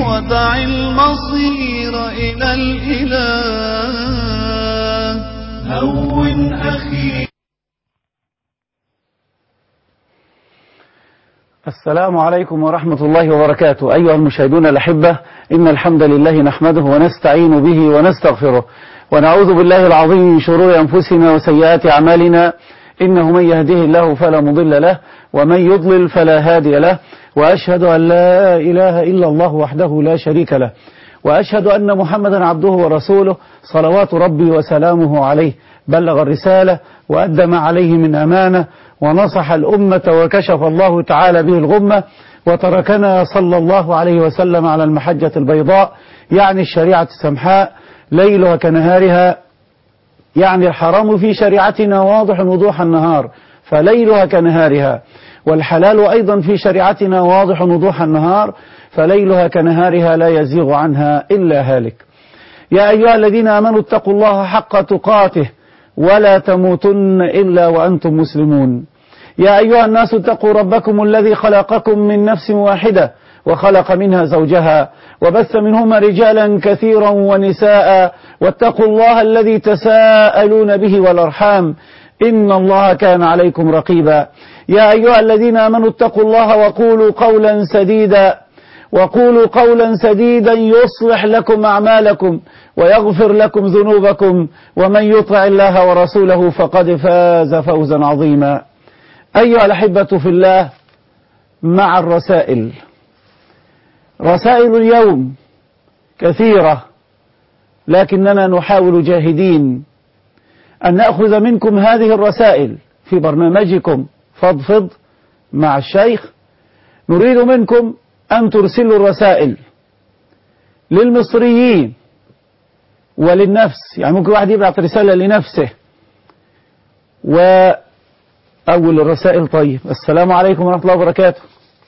ودع المصير إلى الإله هون أخي السلام عليكم ورحمة الله وبركاته أيها المشاهدون الأحبة إن الحمد لله نحمده ونستعين به ونستغفره ونعوذ بالله العظيم من شرور أنفسنا وسيئات أعمالنا إنه من يهده الله فلا مضل له ومن يضلل فلا هادي له وأشهد أن لا إله إلا الله وحده لا شريك له وأشهد أن محمدا عبده ورسوله صلوات ربي وسلامه عليه بلغ الرسالة وأدى ما عليه من أمانة ونصح الأمة وكشف الله تعالى به الغمة وتركنا صلى الله عليه وسلم على المحجة البيضاء يعني الشريعة السمحاء ليلها كنهارها يعني الحرام في شريعتنا واضح وضوح النهار فليلها كنهارها والحلال أيضا في شريعتنا واضح وضوح النهار فليلها كنهارها لا يزيغ عنها إلا هالك يا أيها الذين آمنوا اتقوا الله حق تقاته ولا تموتن إلا وأنتم مسلمون يا أيها الناس اتقوا ربكم الذي خلقكم من نفس واحدة وخلق منها زوجها وبث منهما رجالا كثيرا ونساء واتقوا الله الذي تساءلون به والأرحام إن الله كان عليكم رقيبا يا أيها الذين آمنوا اتقوا الله وقولوا قولا سديدا وقولوا قولا سديدا يصلح لكم أعمالكم ويغفر لكم ذنوبكم ومن يطع الله ورسوله فقد فاز فوزا عظيما أيها الأحبة في الله مع الرسائل رسائل اليوم كثيرة لكننا نحاول جاهدين أن نأخذ منكم هذه الرسائل في برنامجكم فضفض مع الشيخ نريد منكم أن ترسلوا الرسائل للمصريين وللنفس يعني ممكن واحد يبعث رسالة لنفسه وأول الرسائل طيب السلام عليكم ورحمة الله وبركاته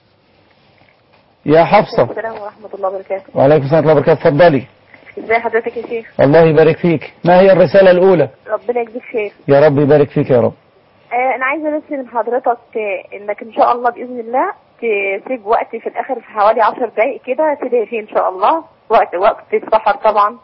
يا حفصة السلام ورحمة الله وبركاته وعليكم السلام ورحمة الله وبركاته اتفضلي ازي حضرتك يا شيخ الله يبارك فيك ما هي الرسالة الأولى ربنا يجزيك خير يا رب يبارك فيك يا رب آه انا عايزه بس من حضرتك آه، انك ان شاء الله باذن الله تسيب وقت في الاخر في حوالي 10 دقائق كده تدعي فيه ان شاء الله وقت وقت السحر طبعا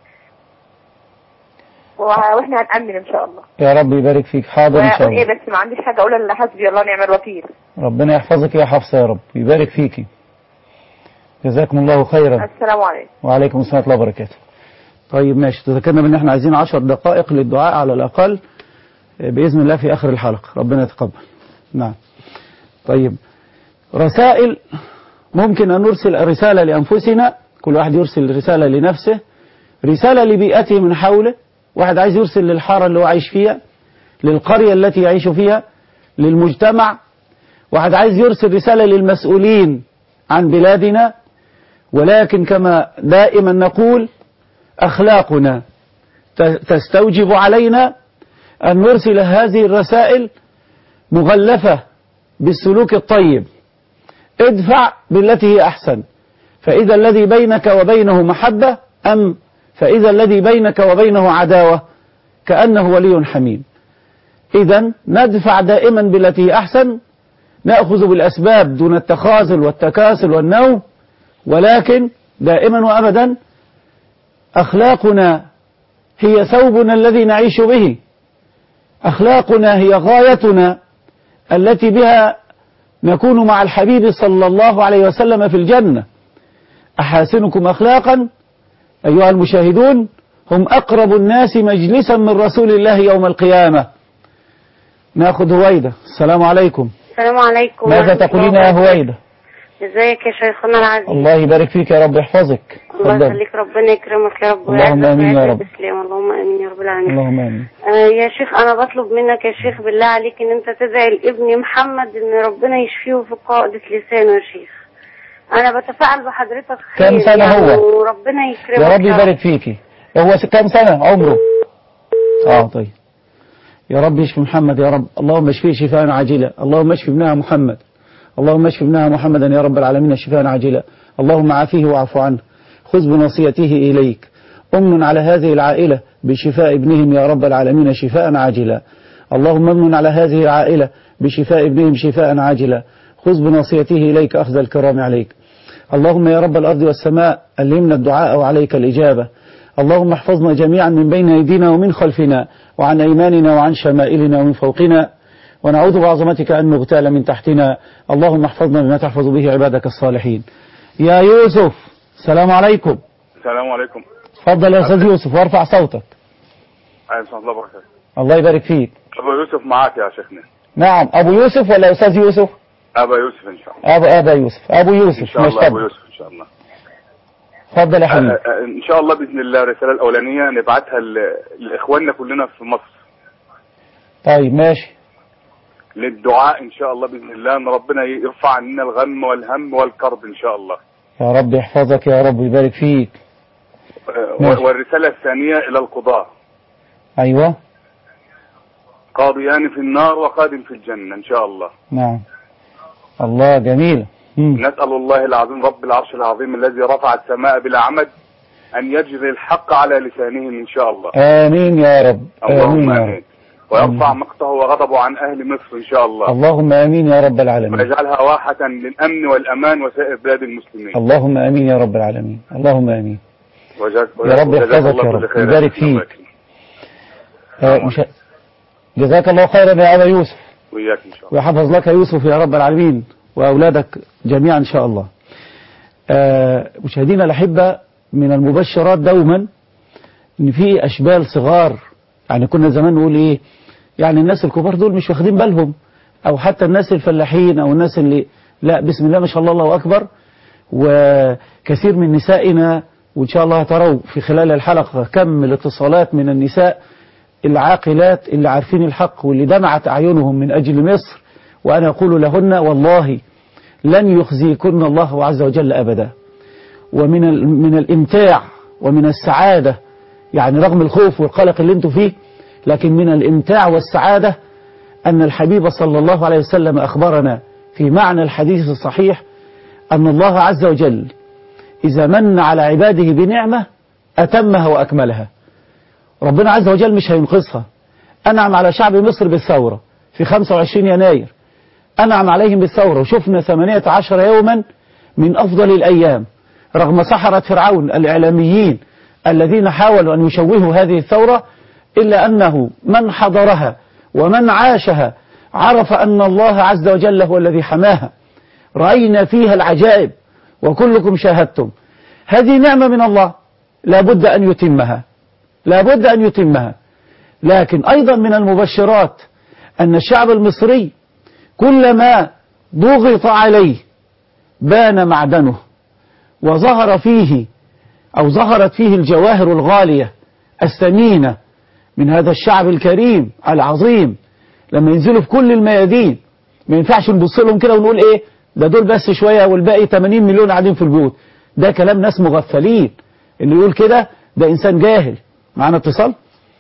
و- واحنا هنأمن ان شاء الله يا رب يبارك فيك حاضر إن شاء واقول ايه الله بس ما عنديش حاجه اقولها الا حسبي الله ونعم الوكيل ربنا يحفظك يا حفصة يا رب يبارك فيك جزاكم الله خيرا السلام عليكم وعليكم السلام ورحمة الله وبركاته طيب ماشي تذكرنا بان احنا عايزين عشر دقائق للدعاء على الأقل بإذن الله في آخر الحلقة ربنا يتقبل نعم طيب رسائل ممكن أن نرسل رسالة لأنفسنا كل واحد يرسل رسالة لنفسه رسالة لبيئته من حوله واحد عايز يرسل للحارة اللي هو عايش فيها للقرية التي يعيش فيها للمجتمع واحد عايز يرسل رسالة للمسؤولين عن بلادنا ولكن كما دائما نقول أخلاقنا ت- تستوجب علينا أن نرسل هذه الرسائل مغلفة بالسلوك الطيب ادفع بالتي هي أحسن فإذا الذي بينك وبينه محبة أم فإذا الذي بينك وبينه عداوة كأنه ولي حميم إذا ندفع دائما بالتي هي أحسن نأخذ بالأسباب دون التخاذل والتكاسل والنوم ولكن دائما وأبدا أخلاقنا هي ثوبنا الذي نعيش به أخلاقنا هي غايتنا التي بها نكون مع الحبيب صلى الله عليه وسلم في الجنة أحاسنكم أخلاقا أيها المشاهدون هم أقرب الناس مجلسا من رسول الله يوم القيامة ناخذ هويدة السلام عليكم السلام عليكم ماذا ورحمة تقولين الله يا وبركاته. هويدة ازيك يا شيخنا العزيز الله يبارك فيك يا رب يحفظك الله تفضل. يخليك ربنا يكرمك يا رب اللهم ويعزك آمين يا ويعز رب. الإسلام اللهم امين يا رب العالمين اللهم آمين آه يا شيخ انا بطلب منك يا شيخ بالله عليك ان انت تدعي لابني محمد ان ربنا يشفيه في قاعدة لسانه يا شيخ انا بتفاعل بحضرتك خير كم سنة يعني هو؟ وربنا يكرمك يا رب يبارك فيكي هو س- كم سنة عمره اه طيب يا رب اشفي محمد يا رب اللهم اشفيه شفاء عاجلا اللهم اشفي ابنها محمد اللهم اشفي ابنها محمدا يا رب العالمين شفاء عاجلا اللهم عافيه واعف عنه خذ بنصيته إليك أمن على هذه العائلة بشفاء ابنهم يا رب العالمين شفاء عاجلا اللهم امن على هذه العائلة بشفاء ابنهم شفاء عاجلا خذ بنصيته إليك أخذ الكرام عليك اللهم يا رب الأرض والسماء ألهمنا الدعاء وعليك الإجابة اللهم احفظنا جميعا من بين أيدينا ومن خلفنا وعن أيماننا وعن شمائلنا ومن فوقنا ونعوذ بعظمتك أن نغتال من تحتنا اللهم احفظنا بما تحفظ به عبادك الصالحين يا يوسف السلام عليكم السلام عليكم تفضل يا أستاذ يوسف وارفع صوتك أهلا الله وبركاته الله يبارك فيك أبو يوسف معاك يا شيخنا نعم أبو يوسف ولا أستاذ يوسف أبا يوسف إن شاء الله أبو أبا يوسف أبو إن يوسف شاء الله مش أبو تبع. يوسف إن شاء الله تفضل يا أ- حبيبي أ- إن شاء الله بإذن الله الرسالة الأولانية نبعتها ل- لإخواننا كلنا في مصر طيب ماشي للدعاء إن شاء الله بإذن الله أن ربنا يرفع عننا الغم والهم والكرب إن شاء الله يا رب يحفظك يا رب ويبارك فيك أ- ماشي. والرسالة الثانية إلى القضاة أيوة قاضيان في النار وقاد في الجنة إن شاء الله نعم الله جميل مم. نسأل الله العظيم رب العرش العظيم الذي رفع السماء بلا عمد أن يجري الحق على لسانهم إن شاء الله آمين يا رب آمين اللهم يا امين رب ويرفع مقته وغضبه عن اهل مصر ان شاء الله اللهم آمين يا رب العالمين ويجعلها واحة للامن والامان وسائر بلاد المسلمين اللهم آمين يا رب العالمين اللهم آمين وجزاك يا رب وجزاك يحفظك الله يا كل رب خير. ويبارك فيك. الله يكرمك. آه، مش... جزاك الله خيرا يا أبا يوسف وإياك ان شاء الله ويحفظ لك يوسف يا رب العالمين وأولادك جميعا إن شاء الله آه، مشاهدينا الأحبة من المبشرات دوما إن في أشبال صغار يعني كنا زمان نقول إيه يعني الناس الكبار دول مش واخدين بالهم أو حتى الناس الفلاحين أو الناس اللي لا بسم الله ما شاء الله الله أكبر وكثير من نسائنا وإن شاء الله تروا في خلال الحلقة كم الاتصالات من النساء العاقلات اللي عارفين الحق واللي دمعت أعينهم من أجل مصر وأنا أقول لهن والله لن يخزيكن الله عز وجل أبدا ومن ال- من الإمتاع ومن السعادة يعني رغم الخوف والقلق اللي انتوا فيه لكن من الإمتاع والسعادة أن الحبيب صلى الله عليه وسلم أخبرنا في معنى الحديث الصحيح أن الله عز وجل إذا من على عباده بنعمة أتمها وأكملها ربنا عز وجل مش هينقصها أنعم على شعب مصر بالثورة في 25 يناير أنعم عليهم بالثورة وشفنا 18 يوما من أفضل الأيام رغم سحرة فرعون الإعلاميين الذين حاولوا أن يشوهوا هذه الثورة إلا أنه من حضرها ومن عاشها عرف أن الله عز وجل هو الذي حماها رأينا فيها العجائب وكلكم شاهدتم هذه نعمة من الله لا بد أن يتمها لا بد أن يتمها لكن أيضا من المبشرات أن الشعب المصري كلما ضغط عليه بان معدنه وظهر فيه أو ظهرت فيه الجواهر الغالية الثمينة من هذا الشعب الكريم العظيم لما ينزلوا في كل الميادين ما ينفعش نبص لهم كده ونقول ايه ده دول بس شوية والباقي 80 مليون قاعدين في البيوت ده كلام ناس مغفلين اللي يقول كده ده إنسان جاهل معانا اتصال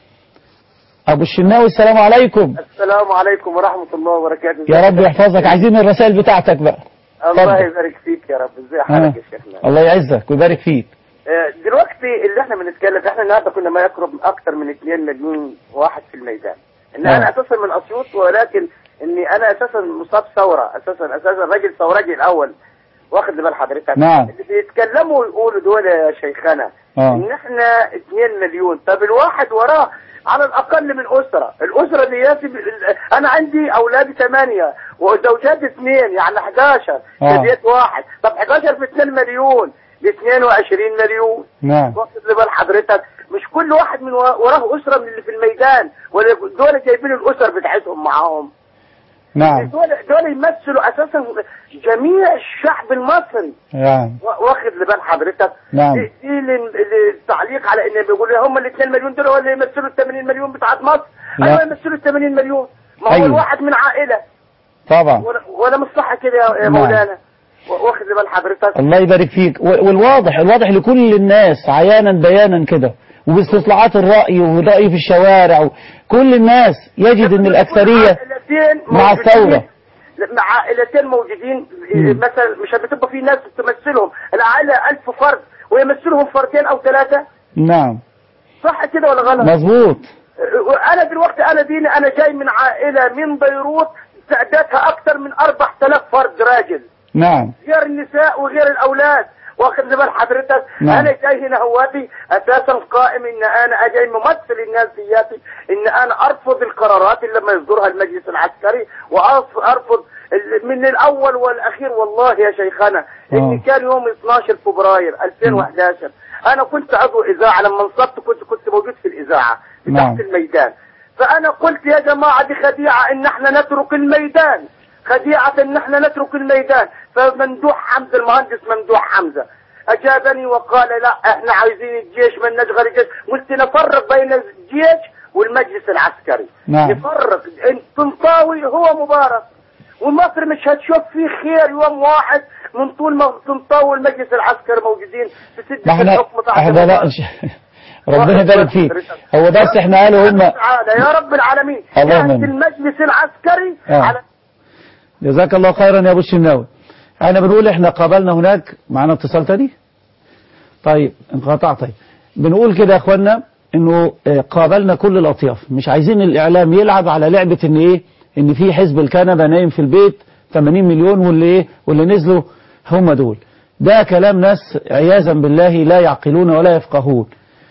أبو الشناوي السلام عليكم السلام عليكم ورحمة الله وبركاته يا رب يحفظك عايزين الرسائل بتاعتك بقى الله اتفضل. يبارك فيك يا رب ازاي آه. حالك يا شيخنا الله يعزك ويبارك فيك آه، دلوقتي اللي احنا بنتكلم احنا النهارده كنا ما يقرب من اكثر من 2 مليون واحد في الميدان ان آه. انا اساسا من اسيوط ولكن اني انا اساسا مصاب ثوره اساسا اساسا راجل ثورجي الاول واخد بال حضرتك نعم. اللي بيتكلموا ويقولوا دول يا شيخنا آه. ان احنا 2 مليون طب الواحد وراه على الاقل من اسره الاسره دي ياسب انا عندي اولادي ثمانيه وزوجاتي اثنين يعني 11 آه. في بيت واحد طب 11 في 2 مليون ب 22 مليون نعم واخد بال حضرتك مش كل واحد من وراه اسره من اللي في الميدان ولا دول جايبين الاسر بتاعتهم معاهم نعم دول دول يمثلوا اساسا جميع الشعب المصري نعم وا- واخد لبال حضرتك نعم. دي دي ال- ال- التعليق على ان بيقولوا هم ال 2 مليون دول ولا يمثلوا ال 80 مليون بتاعت مصر لا. ايوه يمثلوا ال 80 مليون ما هو أيوة. الواحد من عائله طبعا ولا, ولا مش صح كده يا- يا نعم. مولانا وا- واخد لبال حضرتك الله يبارك فيك و- والواضح الواضح لكل الناس عيانا بيانا كده وباستطلاعات الرأي والرأي في الشوارع كل الناس يجد ان الأكثرية عائلتين مع موجودين- الثورة. مع عائلتين موجودين مم. مثلا مش بتبقى في ناس تمثلهم العائله 1000 فرد ويمثلهم فردين او ثلاثه نعم صح كده ولا غلط؟ مظبوط انا دلوقتي انا ديني انا جاي من عائله من بيروت تعدادها اكثر من 4000 فرد راجل نعم غير النساء وغير الاولاد واخد بال حضرتك نعم. انا جاي هنا هواتي اساسا قائم ان انا اجي ممثل الناس دياتي ان انا ارفض القرارات اللي لما يصدرها المجلس العسكري وارفض ال- من الاول والاخير والله يا شيخنا ان آه. كان يوم 12 فبراير 2011 انا كنت عضو اذاعه لما انصبت كنت كنت موجود في الاذاعه نعم. تحت الميدان فانا قلت يا جماعه دي خديعه ان احنا نترك الميدان خديعه ان احنا نترك الميدان فممدوح حمزه المهندس ممدوح حمزه اجابني وقال لا احنا عايزين الجيش ما نشغل الجيش قلت نفرق بين الجيش والمجلس العسكري نعم. نفرق طنطاوي هو مبارك ومصر مش هتشوف فيه خير يوم واحد من طول ما طنطاوي والمجلس العسكري موجودين في سدة ما احنا الحكم بعد احنا لا مبارك. إن شاء- ربنا يبارك فيك هو بس احنا قالوا هم تعالى يا رب العالمين اللهم يعني آمين. المجلس العسكري آه. على جزاك الله خيرا يا ابو الشناوي احنا بنقول احنا قابلنا هناك معنا اتصال تاني طيب انقطع طيب بنقول كده يا اخوانا انه آه، قابلنا كل الاطياف مش عايزين الاعلام يلعب على لعبه ان ايه ان في حزب الكنبه نايم في البيت 80 مليون واللي ايه واللي نزلوا هم دول ده كلام ناس عياذا بالله لا يعقلون ولا يفقهون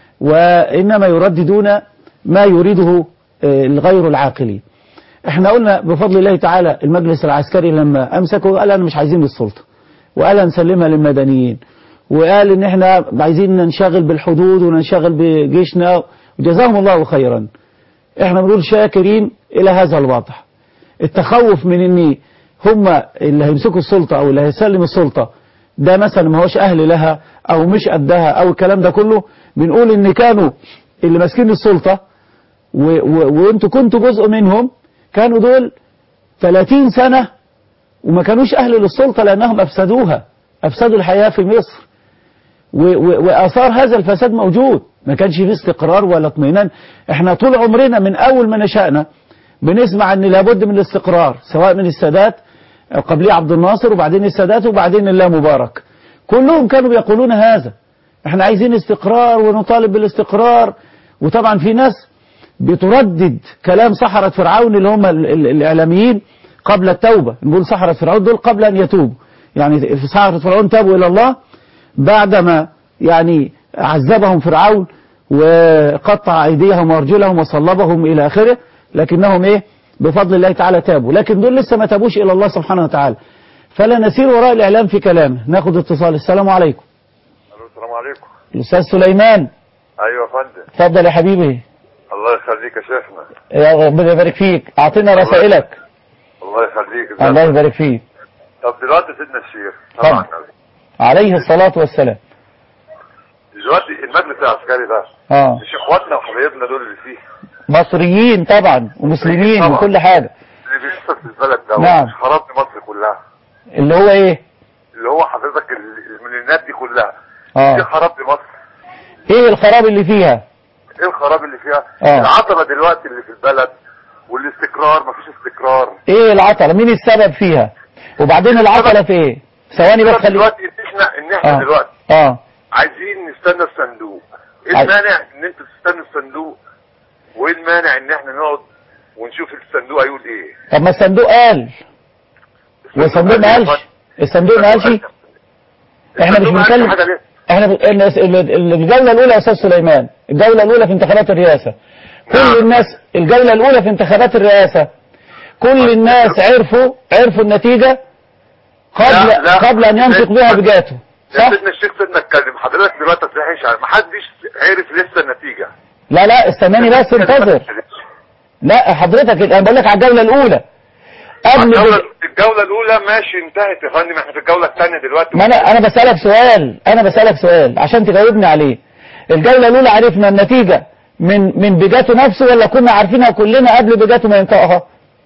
وإنما يرددون ما يريده آه، الغير العاقلين احنا قلنا بفضل الله تعالى المجلس العسكري لما امسكوا قال انا مش عايزين السلطة وقال هنسلمها للمدنيين وقال ان احنا عايزين ننشغل بالحدود وننشغل بجيشنا وجزاهم الله خيرا احنا بنقول شاكرين الى هذا الوضع التخوف من ان هم اللي هيمسكوا السلطة او اللي هيسلم السلطة ده مثلا ما هوش اهل لها او مش قدها او الكلام ده كله بنقول ان كانوا اللي ماسكين السلطة و- و- وانتوا كنتوا جزء منهم كانوا دول 30 سنة وما كانوش اهل للسلطة لانهم افسدوها افسدوا الحياة في مصر و- و- واثار هذا الفساد موجود ما كانش فيه استقرار ولا اطمئنان احنا طول عمرنا من اول ما نشأنا بنسمع ان لابد من الاستقرار سواء من السادات أو قبليه عبد الناصر وبعدين السادات وبعدين الله مبارك كلهم كانوا بيقولون هذا احنا عايزين استقرار ونطالب بالاستقرار وطبعا في ناس بتردد كلام سحرة فرعون اللي هم ال- ال- الإعلاميين قبل التوبة نقول سحرة فرعون دول قبل أن يتوبوا يعني في سحرة فرعون تابوا إلى الله بعدما يعني عذبهم فرعون وقطع أيديهم وأرجلهم وصلبهم إلى آخره لكنهم إيه بفضل الله تعالى تابوا لكن دول لسه ما تابوش إلى الله سبحانه وتعالى فلا نسير وراء الإعلام في كلامه ناخد اتصال السلام عليكم الو السلام عليكم الأستاذ سليمان ايوه يا فندم اتفضل يا حبيبي الله يخليك يا شيخنا يا ربنا يبارك فيك أعطينا رسائلك الله يخليك الله يبارك فيك طب دلوقتي سيدنا الشيخ اتفضل. طبعا عليه الصلاة والسلام دلوقتي المجلس العسكري ده اه مش اخواتنا وحبايبنا دول اللي فيه مصريين طبعا ومسلمين طبعا. وكل حاجة اللي بيحصل في البلد ده نعم. مش خراب مصر كلها اللي هو ايه اللي هو حضرتك ال- المليونات دي كلها اه دي خراب لمصر ايه الخراب اللي فيها ايه الخراب اللي فيها آه. العطبه دلوقتي اللي في البلد والاستقرار مفيش استقرار ايه العطلة مين السبب فيها وبعدين العطلة في ايه ثواني بس خلي دلوقتي ان احنا ان احنا اه دلوقتي اه عايزين نستنى الصندوق ايه عايز- المانع ان انتوا تستنوا الصندوق وايه المانع ان احنا نقعد ونشوف الصندوق هيقول ايه طب ما الصندوق قال والصندوق ما قالش الصندوق ما قالش احنا مش الصندوق ما قالش بنتكلم حاجة ليه؟ احنا ب... ال- ال- الجولة الأولى يا أستاذ سليمان الجولة الأولى في انتخابات الرئاسة كل نعم. الناس الجولة الأولى في انتخابات الرئاسة كل الناس عرفوا عرفوا النتيجة قبل لا، لا. قبل أن ينطق بها بجاته يا صح؟ سيدنا الشيخ سيدنا اتكلم حضرتك دلوقتي ما ما حدش عرف لسه النتيجة لا لا استناني بس انتظر لا حضرتك انا بقول لك على الجولة الأولى قبل الجولة, بج... الجولة الأولى ماشي انتهت يا فندم احنا في الجولة الثانية دلوقتي ما انا انا بسألك سؤال انا بسألك سؤال عشان تجاوبني عليه الجولة الأولى عرفنا النتيجة من من بجاته نفسه ولا كنا عارفينها كلنا قبل بجاته ما ينطقها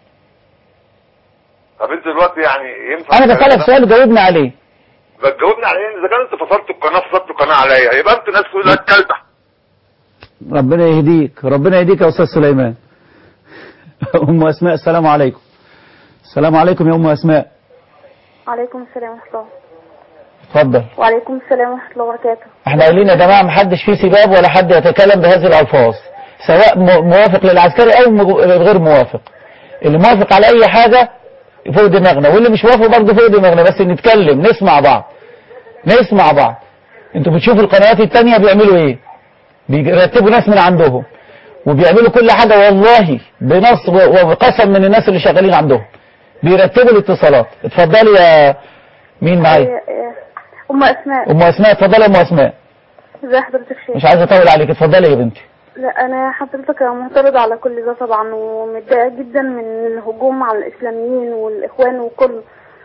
طب انت دلوقتي يعني ينفع انا الكلام بسألك ده؟ سؤال جاوبني عليه بتجاوبني على ايه اذا كان انت فصلت القناة فصلت القناة عليا يبقى انتوا ناس تقول لك كلبة ربنا يهديك ربنا يهديك يا أستاذ سليمان أم أسماء السلام عليكم السلام عليكم يا أم أسماء عليكم السلام ورحمة الله اتفضل وعليكم السلام ورحمة الله وبركاته احنا قايلين يا جماعة محدش فيه سباب ولا حد يتكلم بهذه الألفاظ سواء م- موافق للعسكري أو م- غير موافق اللي موافق على أي حاجة فوق دماغنا واللي مش موافق برضه فوق دماغنا بس نتكلم نسمع بعض نسمع بعض انتوا بتشوفوا القنوات التانية بيعملوا ايه بيرتبوا ناس من عندهم وبيعملوا كل حاجة والله بنص و- وقسم من الناس اللي شغالين عندهم بيرتبوا الاتصالات اتفضلي يا مين معايا أم أسماء ام اسماء اتفضلي يا ام اسماء ازي حضرتك شيخ مش عايزه اطول عليك اتفضلي يا بنتي لا أنا حضرتك معترضة على كل ده طبعا ومتضايقة جدا من الهجوم على الإسلاميين والإخوان وكل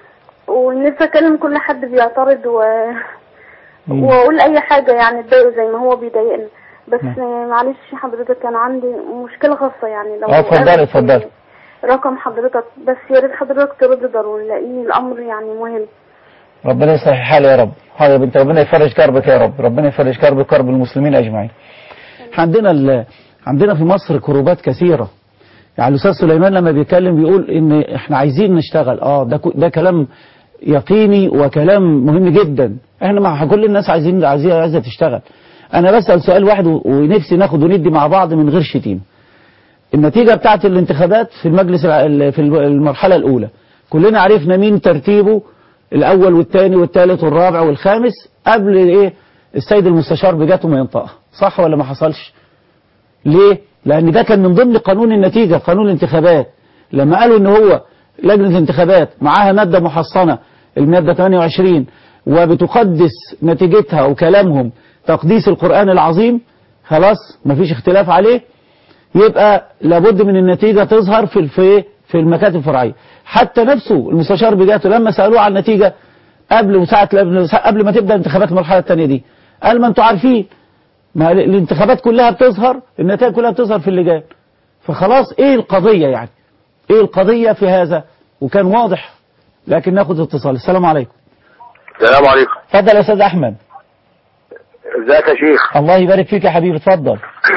ونفسي أكلم كل حد بيعترض و... مم. وأقول أي حاجة يعني تضايقه زي ما هو بيضايقنا بس معلش حضرتك كان عندي مشكلة خاصة يعني لو اه اتفضلي قابل اتفضلي رقم حضرتك بس يا ريت حضرتك ترد ضروري لأن الأمر يعني مهم ربنا يصلح الحال يا رب حاضر يا بنت ربنا يفرج كربك يا رب ربنا يفرج كربك كرب المسلمين اجمعين عندنا ال... عندنا في مصر كروبات كثيره يعني الاستاذ سليمان لما بيتكلم بيقول ان احنا عايزين نشتغل اه ده ك- ده كلام يقيني وكلام مهم جدا احنا مع كل الناس عايزين عايزين عايزه تشتغل انا بسال سؤال واحد و- ونفسي ناخد وندي مع بعض من غير شتيمه النتيجة بتاعت الانتخابات في المجلس الع- ال- في الم- المرحلة الأولى كلنا عرفنا مين ترتيبه الأول والثاني والثالث والرابع والخامس قبل إيه السيد المستشار بجاته ما ينطقها صح ولا ما حصلش ليه لأن ده كان من ضمن قانون النتيجة قانون الانتخابات لما قالوا إن هو لجنة الانتخابات معاها مادة محصنة المادة 28 وبتقدس نتيجتها وكلامهم تقديس القرآن العظيم خلاص مفيش اختلاف عليه يبقى لابد من النتيجة تظهر في في في المكاتب الفرعية حتى نفسه المستشار بجاته لما سألوه عن النتيجة قبل وساعة قبل ما تبدأ انتخابات المرحلة الثانية دي قال ما انتوا عارفين ما الانتخابات كلها بتظهر النتائج كلها بتظهر في اللجان فخلاص ايه القضية يعني ايه القضية في هذا وكان واضح لكن ناخد اتصال السلام عليكم السلام عليكم اتفضل يا استاذ احمد ازيك يا شيخ الله يبارك فيك يا حبيبي اتفضل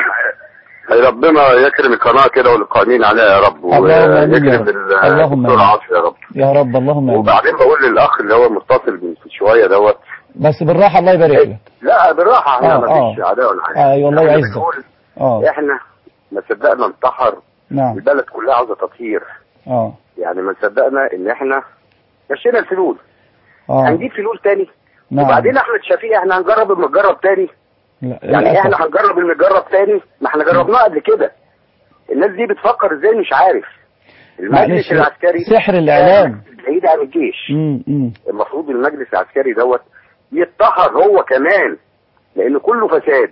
ربنا يكرم القناة كده والقائمين عليها يا رب اللهم آمين يا ويكرم رب. اللهم الدكتور آمين. عاطف يا رب يا رب اللهم امين وبعدين بقول للاخ اللي هو متصل من شويه دوت بس بالراحة الله يبارك لك لا بالراحه احنا آه، ما فيش آه. عداوه ولا حاجه ايوه الله إحنا يعزك بنقول اه احنا ما صدقنا انتحر نعم البلد كلها عاوزه تطهير اه يعني ما صدقنا ان احنا مشينا الفلول اه هنجيب فلول تاني نعم وبعدين احمد شفيق احنا هنجرب المتجرب تاني لا، يعني للأسف. احنا هنجرب المتجرب تاني ما احنا جربناه قبل كده الناس دي بتفكر ازاي مش عارف المجلس معلش العسكري سحر الإعلام بعيد عن الجيش مم، مم. المفروض المجلس العسكري دوت يتطهر هو كمان لان كله فساد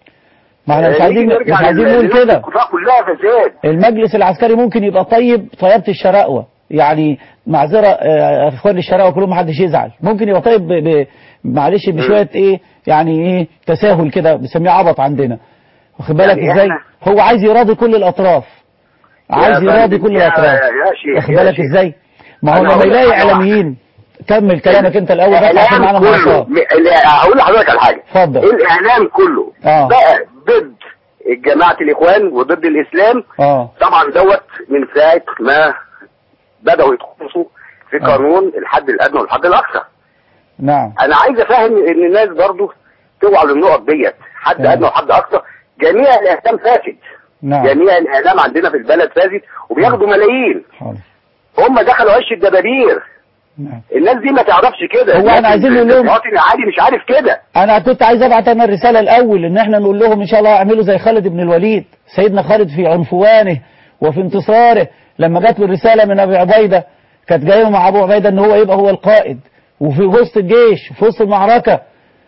ما احنا مش يعني عايزين نيجي مش نرجع عايزين لل- نقول للناس كده الكفار كلها فساد المجلس العسكري ممكن يبقى طيب طيبة الشراقوة يعني معذرة آه، اخوان الشراقوة كلهم محدش يزعل ممكن يبقى طيب ب... ب... معلش بشوية ايه يعني ايه تساهل كده بنسميه عبط عندنا واخد بالك يعني ازاي إحنا- هو عايز يراضي كل الاطراف عايز يا يراضي فندم، كل يا- الاطراف يا شيخ واخد يا بالك شيخ. ازاي ما هو أنا لما هقول لك يلاقي حاجة واحدة. اعلاميين كمل كلامك انت الاول بس عشان الاعلام معانا كله معصار م- لا، هقول لحضرتك على حاجه اتفضل. الاعلام كله اه بقى ضد جماعه الاخوان وضد الاسلام اه طبعا دوت من ساعه ما بداوا يدخلوا في آه. قانون الحد الادنى والحد الاقصى نعم انا عايز افهم ان الناس برضو توعى للنقط ديت حد تمام. ادنى وحد اقصى جميع الاعلام فاسد نعم جميع الاعلام عندنا في البلد فاسد وبياخدوا ملايين حاضر هم دخلوا عش الدبابير نعم الناس دي ما تعرفش كده هو الناس احنا عايزين نقول لهم- المواطن العادي مش عارف كده انا كنت عايز ابعت انا الرساله الاول ان احنا نقول لهم ان شاء الله اعملوا زي خالد بن الوليد سيدنا خالد في عنفوانه وفي انتصاره لما جات له الرساله من ابي عبيده كانت جايه مع ابو عبيده ان هو يبقى هو القائد وفي وسط الجيش في وسط المعركه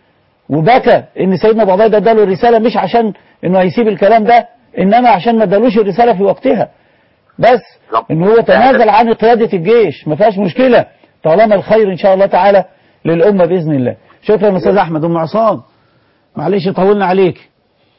وبكى ان سيدنا ابو عبيده اداله الرساله مش عشان انه هيسيب الكلام ده انما عشان ما ادالوش الرساله في وقتها بس ان هو تنازل عن قياده الجيش ما فيهاش مشكله طالما الخير ان شاء الله تعالى للامه باذن الله شكرا استاذ احمد ام عصام معلش طولنا عليك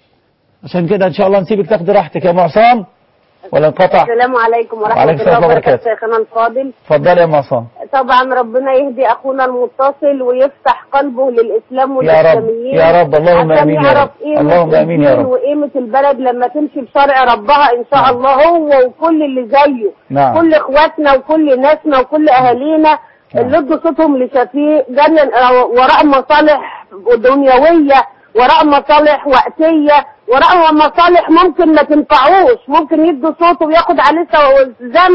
عشان كده ان شاء الله نسيبك تاخدي راحتك يا ام عصام ولا انقطع السلام عليكم ورحمة وعليكم السلام الله وبركاته وبركاته. شيخنا الفاضل اتفضلي يا ام عصام طبعا ربنا يهدي اخونا المتصل ويفتح قلبه للاسلام يا رب والاسلاميين يا رب اللهم عشان امين يا يعرف رب قيمة اللهم امين يا الدين رب وقيمة البلد لما تمشي بشرع ربها ان شاء الله هو وكل اللي زيه نعم. كل اخواتنا وكل ناسنا وكل اهالينا نعم. اللي ادوا صوتهم لشفيق جنن آه، وراء مصالح دنيوية وراء مصالح وقتية وراء مصالح ممكن ما تنفعوش ممكن يدوا صوته وياخد عليه سو- ذنب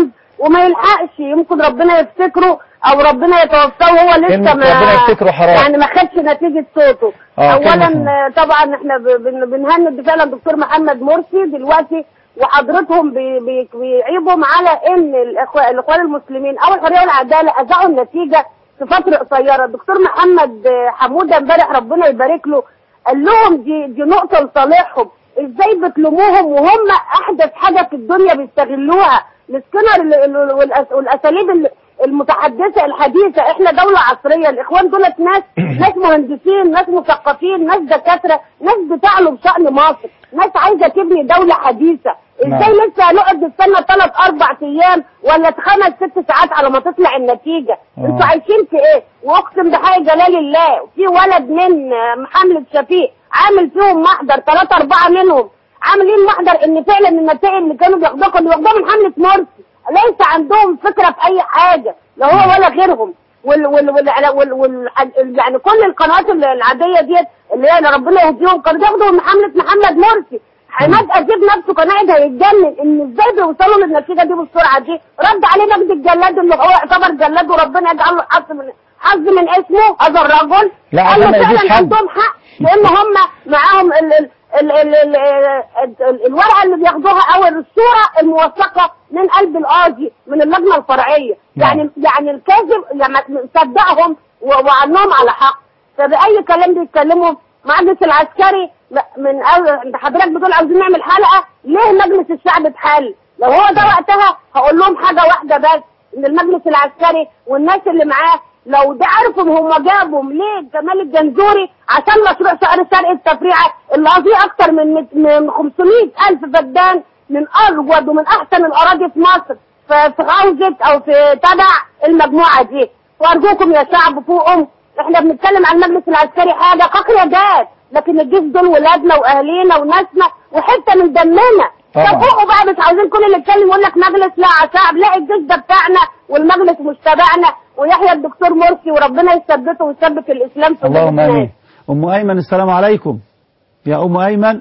وما يلحقش يمكن ربنا يفتكره او ربنا يتوفاه وهو لسه كلمة ما ربنا يفتكره حرام. يعني ما خدش نتيجه صوته آه، اولا كلمة. آه، طبعا احنا ب- بن- بنهند فعلا الدكتور محمد مرسي دلوقتي وحضرتهم بي- بي- بيعيبهم على ان الإخوة- الاخوان المسلمين او الحريه والعداله اذاعوا النتيجه في فتره قصيره الدكتور محمد آه، حموده امبارح ربنا يبارك له قال لهم دي دي نقطه لصالحهم ازاي بتلوموهم وهم احدث حاجه في الدنيا بيستغلوها السكنر ال- ال- والأس- والاساليب ال- المتحدثه الحديثه احنا دوله عصريه الاخوان دولت ناس ناس مهندسين ناس مثقفين ناس دكاتره ناس بتعلو بشان مصر ناس عايزه تبني دوله حديثه ازاي نعم. لسه هنقعد نستنى ثلاث اربع ايام ولا خمس ست ساعات على ما تطلع النتيجه آه. انتوا عايشين في ايه واقسم بحق جلال الله في ولد من آه، محمد شفيق عامل فيهم محضر ثلاثة أربعة منهم عاملين محضر إن فعلا النتائج اللي كانوا بياخدوها كانوا بياخدوها من حملة مرسي ليس عندهم فكرة في أي حاجة لا هو ولا غيرهم وال وال وال وال وال يعني كل القنوات ال- العادية ديت اللي هي اللي ربنا يهديهم كانوا بياخدوا من حملة محمد مرسي عماد أديب نفسه كان قاعد هيتجنن إن إزاي بيوصلوا للنتيجة دي بالسرعة دي رد عليه مجد الجلاد اللي هو يعتبر جلاد وربنا يجعل له حظ من حظ من اسمه هذا الرجل لا، قال له عشان ما يجيش فعلا حد. عندهم حق لان هم معاهم ال ال ال ال ال ال ال الورقه اللي بياخدوها او الصوره الموثقه من قلب القاضي من اللجنه الفرعيه نعم. يعني يعني الكاذب يعني صدقهم و- وعنهم على حق فبأي كلام بيتكلموا مجلس العسكري لا، من أول انت حضرتك بتقول عاوزين نعمل حلقه ليه مجلس الشعب اتحل لو هو ده وقتها هقول لهم حاجه واحده بس ان المجلس العسكري والناس اللي معاه لو ده عرفوا هم جابهم ليه جمال الجنزوري عشان مشروع شهر شرق التفريعه اللي قضيه اكتر من مت- من 500 الف فدان من اجود ومن احسن الاراضي في مصر في في غوزة او في تبع المجموعه دي وارجوكم يا شعب فوقهم احنا بنتكلم عن المجلس العسكري حاجه قيادات لكن الجيش دول ولادنا واهالينا وناسنا وحته من دمنا طبعا. فوقوا بقى مش عاوزين كل اللي يتكلم يقول لك مجلس لا يا شعب لا الجيش ده بتاعنا والمجلس مش تبعنا ويحيى الدكتور مرسي وربنا يثبته ويثبت الاسلام في اللهم قلوب الناس. امين ام ايمن السلام عليكم يا ام ايمن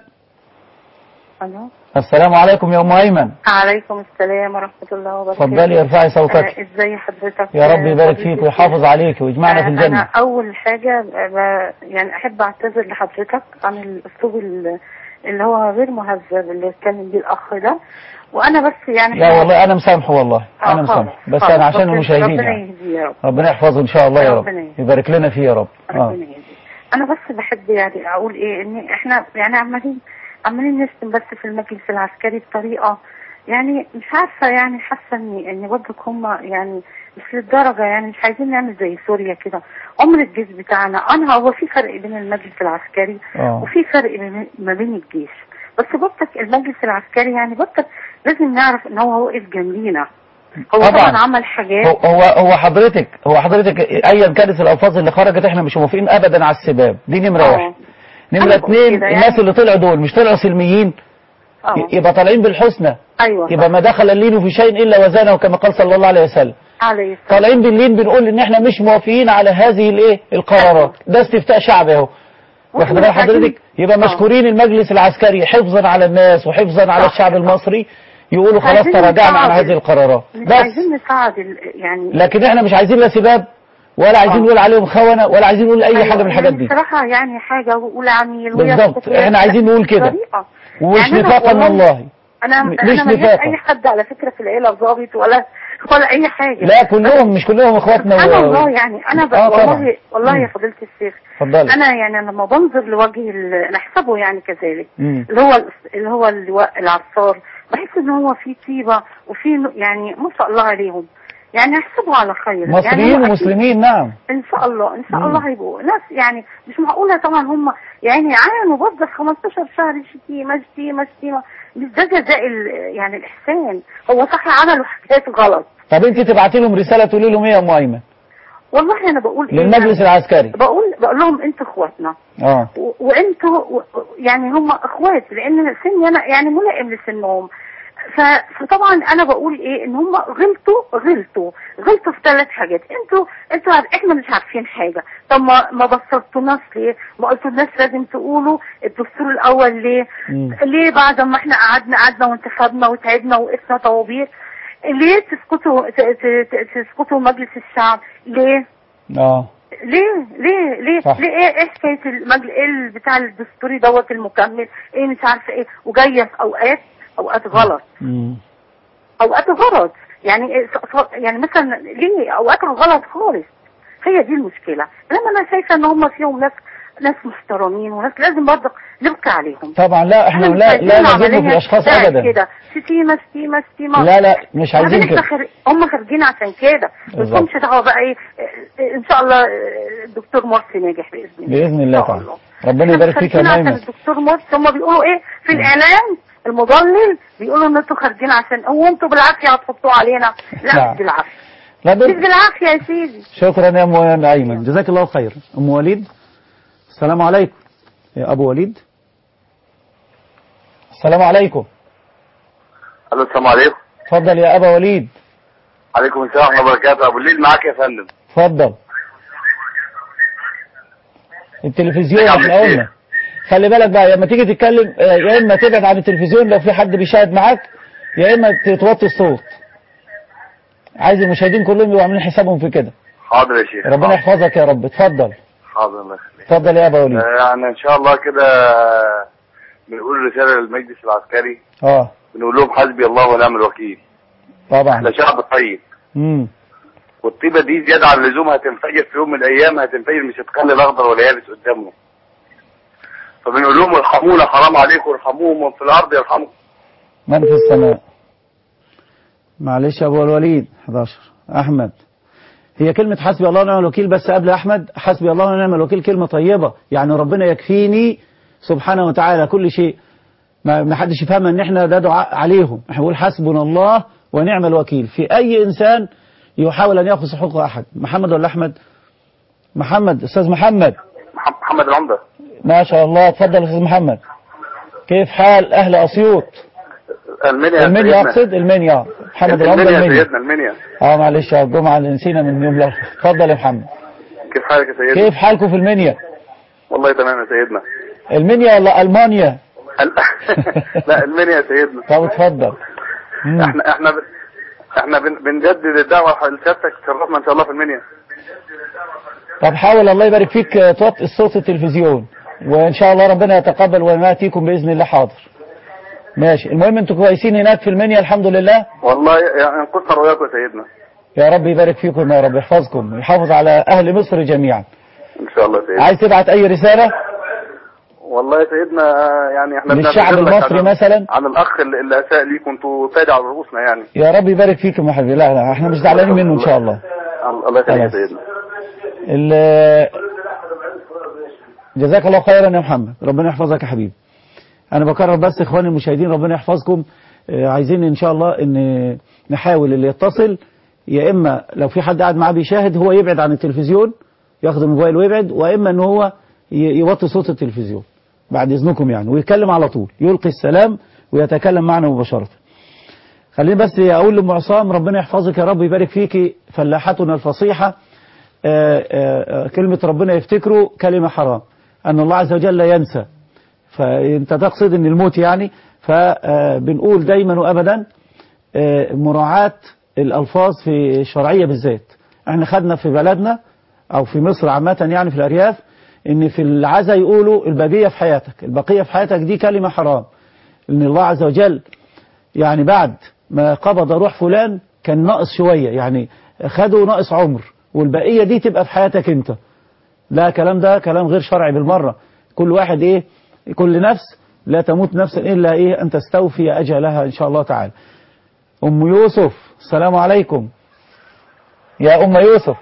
الو السلام عليكم يا ام ايمن عليكم السلام ورحمة الله وبركاته اتفضلي ارفعي صوتك آه، ازاي حضرتك يا رب آه، يبارك فضيلة فيك ويحافظ عليك ويجمعنا في آه، الجنه انا اول حاجة آه، ب- يعني احب اعتذر لحضرتك عن الاسلوب ال- اللي هو غير مهذب اللي اتكلم بيه الاخ ده وانا بس يعني لا والله انا مسامحه والله آه، انا خالص، مسامحه بس خالص. انا عشان ربنا- المشاهدين ربنا يعني يهديه يا رب ربنا يحفظه ان شاء الله يا رب ربنا يهديه. يبارك لنا فيه يا رب اه ربنا يهديه انا بس بحب يعني اقول ايه ان احنا يعني عمالين عمالين نشتم بس في المجلس العسكري بطريقه يعني مش عارفه يعني حاسه ان ان برضك هم يعني مش للدرجه يعني مش عايزين نعمل زي سوريا كده عمر الجيش بتاعنا انا هو في فرق بين المجلس العسكري اه وفي فرق بين- ما بين الجيش بس برضك المجلس العسكري يعني برضك لازم نعرف ان هو واقف جنبينا هو طبعاً. طبعا عمل حاجات هو هو هو حضرتك هو حضرتك ايا كانت الالفاظ اللي خرجت احنا مش موافقين ابدا على السباب دي نمره آه. واحد نمره أنا بقول اثنين كده يعني. الناس اللي طلعوا دول مش طلعوا سلميين اه ي- يبقى طالعين بالحسنى ايوه يبقى ما دخل اللين في شيء الا وزانه كما قال صلى الله عليه وسلم عليه الصلاة طالعين باللين بنقول ان احنا مش موافقين على هذه الايه القرارات ده استفتاء شعبي اهو واخد بال حضرتك يبقى مشكورين المجلس العسكري حفظا على الناس وحفظا على الشعب المصري يقولوا خلاص عايزين تراجعنا عن نساعد. هذه القرارات مش بس عايزين نساعد ال- يعني لكن احنا مش عايزين لا سباب ولا عايزين نقول عليهم خونة ولا عايزين نقول اي أيوة، حاجة من الحاجات يعني دي بصراحة يعني حاجة وأقول عميل وهي بالظبط استفياد. احنا عايزين نقول كده طريقة. ومش يعني أنا نفاقا والله أنا مش أنا ماليش نفاقا. أي حد على فكرة في العيلة ضابط ولا ولا أي حاجة لا كلهم مش كلهم اخواتنا أنا و- والله يعني أنا ب... آه طبعا. والله والله مم. يا فضيلة الشيخ اتفضلي أنا يعني لما بنظر لوجه ال... نحسبه يعني كذلك مم. اللي هو اللي هو اللواء العصار بحس ان هو في طيبة وفي ن- يعني ما شاء الله عليهم يعني احسبه على خير يعني مصريين هو أكيد- ومسلمين نعم ان شاء الله ان شاء مم. الله هيبقوا ناس يعني مش معقوله طبعا هم يعني عانوا برضه 15 شهر شتيمه شتيمه شتيمه مش ده جزاء ال- يعني الاحسان هو صح عملوا حاجات غلط طب انت تبعتي لهم رسالة تقولي لهم ايه يا ام ايمن والله انا بقول ايه للمجلس يعني العسكري بقول بقول لهم انتوا اخواتنا اه و- وانتوا و- يعني هم اخوات لان سني انا يعني ملائم لسنهم ف- فطبعا انا بقول ايه ان هم غلطوا غلطوا غلطوا في ثلاث حاجات انتوا انتوا عارف- احنا مش عارفين حاجه طب ما ما بصرتوناش ليه ما قلتولناش لازم تقولوا الدستور الاول ليه مم. ليه بعد ما احنا قعدنا قعدنا وانتخبنا وتعبنا وقفنا طوابير ليه تسقطوا ت- ت- ت- تسقطوا مجلس الشعب ليه اه ليه ليه ليه صح. ليه ايه ايه حكايه المجل ايه ال- بتاع الدستوري دوت المكمل ايه مش عارفه ايه وجايه في اوقات اوقات غلط مم. اوقات غلط يعني إيه ص- ص- يعني مثلا ليه اوقات غلط خالص هي دي المشكله لما انا شايفه ان هم فيهم ناس ناس محترمين وناس لازم برضه نبكي عليهم طبعا لا احنا مش لا عايزين لا نزيد عملية في الاشخاص بتاعت ابدا كده شتيمه شتيمه شتيمه لا لا مش عايزين وبعدين كده إحنا خارج- هم خارجين عشان كده بالظبط. مش دعوه بقى ايه إيه، ان شاء الله إيه، الدكتور مرسي ناجح باذن الله باذن الله إن شاء تعالى ربنا يبارك فيك يا خارجين عشان ميمون الدكتور مرسي هم بيقولوا ايه في الاعلام المضلل بيقولوا ان انتوا خارجين عشان هو انتوا بالعافيه هتحطوه علينا لا نعم. مش بالعافيه لا مش دول بالعافيه يا سيدي شكرا يا ام ايمن جزاك الله خير ام وليد السلام عليكم يا ابو وليد السلام عليكم الو السلام عليكم اتفضل يا ابا وليد عليكم السلام ورحمه الله وبركاته ابو الليل معاك يا فندم اتفضل التلفزيون يا عم احنا الشيخ. قلنا خلي بالك بقى لما تيجي تتكلم آه، يا اما تبعد عن التلفزيون لو في حد بيشاهد معاك يا اما توطي الصوت عايز المشاهدين كلهم يبقوا عاملين حسابهم في كده حاضر يا شيخ ربنا يحفظك يا رب اتفضل حاضر الله يخليك اتفضل يا ابا وليد آه، يعني ان شاء الله كده بنقول رساله للمجلس العسكري اه بنقول لهم حسبي الله ونعم الوكيل طبعا احنا شعب طيب امم والطيبه دي زياده عن اللزوم هتنفجر في يوم من الايام هتنفجر مش هتخلي الاخضر ولا يابس قدامهم فبنقول لهم ارحمونا حرام عليكم ارحموهم من في الارض يرحمكم من في السماء معلش يا ابو الوليد 11 احمد هي كلمة حسبي الله ونعم الوكيل بس قبل احمد حسبي الله ونعم الوكيل كلمة طيبة يعني ربنا يكفيني سبحانه وتعالى كل شيء ما ما حدش يفهمها ان احنا ده دعاء عليهم احنا بنقول حسبنا الله ونعم الوكيل في اي انسان يحاول ان ياخذ حقوق احد محمد ولا احمد محمد استاذ محمد مح- محمد العمده ما شاء الله اتفضل يا استاذ محمد كيف حال اهل اسيوط المنيا يا المنيا سيدنا. اقصد المنيا محمد العمده المنيا يا المنيا سيدنا المنيا اه معلش يا الجمعه اللي نسينا من يوم الأربعاء. اتفضل يا محمد كيف حالك يا سيدنا كيف حالكم في المنيا والله تمام يا سيدنا المنيا ولا المانيا ال- لا المنيا يا سيدنا طب اتفضل مم. احنا احنا ب... احنا بن... بنجدد الدعوه لسيادتك تشرفنا ان شاء الله في المنيا طب حاول الله يبارك فيك آه، توطي الصوت التلفزيون وان شاء الله ربنا يتقبل وياتيكم باذن الله حاضر ماشي المهم انتوا كويسين هناك في المنيا الحمد لله والله يعني انقذنا رؤياكم يا سيدنا يا رب يبارك فيكم يا رب يحفظكم ويحافظ على اهل مصر جميعا ان شاء الله يا سيدنا عايز تبعت اي رساله والله يا سيدنا يعني احنا للشعب بنعتذر لك المصري عن- مثلا عن الاخ اللي اللي اساء ليك وانتوا تاج على رؤوسنا يعني يا رب يبارك فيكم يا حبيبي لا لا احنا مش زعلانين منه ان شاء الله الله يخليك يا خلاص. سيدنا ال- جزاك الله خيرا يا محمد ربنا يحفظك يا حبيبي انا بكرر بس اخواني المشاهدين ربنا يحفظكم آه، عايزين ان شاء الله ان نحاول اللي يتصل يا اما لو في حد قاعد معاه بيشاهد هو يبعد عن التلفزيون ياخد الموبايل ويبعد واما ان هو ي- يوطي صوت التلفزيون بعد اذنكم يعني ويتكلم على طول يلقي السلام ويتكلم معنا مباشره خليني بس اقول لام عصام ربنا يحفظك يا رب يبارك فيكي فلاحتنا الفصيحه آه، آه، آه، كلمة ربنا يفتكره كلمة حرام أن الله عز وجل لا ينسى فأنت تقصد أن الموت يعني فبنقول دايما وأبدا آه، مراعاة الألفاظ في الشرعية بالذات احنا خدنا في بلدنا أو في مصر عامة يعني في الأرياف أن في العزا يقولوا البقية في حياتك البقية في حياتك دي كلمة حرام أن الله عز وجل يعني بعد ما قبض روح فلان كان ناقص شوية يعني خدوا ناقص عمر والبقية دي تبقى في حياتك انت لا كلام ده كلام غير شرعي بالمرة كل واحد ايه كل نفس لا تموت نفس الا ايه ان تستوفي اجلها ان شاء الله تعالى ام يوسف السلام عليكم يا ام يوسف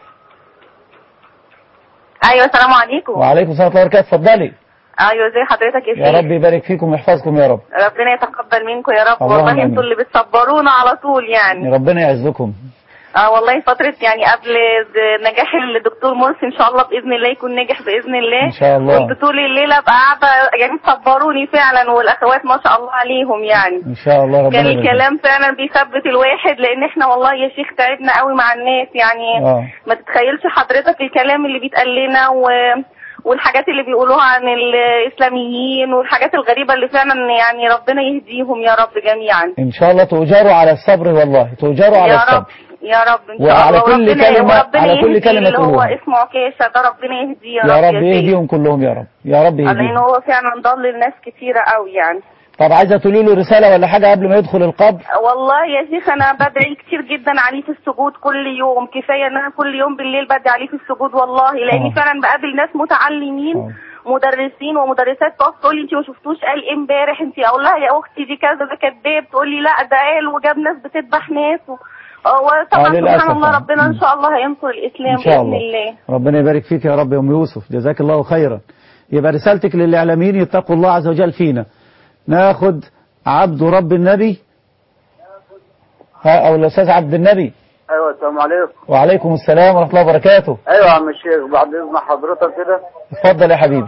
ايوه السلام عليكم وعليكم السلام ورحمه الله وبركاته اتفضلي ايوه ازي حضرتك يا يا شيخ رب يبارك فيكم ويحفظكم يا رب ربنا يتقبل منكم يا رب اللهم والله آمين. انتوا اللي بتصبرونا على طول يعني ربنا يعزكم اه والله فترة يعني قبل د- نجاح الدكتور مرسي ان شاء الله باذن الله يكون ناجح باذن الله ان شاء الله كنت طول الليل ابقى قاعدة يعني صبروني فعلا والاخوات ما شاء الله عليهم يعني ان شاء الله ربنا كان يبارك الكلام فعلا بيثبت الواحد لان احنا والله يا شيخ تعبنا قوي مع الناس يعني اه ما تتخيلش حضرتك الكلام اللي بيتقال لنا و... والحاجات اللي بيقولوها عن الاسلاميين والحاجات الغريبه اللي فعلا يعني ربنا يهديهم يا رب جميعا ان شاء الله تؤجروا على الصبر والله تؤجروا على يا رب الصبر يا رب ان شاء وعلى الله كل وربنا- كلمة- وربنا على كل يهدي كلمة اللي هو تقولوها. اسمه عكاشة ده ربنا يهديه يا, يا رب يا سيدي. يهديهم كلهم يا رب يا رب لان يهديهم هو فعلا ضل الناس كتيره قوي يعني طب عايزه تقولي له رساله ولا حاجه قبل ما يدخل القبر والله يا شيخ انا بدعي كتير جدا عليه في السجود كل يوم كفايه ان انا كل يوم بالليل بدعي عليه في السجود والله لاني آه. فعلا بقابل ناس متعلمين مدرسين ومدرسات تقف تقول لي انت ما شفتوش قال ايه امبارح انت اقول لها يا اختي دي كذا ده كذاب تقول لي لا ده قال وجاب ناس بتذبح ناس و... آه، وطبعا آه، للأسف سبحان الله آه. ربنا ان شاء الله هينصر الاسلام ان شاء باذن الله الله ربنا يبارك فيك يا رب يا ام يوسف جزاك الله خيرا يبقى رسالتك للاعلاميين يتقوا الله عز وجل فينا ناخد عبد رب النبي ها او الاستاذ عبد النبي ايوه السلام عليكم وعليكم السلام ورحمه الله وبركاته ايوه يا عم الشيخ بعد اذن حضرتك كده اتفضل يا حبيبي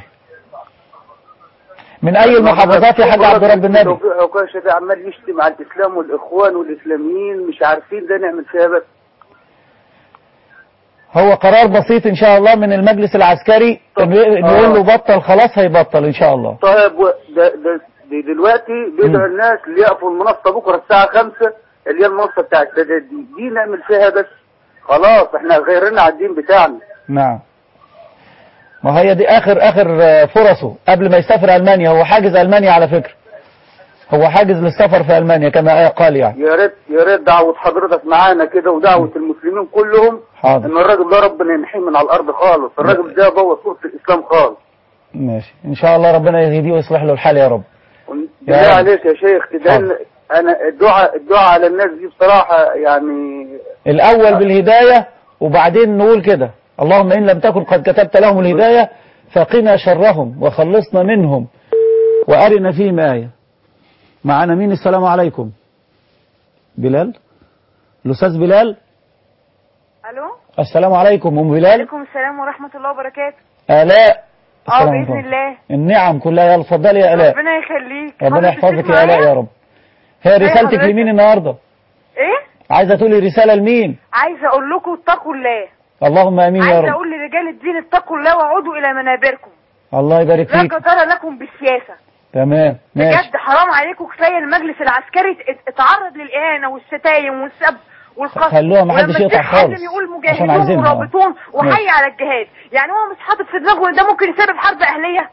من اي المحافظات يا حاج عبد رب النبي توفيق عكاشة ده عمال يشتم على الاسلام والاخوان والاسلاميين مش عارفين ده نعمل فيها بس هو قرار بسيط ان شاء الله من المجلس العسكري انه إنه يقول له بطل خلاص هيبطل ان شاء الله طيب و- ده ده دي دلوقتي بيدعوا الناس اللي يقفوا المنصه بكره الساعه 5 اللي هي المنصه بتاعت السادات دي دي نعمل فيها بس خلاص احنا غيرنا على الدين بتاعنا نعم ما هي دي اخر اخر آه، فرصه قبل ما يسافر المانيا هو حاجز المانيا على فكره هو حاجز للسفر في المانيا كما قال يعني يا ريت يا ريت دعوه حضرتك معانا كده ودعوه المسلمين كلهم حاضر ان الراجل ده ربنا ينحيه من على الارض خالص الراجل ده بوظ صوره الاسلام خالص ماشي ان شاء الله ربنا يهديه ويصلح له الحال يا رب بالله رب. عليك يا شيخ تدل انا الدعاء الدعاء على الناس دي بصراحه يعني الاول بالهدايه وبعدين نقول كده اللهم ان لم تكن قد كتبت لهم الهدايه فقنا شرهم وخلصنا منهم وارنا فيهم ايه معنا مين السلام عليكم بلال الاستاذ بلال الو السلام عليكم ام بلال وعليكم السلام ورحمه الله وبركاته آلاء اه السلام باذن عليكم. الله النعم كلها يلا اتفضلي يا آلاء ربنا يخليك ربنا حضرتك يحفظك تسمع يا آلاء معايا؟ يا رب هي أيوة رسالتك حضرتك. لمين النهارده ايه عايزه تقولي رساله لمين عايزه اقول لكم اتقوا الله اللهم امين يا عايزه رب اقول لرجال الدين اتقوا الله وعودوا الى منابركم الله يبارك لا فيك جدار لكم بالسياسه تمام ماشي بجد حرام عليكم كفايه المجلس العسكري ات- اتعرض للاهانه والشتايم والسب والقصف خلوها ما حدش ولما يقطع الشيخ حازم خالص. يقول عشان مجاهدون عايزينها. مرابطون وحي ماشي. على الجهاد يعني هو مش حاطط في دماغه ان ده ممكن يسبب حرب اهليه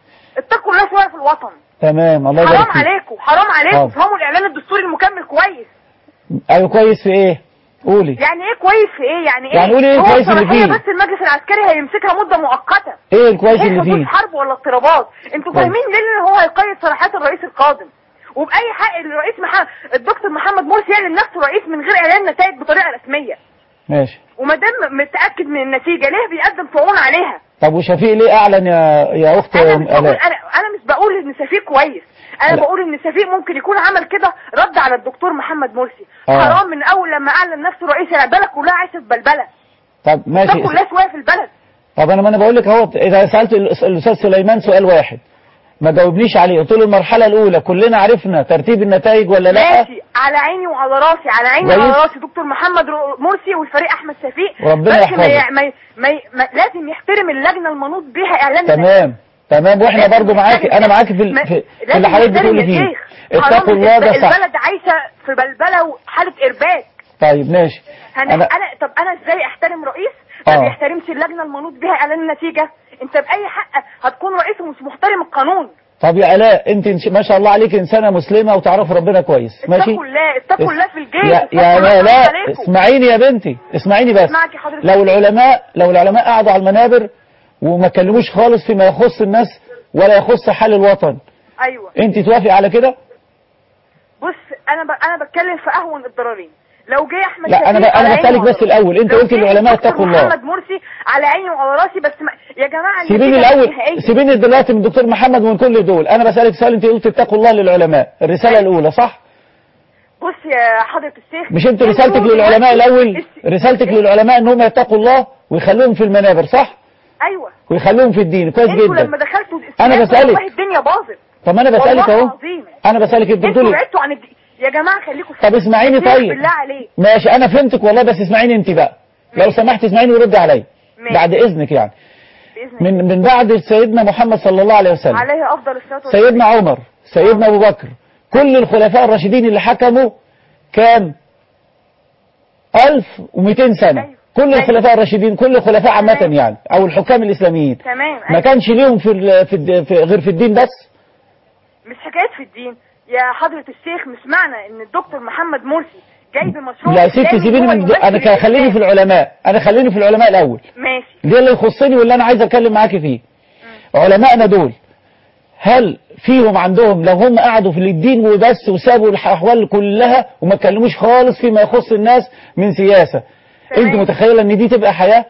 اتقوا الله شويه في الوطن تمام الله حرام يبارك فيك عليكم حرام عليكم حاضر. فهموا الاعلان الدستوري المكمل كويس ايوه كويس في ايه قولي يعني ايه كويس في ايه يعني ايه يعني قولي ايه هو الكويس اللي صلاحية فيه؟ بس المجلس العسكري هيمسكها مده مؤقته ايه الكويس اللي إيه حدوث فيه حرب ولا اضطرابات انتوا كويس. فاهمين ليه ان هو هيقيد صلاحيات الرئيس القادم وباي حق الرئيس محمد الدكتور محمد مرسي يعلن نفسه رئيس من غير اعلان نتائج بطريقه رسميه ماشي وما دام متاكد من النتيجه ليه بيقدم طعون عليها طب وشفيق ليه اعلن يا يا اخت انا مش بقول آلاء انا انا مش بقول ان شفيق كويس انا لا. بقول ان شفيق ممكن يكون عمل كده رد على الدكتور محمد مرسي آه. حرام من اول لما اعلن نفسه رئيس البلد كلها عايشه في بلبله طب ماشي اتقوا الله شويه في البلد طب انا ما انا بقول لك اهو اذا سالت الأس- الاستاذ سليمان سؤال واحد ما جاوبنيش عليه قلت له المرحله الاولى كلنا عرفنا ترتيب النتائج ولا لا ماشي على عيني وعلى راسي على عيني كويس. وعلى راسي دكتور محمد رو- مرسي والفريق احمد شفيق وربنا بس ما, يحفظك. ي- ما, ي- ما, ي- ما لازم يحترم اللجنه المنوط بيها اعلان تمام تمام واحنا لازم برضو معاكي يحترم- انا معاكي في ال- ما- في, في لازم اللي حضرتك يحترم بتقولي يا فيه شيخ. اتقوا حرام الله ده الب- صح البلد عايشه في بلبله وحاله ارباك طيب ماشي أنا, انا انا طب انا ازاي احترم رئيس ما آه. بيحترمش اللجنه المنوط بها اعلان النتيجه انت باي حق هتكون رئيس ومش محترم القانون طب يا الاء انت إن- ما شاء الله عليك انسانه مسلمه وتعرف ربنا كويس ماشي اتقوا الله اتقوا الله في الجيش يا اتقوا يا الله لا لا عليكم. اسمعيني يا بنتي اسمعيني بس اسمعك يا حضرتك. لو العلماء لو العلماء قعدوا على المنابر وما كلموش خالص فيما يخص الناس ولا يخص حال الوطن ايوه انت توافقي على كده بص انا ب... انا بتكلم في اهون الضررين لو جه احمد لا انا ب... شفيق على انا عيني بسالك وعلى بس الاول انت لو قلت جه للعلماء الدكتور اتقوا الله محمد مرسي على عيني وعلى راسي بس ما... يا جماعه سيبيني النتيجة الاول النهائية. سيبيني دلوقتي من الدكتور محمد ومن كل دول انا بسالك سؤال انت قلت اتقوا الله للعلماء الرساله الاولى صح بص يا حضره الشيخ مش انت انتوا رسالتك للعلماء الاول رسالتك للعلماء ان هم يتقوا الله ويخلوهم في المنابر صح ايوه ويخلوهم في الدين كويس انتوا جدا لما دخلتوا أنا السياسة بسألك. والله الدنيا باظت طب ما انا بسالك والله اهو العظيم. انا بسالك انت انتوا بتقولي بعدتوا عن الدين يا جماعه خليكم طب اسمعيني الشيخ طيب بالله عليك ماشي انا فهمتك والله بس اسمعيني انت بقى لو سمحت اسمعيني ورد عليا ماشي. بعد اذنك يعني باذن الله من من بعد سيدنا محمد صلى الله عليه وسلم عليه افضل الصلاه والسلام سيدنا عمر سيدنا أبو بكر كل الخلفاء الراشدين اللي حكموا كام 1200 سنة كل الخلفاء الراشدين كل الخلفاء عامة يعني أو الحكام الإسلاميين تمام ما كانش ليهم في, ال- في, الد- في غير في الدين بس مش حكايه في الدين يا حضره الشيخ مش معنى ان الدكتور محمد مرسي جاي بمشروع لا ست إسلامي سيبيني هو من يمثل أنا ك- خليني في العلماء أنا خليني في العلماء الأول ماشي دي اللي يخصني واللي أنا عايز أتكلم معاكي فيه علمائنا دول هل فيهم عندهم لو هم قعدوا في الدين وبس وسابوا الأحوال كلها وما اتكلموش خالص فيما يخص الناس من سياسة انت متخيلة ان دي تبقى حياة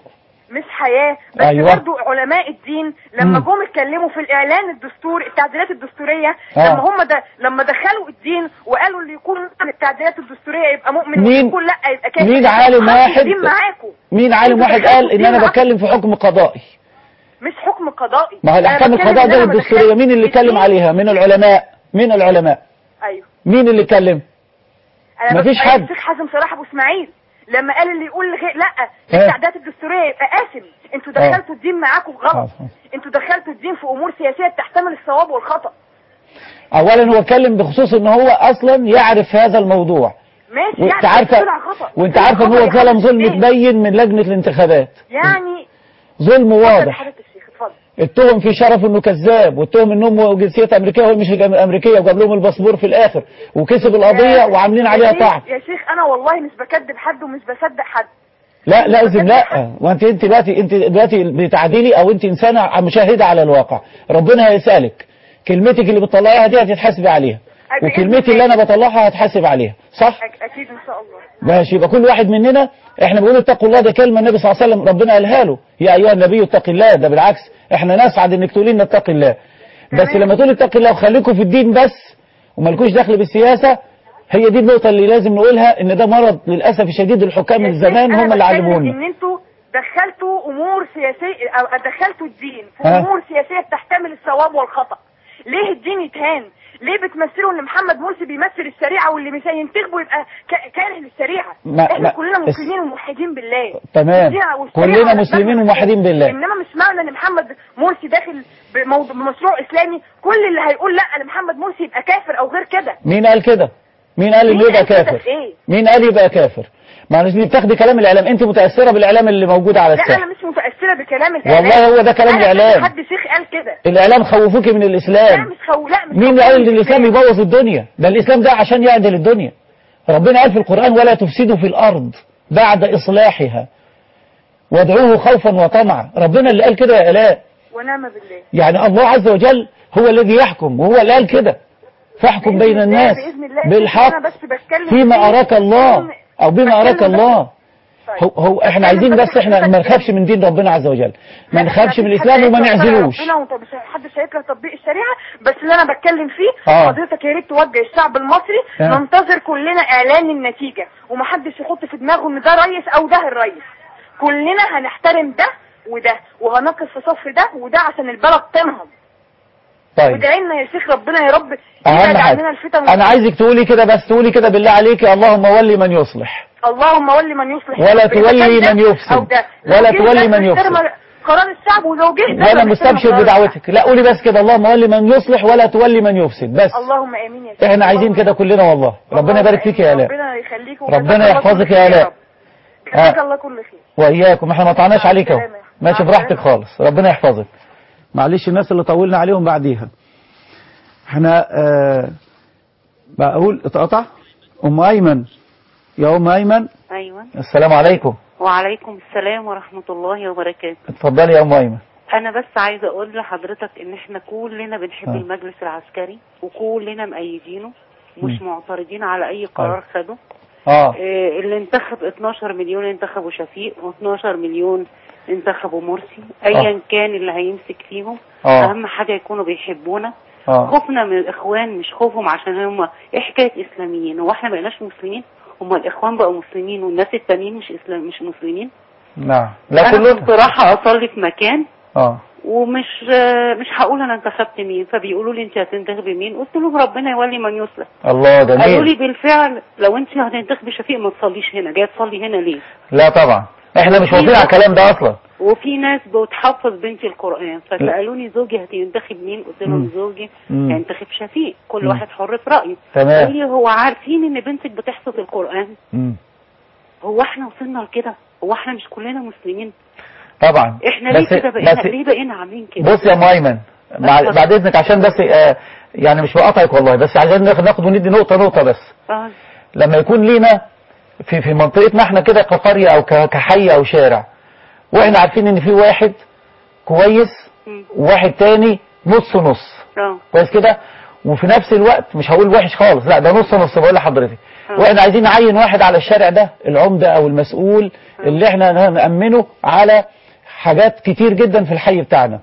مش حياة بس أيوة. برضو علماء الدين لما مم. جم اتكلموا في الإعلان الدستوري التعديلات الدستورية آه. لما هم ده لما دخلوا الدين وقالوا اللي يكون مؤمن التعديلات الدستورية يبقى مؤمن مين- واللي يكون لا يبقى كافر مين عالم حطوا واحد الدين معاكم مين عالم انتوا واحد دخلتوا قال ان الدين انا معاكم. بتكلم في حكم قضائي مش حكم قضائي ما هو أنا الاحكام بتكلم القضاء إن ده أنا ما الدستورية دخلتش مين اللي في اتكلم الدين. عليها من العلماء من العلماء ايوه مين اللي اتكلم انا مفيش بس- حد. الشيخ حازم صلاح ابو اسماعيل لما قال اللي يقول غير لا ها. التعديلات الدستوريه يبقى قاسم انتوا آه. دخلتوا الدين معاكم غلط انتوا دخلتوا الدين في امور سياسيه تحتمل الصواب والخطا اولا هو اتكلم بخصوص ان هو اصلا يعرف هذا الموضوع ماشي وانت يعني عارفه طلع خطا وانت طلع عارفه ان خطأ هو يا ظلم حضرة ظلم الشيخ. متبين من لجنة الانتخابات يعني ظلم اتفضل يا واضح حضرة الشيخ اتفضل اتهم في شرف انه كذاب واتهم انه جنسيته امريكيه وهو مش امريكيه وجاب لهم الباسبور في الاخر وكسب القضيه وعاملين يا عليها شيخ- طعن يا شيخ انا والله مش بكذب حد ومش بصدق حد لا لازم لا وانت انت دلوقتي انت دلوقتي بتعديلي او انت انسانه مشاهده على الواقع ربنا هيسالك كلمتك اللي بتطلعيها دي هتتحاسبي عليها بإذن وكلمتي اللي انا بطلعها هتحاسب عليها صح أك- اكيد ان شاء الله ماشي يبقى كل واحد مننا احنا بنقول اتقوا الله ده كلمه النبي صلى الله عليه وسلم ربنا قالها له يا ايها النبي اتق الله ده بالعكس احنا نسعد انك تقولي لنا اتق الله بس لما تقولي اتق الله وخليكم في الدين بس ومالكوش دخل بالسياسه هي دي النقطه اللي لازم نقولها ان ده مرض للاسف الشديد الحكام من زمان أنا هم اللي بتكلم علمونا ان انتوا دخلتوا امور سياسيه او دخلتوا الدين في ها؟ امور سياسيه تحتمل الصواب والخطا ليه الدين يتهان ليه بتمثلوا ان محمد مرسي بيمثل الشريعه واللي مش هينتخبه يبقى ك- كاره للشريعه ما- احنا ما- كلنا اس- مسلمين وموحدين بالله تمام. الشريعة والشريعة كلنا على مسلمين دماغنا. وموحدين بالله. انما مش معنى ان محمد مرسي داخل بموضوع بمشروع اسلامي كل اللي هيقول لا لمحمد مرسي يبقى كافر او غير كده مين قال كده مين قال انه مين يبقى قال كده كافر في ايه مين قال يبقى كافر معلش دي بتاخدي كلام الاعلام انت متاثره بالاعلام اللي موجود على لا الساحه انا مش متاثره بكلام الاعلام والله هو ده كلام أنا الإعلام. حد شيخ قال كده الاعلام خوفوكي من لا الاسلام مش خو... لا مش مين اللي قال ان الاسلام يبوظ الدنيا ده الاسلام ده عشان يعدل الدنيا ربنا قال في القران ولا تفسدوا في الارض بعد اصلاحها وادعوه خوفا وطمعا ربنا اللي قال كده يا الاء ونعم بالله يعني الله عز وجل هو الذي يحكم وهو اللي قال كده فاحكم بين بإذن الله- الناس بإذن الله بالحق انا بس بتكلم فيما فيه. اراك الله او بما اراك بتكلم بس- الله هو, هو احنا عايزين بس احنا ما نخافش من دين ربنا عز وجل ما نخافش من الاسلام وما نعزلوش ربنا ومش حدش هيكره تطبيق الشريعه بس اللي انا بتكلم فيه آه. حضرتك يا ريت توجه الشعب المصري آه. ننتظر كلنا اعلان النتيجه ومحدش يحط في دماغه ان ده رئيس او ده الرئيس كلنا هنحترم ده وده وهنقف في صف ده وده عشان البلد تنهض طيب وادعي لنا يا شيخ ربنا يا رب اهم يبعد حاجه عننا الفتن انا عايزك تقولي كده بس تقولي كده بالله عليك اللهم ولي من يصلح اللهم ولي من يصلح ولا إذا كان تولي ده من يفسد. أو ده. ولا لو جه تولي ده من نحترم يفسد. قرار الشعب ولو جه ده وانا نحترم مستبشر قرار بدعوتك لا قولي بس كده اللهم ولي من يصلح ولا تولي من يفسد بس اللهم امين يا شيخ احنا عايزين كده كلنا والله ربنا يبارك فيك يا الاء ربنا يخليك ربنا يحفظك يا الاء جزاك آه. الله كل خير واياكم احنا ما طعناش عليك اهو السلامة. ماشي مع براحتك السلامة. خالص ربنا يحفظك معلش الناس اللي طولنا عليهم بعديها احنا آه بقول اتقطع ام ايمن يا ام ايمن ايوه السلام عليكم وعليكم السلام ورحمة الله وبركاته اتفضلي يا ام ايمن انا بس عايزة اقول لحضرتك ان احنا كلنا بنحب آه. المجلس العسكري وكلنا مأيدينه مش مم. معترضين على اي قرار خده اه آه، اللي انتخب 12 مليون انتخبوا شفيق و12 مليون انتخبوا مرسي ايا كان اللي هيمسك فيهم آه. اهم حاجة يكونوا بيحبونا اه خوفنا من الاخوان مش خوفهم عشان هم ايه حكاية اسلاميين هو احنا بقيناش مسلمين هم الاخوان بقوا مسلمين والناس التانيين مش اسلام مش مسلمين نعم لا انا كلنا كنت رايحه اصلي في مكان اه ومش آه، مش هقول انا انتخبت مين فبيقولوا لي انت هتنتخبي مين قلت لهم ربنا يولي من يصلح الله قالوا لي جميل بالفعل لو انت هتنتخبي شفيق ما تصليش هنا جايه تصلي هنا ليه لا طبعا احنا مش واقفين على الكلام ده اصلا وفي ناس بتحفظ بنتي القرآن فسألوني زوجي هتنتخب مين قلت لهم مم. زوجي مم. هينتخب شفيق كل مم. واحد حر في رأيه تمام. قال لي هو عارفين ان بنتك بتحفظ القرآن مم. هو احنا وصلنا لكده هو احنا مش كلنا مسلمين طبعا احنا ليه بس- كده بقينا بس- ليه بقينا عاملين كده بص يا ام ايمن مع- اتفضل. بعد اذنك عشان بس آه، يعني مش بقاطعك والله بس عشان ناخد ناخد وندي نقطه نقطه بس آه. لما يكون لينا في في منطقتنا احنا كده كقريه او ك- كحي او شارع واحنا عارفين ان في واحد كويس وواحد تاني نص نص اه كويس كده وفي نفس الوقت مش هقول وحش خالص لا ده نص نص بقول لحضرتك آه. واحنا عايزين نعين واحد على الشارع ده العمده او المسؤول اللي احنا نامنه على حاجات كتير جدا في الحي بتاعنا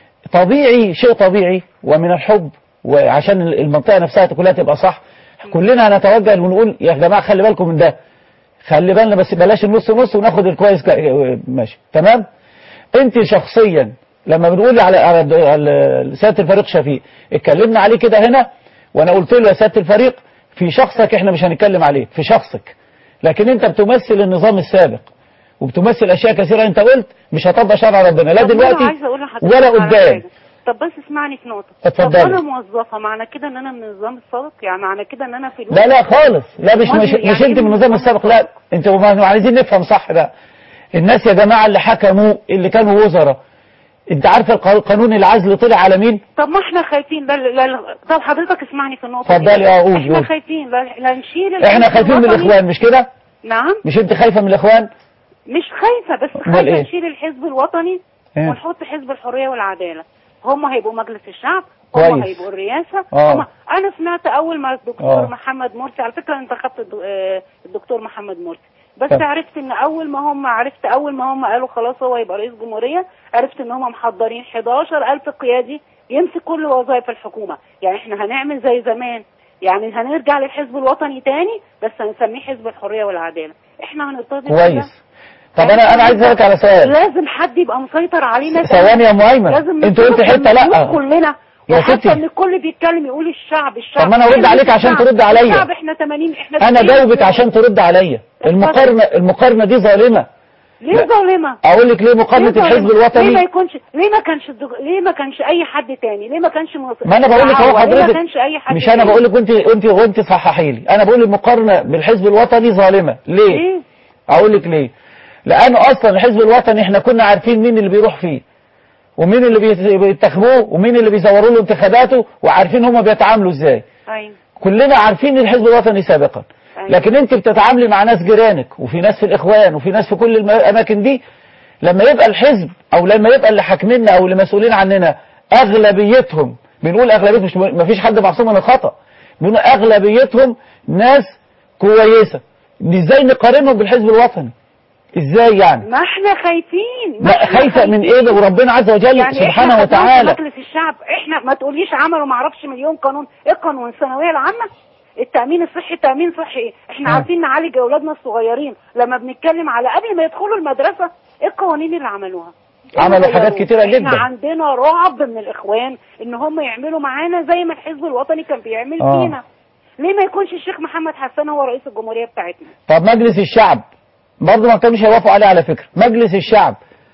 طبيعي شيء طبيعي ومن الحب وعشان المنطقه نفسها كلها تبقى صح كلنا هنتوجه ونقول يا جماعه خلي بالكم من ده خلي بالنا بس بلاش النص نص وناخد الكويس كا- ماشي تمام انت شخصيا لما بنقول على على على سياده الفريق شفيق اتكلمنا عليه كده هنا وانا قلت له يا سياده الفريق في شخصك احنا مش هنتكلم عليه في شخصك لكن انت بتمثل النظام السابق وبتمثل اشياء كثيره انت قلت مش هطبق شرع ربنا لا طب أنا دلوقتي عايزة أقول لحضرتك ولا على قدام حاجة. طب بس اسمعني في نقطة اتفضلي. طب أنا موظفة معنى كده إن أنا من النظام السابق يعني معنى كده إن أنا في لا لا خالص لا مش أمال مش, يعني مش إيه انت من النظام السابق لا انت ما- عايزين نفهم صح بقى الناس يا جماعه اللي حكموا اللي كانوا وزراء انت عارف الق- قانون العزل طلع على مين طب ما احنا خايفين لا لا لا طب حضرتك اسمعني في النقطة دي. اتفضلي، اه، قول، احنا قول. خايفين لا, لا نشيل احنا الحزب خايفين من الوطني. الاخوان مش كده نعم مش انت خايفه من الاخوان مش خايفة بس أمال خايفة إيه؟ نشيل الحزب الوطني إيه؟ ونحط حزب الحرية والعدالة هم هيبقوا مجلس الشعب كويس. هم هيبقوا الرئاسة آه. هم انا سمعت اول ما الدكتور آه. محمد مرسي على فكرة انت خدت الد- آه، الدكتور محمد مرسي بس طب. عرفت ان اول ما هم عرفت اول ما هم قالوا خلاص هو يبقى رئيس جمهورية عرفت ان هم محضرين 11000 قيادي يمسك كل وظائف الحكومة يعني احنا هنعمل زي زمان يعني هنرجع للحزب الوطني تاني بس هنسميه حزب الحرية والعدالة احنا هنرتضي بده. كويس طب انا انا عايز اسالك على سؤال لازم حد يبقى مسيطر علينا ثواني يا أم أيمن. لازم انت قلت نكون حتة لأ. مسؤولين كلنا يا وحتى ستي. ان الكل بيتكلم يقول الشعب الشعب طب ما أنا أرد إحنا عليك مش عشان الشعب. ترد عليا. الشعب احنا 80 احنا انا 90 جاوبك مليون. عشان ترد عليا المقارنه المقارنه دي ظالمه ليه لا. ظالمه اقول لك ليه مقارنه ليه ظالمة؟ الحزب ليه ما الوطني يكونش ليه ما كانش الدج... ليه ما كانش اي حد تاني ليه ما كانش مص... ما انا بقول لك اهو دعوة؟ ليه ما حضرتك كانش اي حد مش انا تاني؟ بقول لك وانت وانت وانت صححي لي انا بقول المقارنه بالحزب الوطني ظالمه ليه ليه اقول لك ليه لانه اصلا الحزب الوطني احنا كنا عارفين مين اللي بيروح فيه ومين اللي بيت- بينتخبوه ومين اللي بيزوروا له انتخاباته وعارفين هم بيتعاملوا ازاي ايوه كلنا عارفين الحزب الوطني سابقا أيوة. لكن انت بتتعاملي مع ناس جيرانك وفي ناس في الاخوان وفي ناس في كل الم- الاماكن دي لما يبقى الحزب او لما يبقى اللي حاكميننا او اللي مسؤولين عننا اغلبيتهم بنقول اغلبيتهم مش ما فيش حد معصوم من الخطا بنقول اغلبيتهم ناس كويسه ازاي نقارنهم بالحزب الوطني ازاي يعني ما احنا خايفين لا احنا خايفه من خايفين. ايه وربنا عز وجل يعني سبحانه احنا خدناهم وتعالى في مجلس الشعب احنا ما تقوليش عملوا ما اعرفش مليون قانون ايه قانون الثانويه العامه التامين الصحي تامين صحي ايه احنا آه. عارفين نعالج اولادنا الصغيرين لما بنتكلم على قبل ما يدخلوا المدرسه ايه القوانين اللي عملوها إيه عملوا اللي حاجات غيروه؟ كتيرة احنا جدا. عندنا رعب من الاخوان ان هم يعملوا معانا زي ما الحزب الوطني كان بيعمل آه. فينا ليه ما يكونش الشيخ محمد حسان هو رئيس الجمهوريه بتاعتنا طب مجلس الشعب برضه ما كانوش هيوافقوا عليه على فكرة مجلس الشعب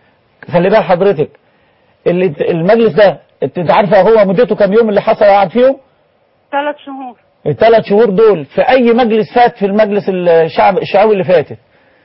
خلي بال حضرتك اللي المجلس ده انت انت عارفه هو مدته كام يوم اللي حصل قعد فيهم ثلاث شهور الثلاث شهور دول في اي مجلس فات في المجلس الشعب الشعوي اللي فاتت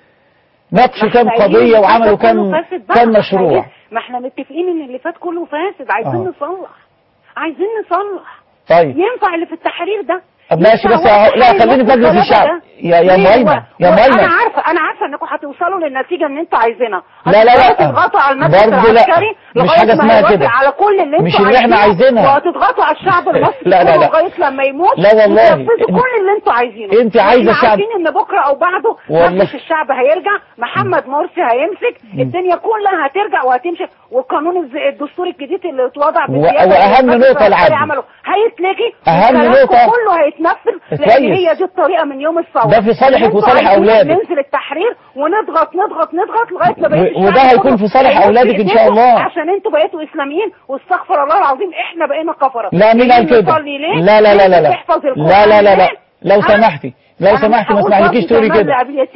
ناقشوا كام احنا قضية قايلين وعملوا الفساد كام كله فاسد بقى. كام احنا مشروع قايلين- ما احنا متفقين ان اللي فات كله فاسد عايزين آه. نصلح عايزين نصلح طيب ينفع اللي في التحرير ده طب ماشي ينفع بس واحد أهو- لا هيموت خليني في مجلس بالغلابة الشعب ده؟ يا يا ليه؟ مهيمن و- يا وانا مهيمن عارفه انا عارفه انكم هتوصلوا للنتيجه اللي انتوا عايزينها لا، لا، لا. هتضغطوا على المجلس برضه لا. العسكري مش لغاية حاجة ما اسمها يوافق كده. على كل اللي انتوا مش اللي احنا عايزينه. عايزينها. وهتضغطوا على الشعب المصري لا، لا، كله لا. لغايه لما يموت لا والله. وتنفذوا انت- كل اللي انتوا عايزينه انت عايزة احنا شعب- عارفين ان بكره او بعده والله. مجلس الشعب هيرجع محمد مرسي هيمسك الدنيا كلها هترجع وهتمشي والقانون الز- الدستوري الجديد اللي اتوضع و- بالزياده وأهم اللي المجلس نقطة العسكري العدل. عمله هيتلغي أهم وكلامكم نقطة- كله هيتنفذ لان كويس. هي دي الطريقه من يوم الثوره ده في صالحك اللي انتوا وصالح عايزين أولادك. ننزل التحرير ونضغط نضغط نضغط لغايه ما بقيت و- وده هيكون في صالح أولادك إن شاء الله. عشان انتوا بقيتوا اسلاميين واستغفر الله العظيم احنا بقينا كفره لا مين قال جايين كده نصلي ليه؟ لا لا لا لا ليه لا بتحفظ القرآن لا لا لا لا ليه؟ لو ها؟ سمحتي لو أنا سمحتي ما هقول اسمحلكيش برضه تقولي كمان كده لأبيتي-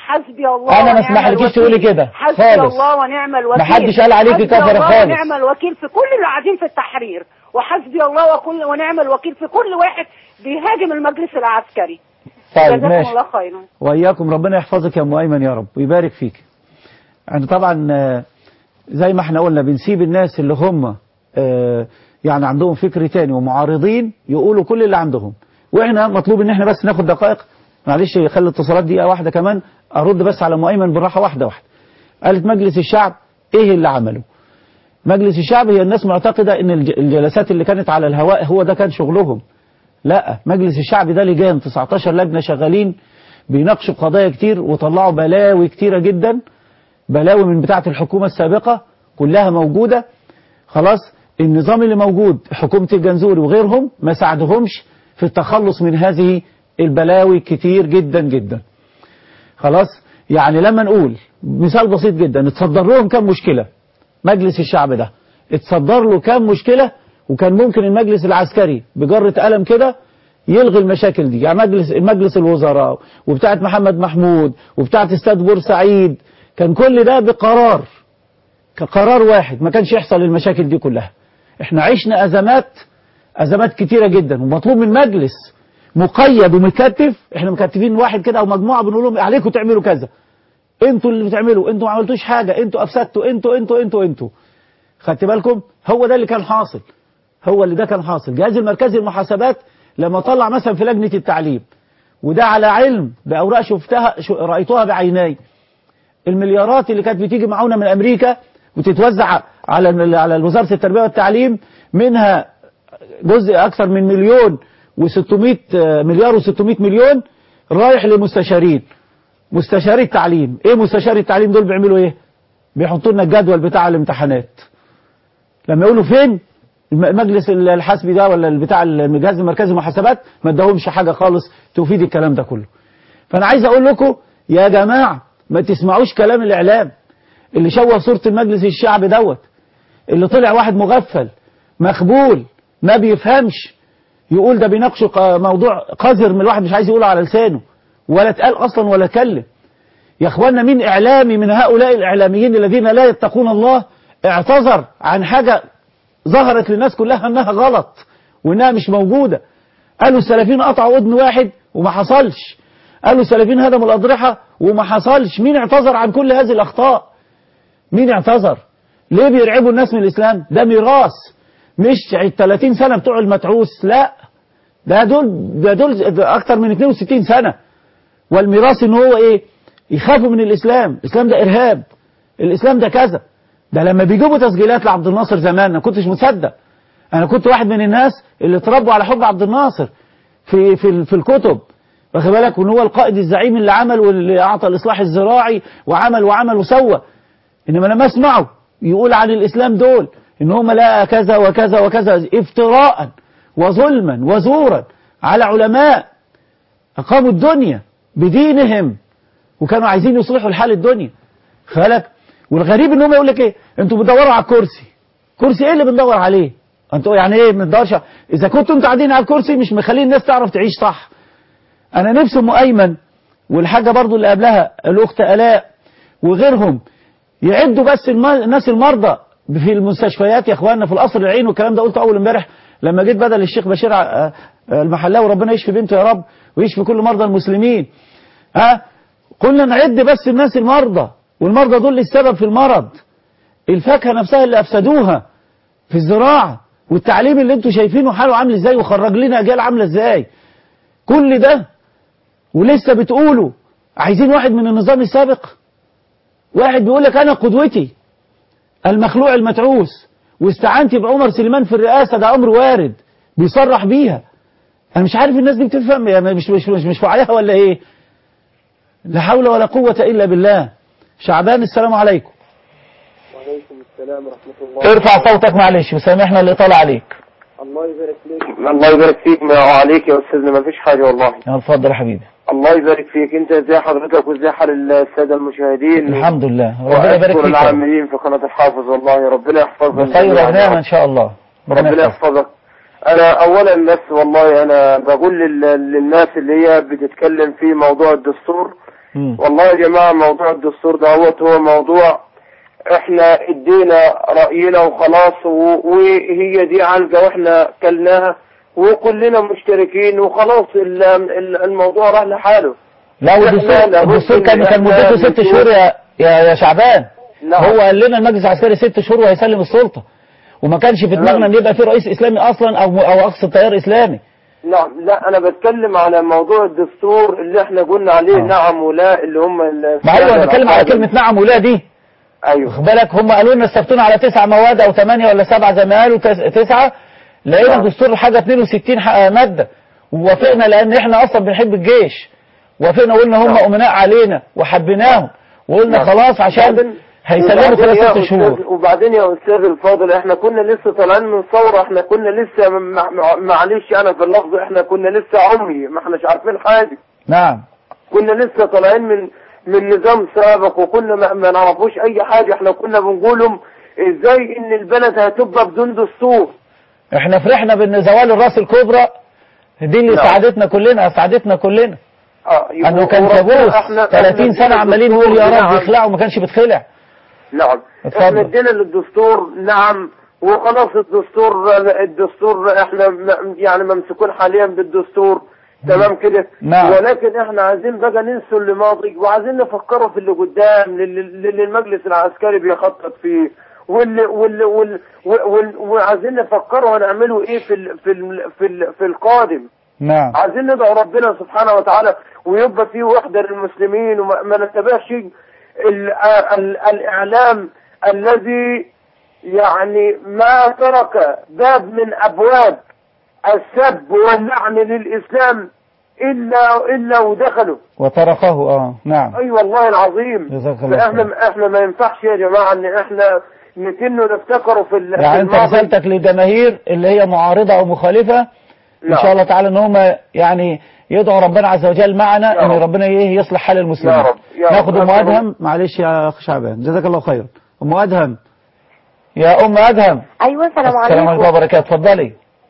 حسبي الله أنا ما ونعم اسمحلكيش الوكيل. تقولي كده حسبي خالص. الله ونعم الوكيل محدش قال عليكي حسبي كفرة الله خالص. ونعم الوكيل في كل اللي قاعدين في التحرير وحسبي الله وكل ونعم الوكيل في كل واحد بيهاجم المجلس العسكري طيب جزاكم ماشي الله خيرا وإياكم ربنا يحفظك يا أم أيمن يا رب ويبارك فيك يعني طبعا آه، زي ما احنا قلنا بنسيب الناس اللي هم آه، يعني عندهم فكر تاني ومعارضين يقولوا كل اللي عندهم واحنا مطلوب ان احنا بس ناخد دقائق معلش خلي الاتصالات دقيقه واحده كمان ارد بس على ام ايمن بالراحه واحده واحده قالت مجلس الشعب ايه اللي عمله مجلس الشعب هي الناس معتقده ان الج- الجلسات اللي كانت على الهواء هو ده كان شغلهم لا مجلس الشعب ده لجان 19 لجنه شغالين بيناقشوا قضايا كتير وطلعوا بلاوي كتيره جدا بلاوي من بتاعه الحكومه السابقه كلها موجوده خلاص النظام اللي موجود حكومه الجنزوري وغيرهم ما ساعدهمش في التخلص من هذه البلاوي كتير جدا جدا خلاص يعني لما نقول مثال بسيط جدا اتصدر لهم كم مشكله مجلس الشعب ده اتصدر له كام مشكلة وكان ممكن المجلس العسكري بجرة قلم كده يلغي المشاكل دي يعني مجلس مجلس الوزراء وبتاعة محمد محمود وبتاعة استاد بورسعيد كان كل ده بقرار كقرار واحد ما كانش يحصل المشاكل دي كلها احنا عشنا ازمات ازمات كتيرة جدا ومطلوب من مجلس مقيد ومكتف احنا مكتفين واحد كده او مجموعة بنقول لهم عليكم تعملوا كذا انتوا اللي بتعملوا انتوا ما عملتوش حاجة انتوا افسدتوا انتوا انتوا انتوا انتوا خدت بالكم هو ده اللي كان حاصل هو اللي ده كان حاصل جهاز المركزي للمحاسبات لما طلع مثلا في لجنة التعليم وده على علم بأوراق شفتها شو- رأيتها بعيناي المليارات اللي كانت بتيجي معانا من أمريكا وتتوزع على ال- على وزارة التربية والتعليم منها جزء أكثر من مليون و600 مليار و600 مليون رايح لمستشارين مستشاري التعليم ايه مستشاري التعليم دول بيعملوا ايه بيحطوا لنا الجدول بتاع الامتحانات لما يقولوا فين الم- المجلس الحسبي ده ولا بتاع الجهاز المركزي للمحاسبات ما اداهمش حاجه خالص تفيد الكلام ده كله فانا عايز اقول لكم يا جماعه ما تسمعوش كلام الاعلام اللي شوه صوره المجلس الشعب دوت اللي طلع واحد مغفل مخبول ما بيفهمش يقول ده بيناقشوا ق- موضوع قذر من الواحد مش عايز يقوله على لسانه ولا اتقال اصلا ولا اتكلم يا اخوانا مين اعلامي من هؤلاء الاعلاميين الذين لا يتقون الله اعتذر عن حاجة ظهرت للناس كلها انها غلط وانها مش موجودة قالوا السلفيين قطعوا اذن واحد وما حصلش قالوا السلفيين هدموا الاضرحة وما حصلش مين اعتذر عن كل هذه الاخطاء مين اعتذر ليه بيرعبوا الناس من الاسلام ده ميراث مش ال 30 سنة بتوع المتعوس لا ده دول ده دول ده اكتر من 62 سنة والميراث ان هو ايه يخافوا من الاسلام الاسلام ده ارهاب الاسلام ده كذا ده لما بيجيبوا تسجيلات لعبد الناصر زمان انا كنتش مصدق انا كنت واحد من الناس اللي اتربوا على حب عبد الناصر في في في الكتب واخد بالك وان هو القائد الزعيم اللي عمل واللي اعطى الاصلاح الزراعي وعمل وعمل وسوى انما لما اسمعه يقول عن الاسلام دول ان هم لا كذا وكذا وكذا افتراء وظلما وزورا على علماء اقاموا الدنيا بدينهم وكانوا عايزين يصلحوا الحال الدنيا خلك والغريب ان هم يقول لك ايه انتوا بتدوروا على الكرسي كرسي ايه اللي بندور عليه انتوا يعني ايه ما بندورش على- اذا كنتوا انتوا قاعدين على الكرسي مش مخلين الناس تعرف تعيش صح انا نفسي ام ايمن والحاجه برضو اللي قبلها الاخت الاء وغيرهم يعدوا بس الم- الناس المرضى في المستشفيات يا اخواننا في القصر العين والكلام ده قلته اول امبارح لما جيت بدل الشيخ بشير ع- آه، آه، المحلاوي ربنا يشفي بنته يا رب ويشفي كل مرضى المسلمين ها قلنا نعد بس الناس المرضى والمرضى دول السبب في المرض الفاكهه نفسها اللي افسدوها في الزراعه والتعليم اللي انتوا شايفينه حاله عامل ازاي وخرج لنا اجيال عامله ازاي كل ده ولسه بتقولوا عايزين واحد من النظام السابق واحد بيقول لك انا قدوتي المخلوع المتعوس واستعنتي بعمر سليمان في الرئاسة ده امر وارد بيصرح بيها انا مش عارف الناس دي بتفهم يعني مش مش مش, مش وعيها ولا ايه لا حول ولا قوة الا بالله شعبان السلام عليكم وعليكم السلام ورحمة الله ارفع صوتك معلش وسامحنا الاطالة عليك الله يبارك فيك الله يبارك فيك ما عليك يا أستاذنا ما فيش حاجة والله يا اتفضل يا حبيبي الله يبارك فيك أنت ازي حضرتك وازي حال السادة المشاهدين الحمد لله ربنا يبارك وأشكر فيك يا رب. العاملين في قناة الحافظ والله ربنا يحفظك بخير ونعمة ان شاء الله ربنا يحفظك انا اولا بس والله انا بقول لل- للناس اللي هي بتتكلم في موضوع الدستور مم. والله يا جماعة موضوع الدستور دوت هو موضوع احنا ادينا رأينا وخلاص و- وهي دي علقة واحنا كلناها وكلنا مشتركين وخلاص ال- ال- الموضوع راح لحاله لا إحنا والدستور لابد الدستور كان إن كان إحنا مدته ست نشوف- شهور يا يا يا شعبان نعم. هو قال لنا المجلس العسكري ست شهور وهيسلم السلطة وما كانش في دماغنا ان يبقى في رئيس اسلامي اصلا او او اقصد تيار اسلامي نعم لا انا بتكلم على موضوع الدستور اللي احنا قلنا عليه نعم ولا اللي هم ال- ما ايوه انا بتكلم على كلمة نعم ولا دي ايوه خد بالك هم قالوا لنا استفتونا على تسع مواد او ثمانية ولا سبعة زي ما قالوا تس- تسعة لقينا الدستور حاجة 62 ح- مادة ووافقنا لان احنا اصلا بنحب الجيش وافقنا وقلنا هم امناء علينا وحبيناهم وقلنا نعم. خلاص عشان وبعدين- هيسلموا وبعدين خلال يا ست أستاذ- شهور وبعدين يا استاذ الفاضل احنا كنا لسه طالعين من ثوره احنا كنا لسه مع- مع- معلش انا في اللفظ احنا كنا لسه عمي ما احناش عارفين حاجه نعم كنا لسه طالعين من من نظام سابق وكنا ما, ما نعرفوش اي حاجه احنا كنا بنقولهم ازاي ان البلد هتبقى بدون دستور احنا فرحنا بان زوال الراس الكبرى دي اللي نعم. ساعدتنا كلنا اسعدتنا كلنا اه انه كان وربنا- كابوس احنا- 30 احنا سنة عمالين نقول يا رب نعم. يخلعوا وما كانش بيتخلع نعم اتفضل. احنا ادينا للدستور نعم وخلاص الدستور الدستور احنا م- يعني ممسكون حاليا بالدستور تمام كده نعم. ولكن احنا عايزين بقى ننسوا اللي ماضي وعايزين نفكروا في اللي قدام للي للي المجلس العسكري بيخطط فيه واللي واللي وال وال وعايزين نفكروا هنعملوا ايه في ال في ال في, ال في القادم نعم عايزين ندعو ربنا سبحانه وتعالى ويبقى في وحدة للمسلمين وما ما نتبعش ال- ال- الإعلام الذي يعني ما ترك باب من أبواب السب واللعن للإسلام إلا إلا ودخلوا وطرقه اه نعم أي والله العظيم جزاك الله خير. فإحنا إحنا ما ينفعش يا جماعة إن إحنا نتنوا نفتكروا في ال- في يعني انت الماضي. رسالتك للجماهير اللي هي معارضة او مخالفة ان نعم. شاء الله تعالى ان هم يعني يدعوا ربنا عز وجل معنا ان ربنا ايه يصلح حال المسلمين يا رب. يا رب. ناخد ام أسأل ادهم معلش يا اخ شعبان جزاك الله خير ام ادهم يا ام ادهم ايوه السلام السلام عليكم عليكم وبركاته اتفضلي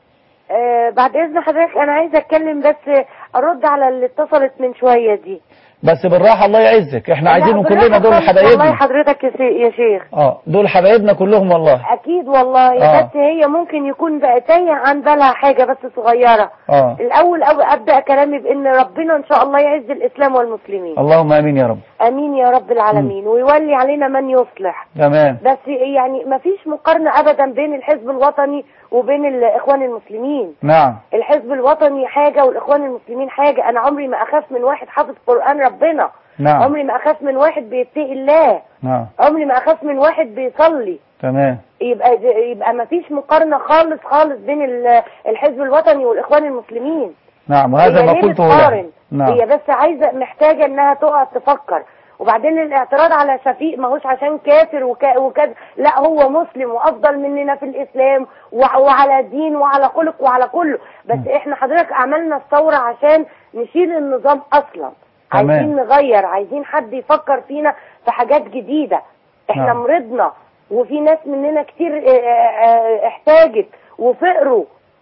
آه بعد اذن حضرتك انا عايزه اتكلم بس ارد على اللي اتصلت من شويه دي بس بالراحة الله يعزك احنا عايزينهم لا، كلنا بالراحة دول خالص والله حبايبنا حضرتك يا, سي- يا شيخ اه دول حبايبنا كلهم والله اكيد والله آه. بس هي ممكن يكون بقى تايه عن بالها حاجه بس صغيره اه الاول أو ابدا كلامي بان ربنا ان شاء الله يعز الاسلام والمسلمين اللهم امين يا رب امين يا رب العالمين ويولي علينا من يصلح تمام بس يعني ما فيش مقارنه ابدا بين الحزب الوطني وبين الاخوان المسلمين نعم الحزب الوطني حاجة والإخوان المسلمين حاجة أنا عمري ما أخاف من واحد حافظ قرآن ربنا نعم. عمري ما أخاف من واحد بيتقي الله نعم عمري ما أخاف من واحد بيصلي تمام يبقى يبقى ما فيش مقارنة خالص خالص بين ال- الحزب الوطني والإخوان المسلمين نعم وهذا هي ما ليه قلته بتقارن؟ له نعم هي بس عايزة محتاجة إنها تقعد تفكر وبعدين الاعتراض على شفيق ماهوش عشان كافر وكا- وكذا لا هو مسلم وافضل مننا في الاسلام وع- وعلى دين وعلى خلق وعلى كله بس احنا حضرتك عملنا الثوره عشان نشيل النظام اصلا تمام. عايزين نغير عايزين حد يفكر فينا في حاجات جديده احنا نعم. مرضنا وفي ناس مننا كتير اه، اه، احتاجت وفقروا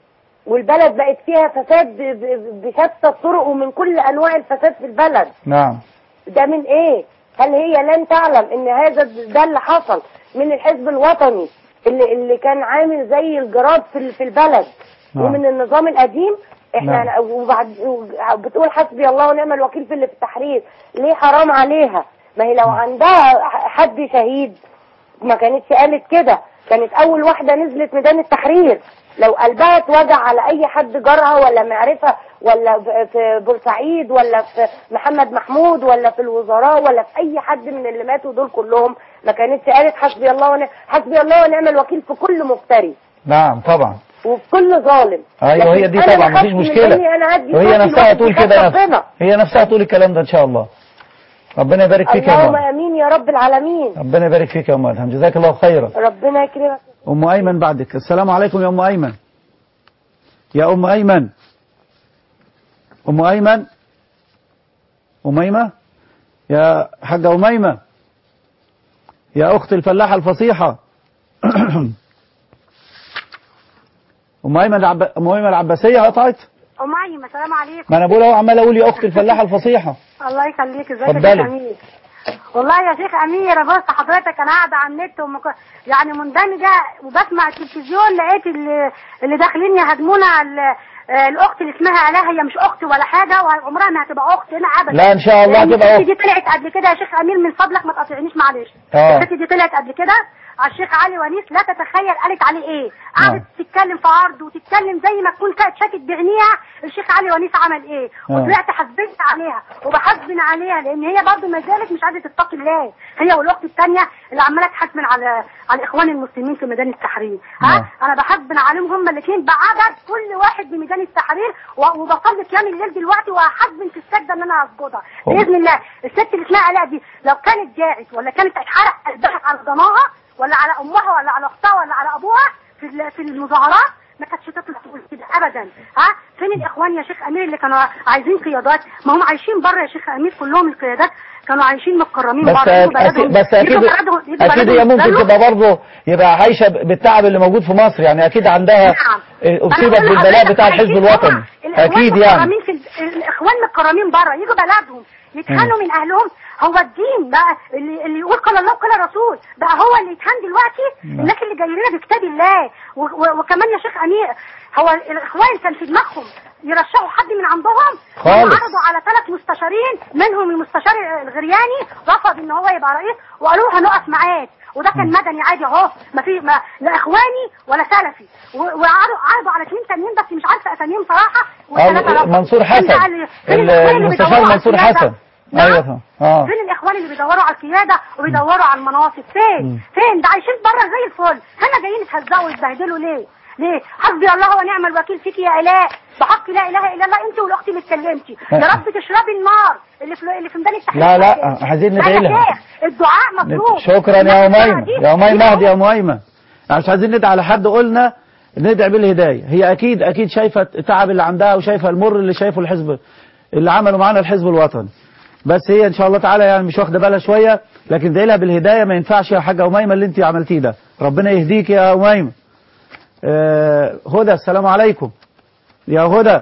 والبلد بقت فيها فساد ب- ب- بشتى الطرق ومن كل انواع الفساد في البلد نعم ده من ايه هل هي لن تعلم ان هذا ده اللي حصل من الحزب الوطني اللي, اللي كان عامل زي الجراد في ال- في البلد نعم. ومن النظام القديم احنا نعم. وبعد بتقول حسبي الله ونعم الوكيل في اللي في التحرير ليه حرام عليها ما هي لو عندها حد شهيد ما كانتش قالت كده كانت اول واحده نزلت ميدان التحرير لو قلبها اتوجع على اي حد جارها ولا معرفه ولا ب- في بورسعيد ولا في محمد محمود ولا في الوزراء ولا في اي حد من اللي ماتوا دول كلهم ما كانتش قالت حسبي الله ونعم حسبي الله ونعم الوكيل في كل مفتري نعم طبعا وفي كل ظالم ايوه لكن هي دي أنا طبعا ما مفيش خافش من مشكلة إني انا ادي وهي صوتي نفسها لواحد تقول بيخاف كده نفس ربنا. هي نفسها تقول الكلام ده ان شاء الله ربنا يبارك فيك يا اللهم ام امين يا رب العالمين ربنا يبارك فيك يا ام ادهم جزاك الله خيرا ربنا يكرمك ام ايمن بعدك السلام عليكم يا ام ايمن يا ام ايمن ام ايمن اميمه يا حاجه اميمه يا اخت الفلاحه الفصيحه ام ايمن العب... ام ايمن العباسيه قطعت ام ايمن السلام عليكم ما انا بقول اهو عمال اقول يا اختي الفلاحه الفصيحه الله يخليك ازيك يا اتفضلي. شيخ امير والله يا شيخ امير بص حضرتك انا قاعده على النت ومك... يعني مندمجه وبسمع التلفزيون لقيت اللي, اللي داخلين يهاجمونا على آه، الاخت اللي اسمها اله هي مش اخت ولا حاجه وعمرها ما هتبقى اخت هنا ابدا لا، إن شاء الله لأن هتبقى الست دي طلعت قبل كده يا شيخ امير من فضلك ما تقاطعنيش معلش آه. الست دي طلعت قبل كده على الشيخ علي ونيس لا تتخيل قالت عليه ايه قعدت تتكلم في عرض وتتكلم زي ما تكون كانت شاكت بعينيها الشيخ علي ونيس عمل ايه آه. وطلعت حسبت عليها وبحسبن عليها لان هي برضه ما زالت مش عايزه تتقي الله هي والاخت الثانيه اللي عماله تحاسبن على على الاخوان المسلمين في ميدان التحرير ها انا بحاسبن عليهم هما الاثنين بعدد كل واحد بميدان التحرير و- وبصلي قيام الليل دلوقتي وهحاسبن في السجده ان انا هسجدها باذن الله الست اللي اسمها الاء دي لو كانت جاعت ولا كانت هتحرق قلبها على ضناها ولا على امها ولا على اختها ولا على ابوها في ال- في المظاهرات ما كانتش تطلع تقول كده ابدا ها فين الاخوان يا شيخ امير اللي كانوا عايزين قيادات ما هم عايشين بره يا شيخ امير كلهم القيادات كانوا عايشين متكرمين بس بره يجوا أكيد بلدهم- بس اكيد يجوا بلدهم- يجوا اكيد بلدهم هي ممكن يستنوا. تبقى برضه يبقى عايشه بالتعب اللي موجود في مصر يعني اكيد عندها نعم. آه، اصيبت أنا بقول بالبلاء لحضرتك بتاع الحزب عايشين الوطني بره. الإخوان اكيد يعني متكرمين في ال- الاخوان متكرمين بره يجوا بلدهم يتهانوا من اهلهم هو الدين بقى اللي, اللي يقول قال الله وقال الرسول بقى هو اللي يتهان دلوقتي نعم. الناس اللي جايين لنا بكتاب الله و- و- وكمان يا شيخ امير هو الاخوان كان في دماغهم يرشحوا حد من عندهم خالص. عرضوا على ثلاث مستشارين منهم المستشار الغرياني رفض ان هو يبقى رئيس وقالوا له هنقف معاك وده كان مدني عادي اهو ما في ما لا اخواني ولا سلفي و- وعرضوا عرضوا على اثنين تانيين بس مش عارفه اساميهم صراحه والثلاثه آه، رفضوا. منصور فين حسن بقى اللي- فين ال- الإخوان اللي المستشار بيدوروا على منصور القيادة؟ حسن نعم. ايوه اه فين الاخوان اللي بيدوروا على القياده وبيدوروا على المناصب فين فين ده عايشين بره زي الفل هنا جايين يتهزقوا ويتبهدلوا ليه ليه حسبي الله ونعم الوكيل فيك يا الاء بحق لا اله الا الله انت والاخت اللي اتكلمتي يا رب تشربي النار اللي في اللي في ميدان التحرير لا لا عايزين ندعي يا لها شيخ، الدعاء مطلوب شكرا يا الناس أميمة دي- يا أميمة دي اهدي يا أميمة يعني مش عايزين ندعي على حد قلنا ندعي بالهداية هي أكيد أكيد شايفة التعب اللي عندها وشايفة المر اللي شايفه الحزب اللي عمله معانا الحزب الوطني بس هي إن شاء الله تعالى يعني مش واخدة بالها شوية لكن ادعي لها بالهداية ما ينفعش يا حاجة أميمة اللي أنت عملتيه ده ربنا يهديك يا أميمة آه هدى السلام عليكم يا هدى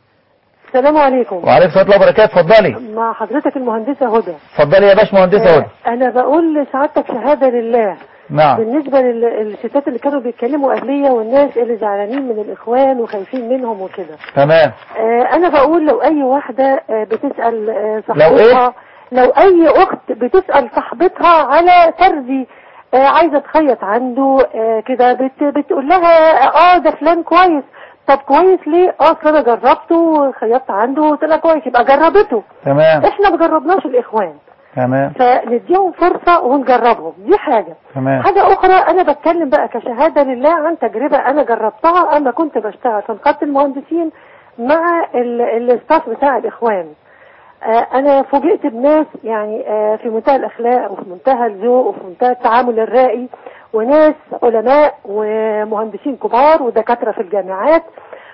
السلام عليكم وعليكم السلام ورحمة الله وبركاته اتفضلي مع حضرتك المهندسة هدى اتفضلي يا باش مهندسة هدى أنا بقول لسعادتك شهادة لله نعم بالنسبة لل- للستات اللي كانوا بيتكلموا قبلية والناس اللي زعلانين من الإخوان وخايفين منهم وكده تمام آه، أنا بقول لو أي واحدة آه، بتسأل آه، لو إيه؟ صاحبتها لو أي أخت بتسأل صاحبتها على ترزي آه، عايزة تخيط عنده آه، كده بت بتقول لها اه ده فلان كويس طب كويس ليه؟ اه أصل انا جربته وخيطت عنده وطلع كويس يبقى جربته تمام احنا ما جربناش الاخوان تمام فنديهم فرصة ونجربهم دي حاجة تمام حاجة أخرى أنا بتكلم بقى كشهادة لله عن تجربة أنا جربتها أما كنت بشتغل في نقابة المهندسين مع ال- الستاف بتاع الإخوان آه، أنا فوجئت بناس يعني آه، في منتهى الأخلاق وفي منتهى الذوق وفي منتهى التعامل الرائي وناس علماء ومهندسين كبار ودكاترة في الجامعات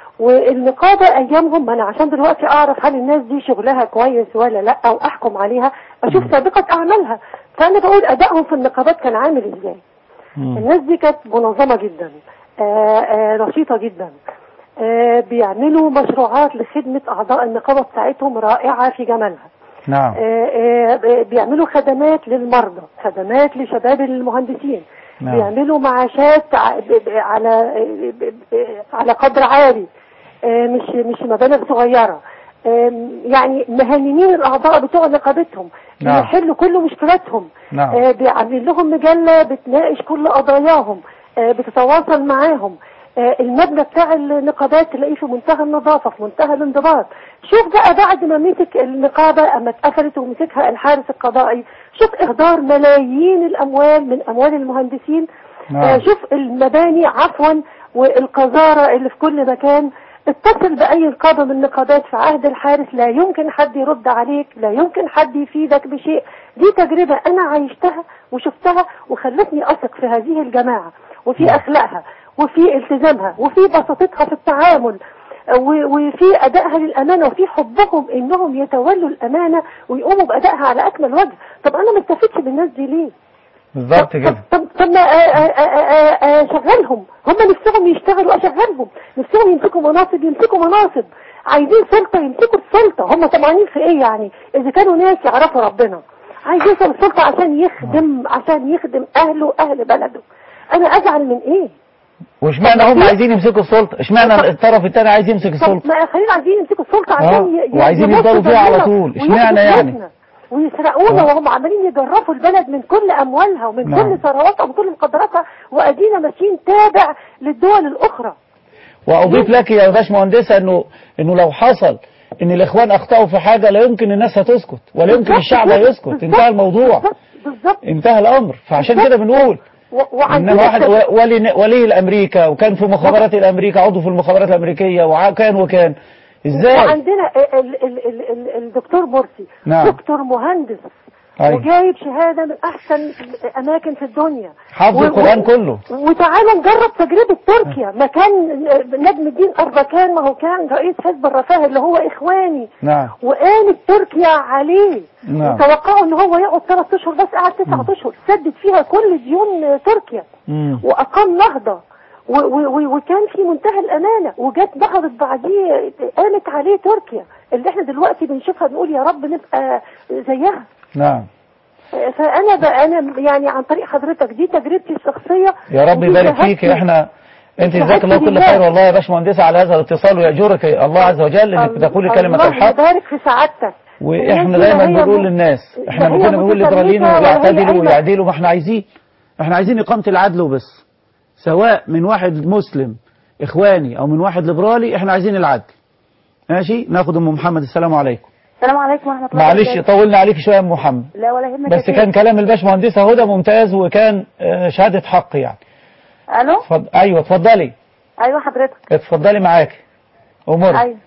والنقابة أيامهم ما أنا عشان دلوقتي أعرف هل الناس دي شغلها كويس ولا لأ أو أحكم عليها أشوف سابقة أعمالها فأنا بقول أدائهم في النقابات كان عامل إزاي الناس دي كانت منظمة جدا آه، آه، نشيطة جدا آه، بيعملوا مشروعات لخدمة أعضاء النقابة بتاعتهم رائعة في جمالها نعم آه، آه، بيعملوا خدمات للمرضى خدمات لشباب المهندسين نعم. بيعملوا معاشات ع- ب- ب- على ب- ب- على قدر عالي آه، مش مش مبالغ صغيرة آم، يعني مهنيين الأعضاء بتوع نقابتهم نعم. بيحلوا كل مشكلاتهم نعم. آه، بيعمل لهم مجلة بتناقش كل قضاياهم آه، بتتواصل معاهم آه، المبنى بتاع النقابات تلاقيه في منتهى النظافة في منتهى الانضباط شوف بقى بعد ما مسك النقابة اما اتقفلت ومسكها الحارس القضائي شوف اهدار ملايين الاموال من اموال المهندسين نعم. آه، شوف المباني عفوا والقذارة اللي في كل مكان اتصل بأي نقابة من النقابات في عهد الحارس لا يمكن حد يرد عليك لا يمكن حد يفيدك بشيء دي تجربة أنا عايشتها وشفتها وخلتني أثق في هذه الجماعة وفي أخلاقها وفي التزامها وفي بساطتها في التعامل و- وفي أدائها للأمانة وفي حبهم إنهم يتولوا الأمانة ويقوموا بأدائها على أكمل وجه طب أنا ما استفدش بالناس دي ليه؟ بالظبط كده طب طب ما آه، آه، آه، آه، شغلهم هم نفسهم يشتغلوا اشغلهم نفسهم يمسكوا مناصب يمسكوا مناصب عايزين سلطة يمسكوا السلطة هم طمعانين في ايه يعني اذا كانوا ناس يعرفوا ربنا عايز يوصل السلطة عشان يخدم عشان يخدم اهله اهل بلده انا ازعل من ايه واشمعنى هم عايزين يمسكوا السلطة اشمعنى الطرف الثاني عايز يمسك طب السلطة ما خلينا عايزين يمسكوا السلطة عشان آه، ي- ي- وعايزين يمصوا يفضلوا فيها على دمنا طول. وياخدوا اشمعنى يعني؟ فلوسنا ويسرقونا وهم عمالين يجرفوا البلد من كل اموالها ومن نعم. كل ثرواتها ومن كل مقدراتها وادينا ماشيين تابع للدول الاخرى واضيف لك يا باشمهندسه انه انه لو حصل ان الاخوان اخطاوا في حاجه لا يمكن الناس هتسكت ولا يمكن بالظبط الشعب كده. هيسكت بالظبط. انتهى الموضوع بالظبط انتهى الامر فعشان كده بنقول و- ان وعندنا واحد كده- ولي ولي الامريكا وكان في مخابرات الامريكا عضو في المخابرات الامريكيه وكان وكان ازاي وعندنا ال ال ال ال الدكتور مرسي نعم. دكتور مهندس أيوة. وجايب شهاده من احسن الاماكن في الدنيا حافظ و- القران و- كله وتعالوا نجرب تجربة تركيا ما كان نجم الدين أربكان ما هو كان رئيس حزب الرفاه اللي هو إخواني نعم وقامت تركيا عليه نعم. وتوقعوا ان هو يقعد ثلاث اشهر بس قعد تسعة اشهر سدد فيها كل ديون تركيا مم. واقام نهضة و- و- و- وكان في منتهى الامانة وجت نهضت بعديه قامت عليه تركيا اللي احنا دلوقتي بنشوفها بنقول يا رب نبقى زيها نعم فانا ب- انا يعني عن طريق حضرتك دي تجربتي الشخصيه يا رب ودي يبارك فيك شهادتي. احنا انت شهادتي جزاك الله كل لله. خير والله يا باشمهندسه على هذا الاتصال ويأجرك الله عز وجل انك تقولي كلمه الله الحق يبارك في سعادتك واحنا الناس دايما دي لا هي بنقول م- للناس احنا لا هي كنا بنقول ليبراليين متسلطة ولا هي ويعتدلوا أي ويعدلوا ما احنا عايزين احنا عايزين اقامه العدل وبس سواء من واحد مسلم اخواني او من واحد ليبرالي احنا عايزين العدل ماشي ناخد ام محمد السلام عليكم السلام عليكم ورحمة الله معلش وبركاته. طولنا عليك شويه يا ام محمد لا ولا يهمك بس يا كان شيخ. كلام الباشمهندسه هدى ممتاز وكان آه، شهاده حق يعني الو اتفض- ايوه اتفضلي ايوه حضرتك اتفضلي معاك امور ايوه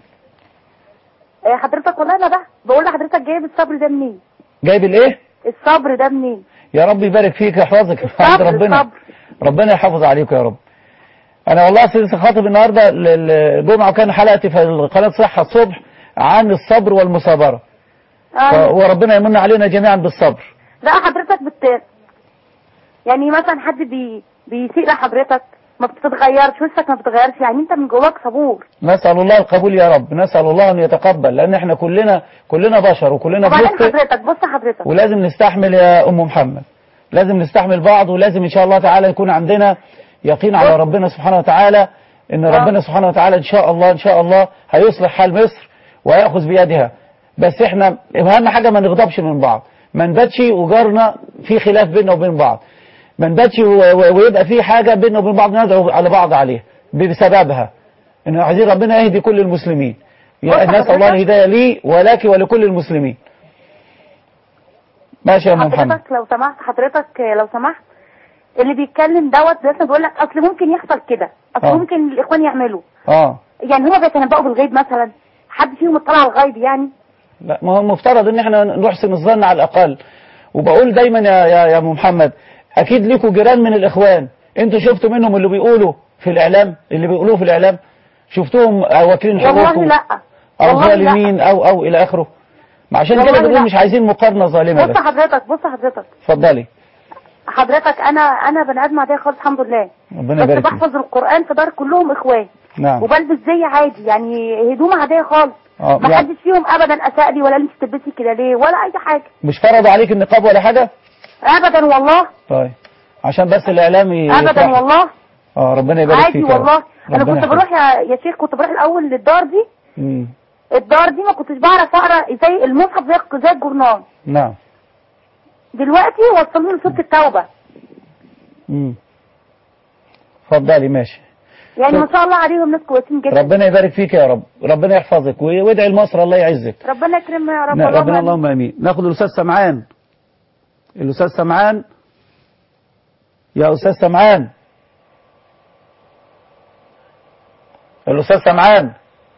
إيه حضرتك والله انا بقى بقول لحضرتك جايب الصبر ده منين جايب الايه الصبر ده منين يا رب يبارك فيك ويحفظك عند ربنا الصبر. ربنا يحافظ عليكم يا رب انا والله أصل لسه خاطب النهارده ال- ال- الجمعه وكان حلقتي في قناه صحه الصبح عن الصبر والمصابره آه. وربنا يمن علينا جميعا بالصبر لا حضرتك بت يعني مثلا حد بي... بيسيء لحضرتك ما بتتغيرش وشك ما بتتغيرش يعني انت من جواك صبور نسال الله القبول يا رب نسال الله ان يتقبل لان احنا كلنا كلنا بشر وكلنا وبعدين بنخطئ حضرتك بص حضرتك ولازم نستحمل يا ام محمد لازم نستحمل بعض ولازم ان شاء الله تعالى يكون عندنا يقين على ربنا سبحانه وتعالى ان آه. ربنا سبحانه وتعالى ان شاء الله ان شاء الله هيصلح حال مصر وياخذ بيدها بس احنا اهم حاجه ما نغضبش من بعض ما نباتش وجارنا في خلاف بيننا وبين بعض ما نباتش و- و- ويبقى في حاجه بيننا وبين بعض ندعو على بعض عليها بسببها ان عايزين ربنا يهدي كل المسلمين يا بص نسال الله حضرتك- الهدايه لي ولك ولكل المسلمين ماشي يا ام محمد حضرتك لو سمحت حضرتك لو سمحت اللي بيتكلم دوت لسه بيقول لك اصل ممكن يحصل كده اصل آه. ممكن الاخوان يعملوا اه يعني هما بيتنبؤوا بالغيب مثلا حد فيهم اطلع على الغيب يعني لا ما هو المفترض ان احنا نحسن الظن على الاقل وبقول دايما يا يا يا أم محمد اكيد ليكوا جيران من الاخوان انتوا شفتوا منهم اللي بيقولوا في الاعلام اللي بيقولوه في الاعلام شفتوهم واكلين والله حقوقهم لا او والله لا. ظالمين او او الى اخره ما عشان والله كده بنقول لا. مش عايزين مقارنه ظالمه بص بس حضرتك بص حضرتك اتفضلي حضرتك انا انا بني ادم عاديه خالص الحمد لله ربنا بس يبارك فيك بحفظ القران في دار كلهم اخوان نعم وبلبس زي عادي يعني هدوم عاديه خالص اه ما يعني حدش فيهم ابدا اساء لي ولا انت تلبسي كده ليه ولا اي حاجه مش فرضوا عليك النقاب ولا حاجه ابدا والله طيب عشان بس الاعلام ي- ابدا يفرح. والله اه ربنا يبارك عادي فيك يا رب. والله انا ربنا كنت بروح يا يا شيخ كنت بروح الاول للدار دي مم. الدار دي ما كنتش بعرف اقرا زي المصحف زي زي الجورنال نعم دلوقتي وصلوني لسوره التوبه مم. اتفضلي ماشي يعني شوف. ما شاء الله عليهم ناس كويسين جدا ربنا يبارك فيك يا رب ربنا يحفظك و- وادعي لمصر الله يعزك ربنا يكرمنا يا رب لا، اللهم ربنا آمين. اللهم امين ناخد الاستاذ سمعان الاستاذ سمعان يا استاذ سمعان الاستاذ سمعان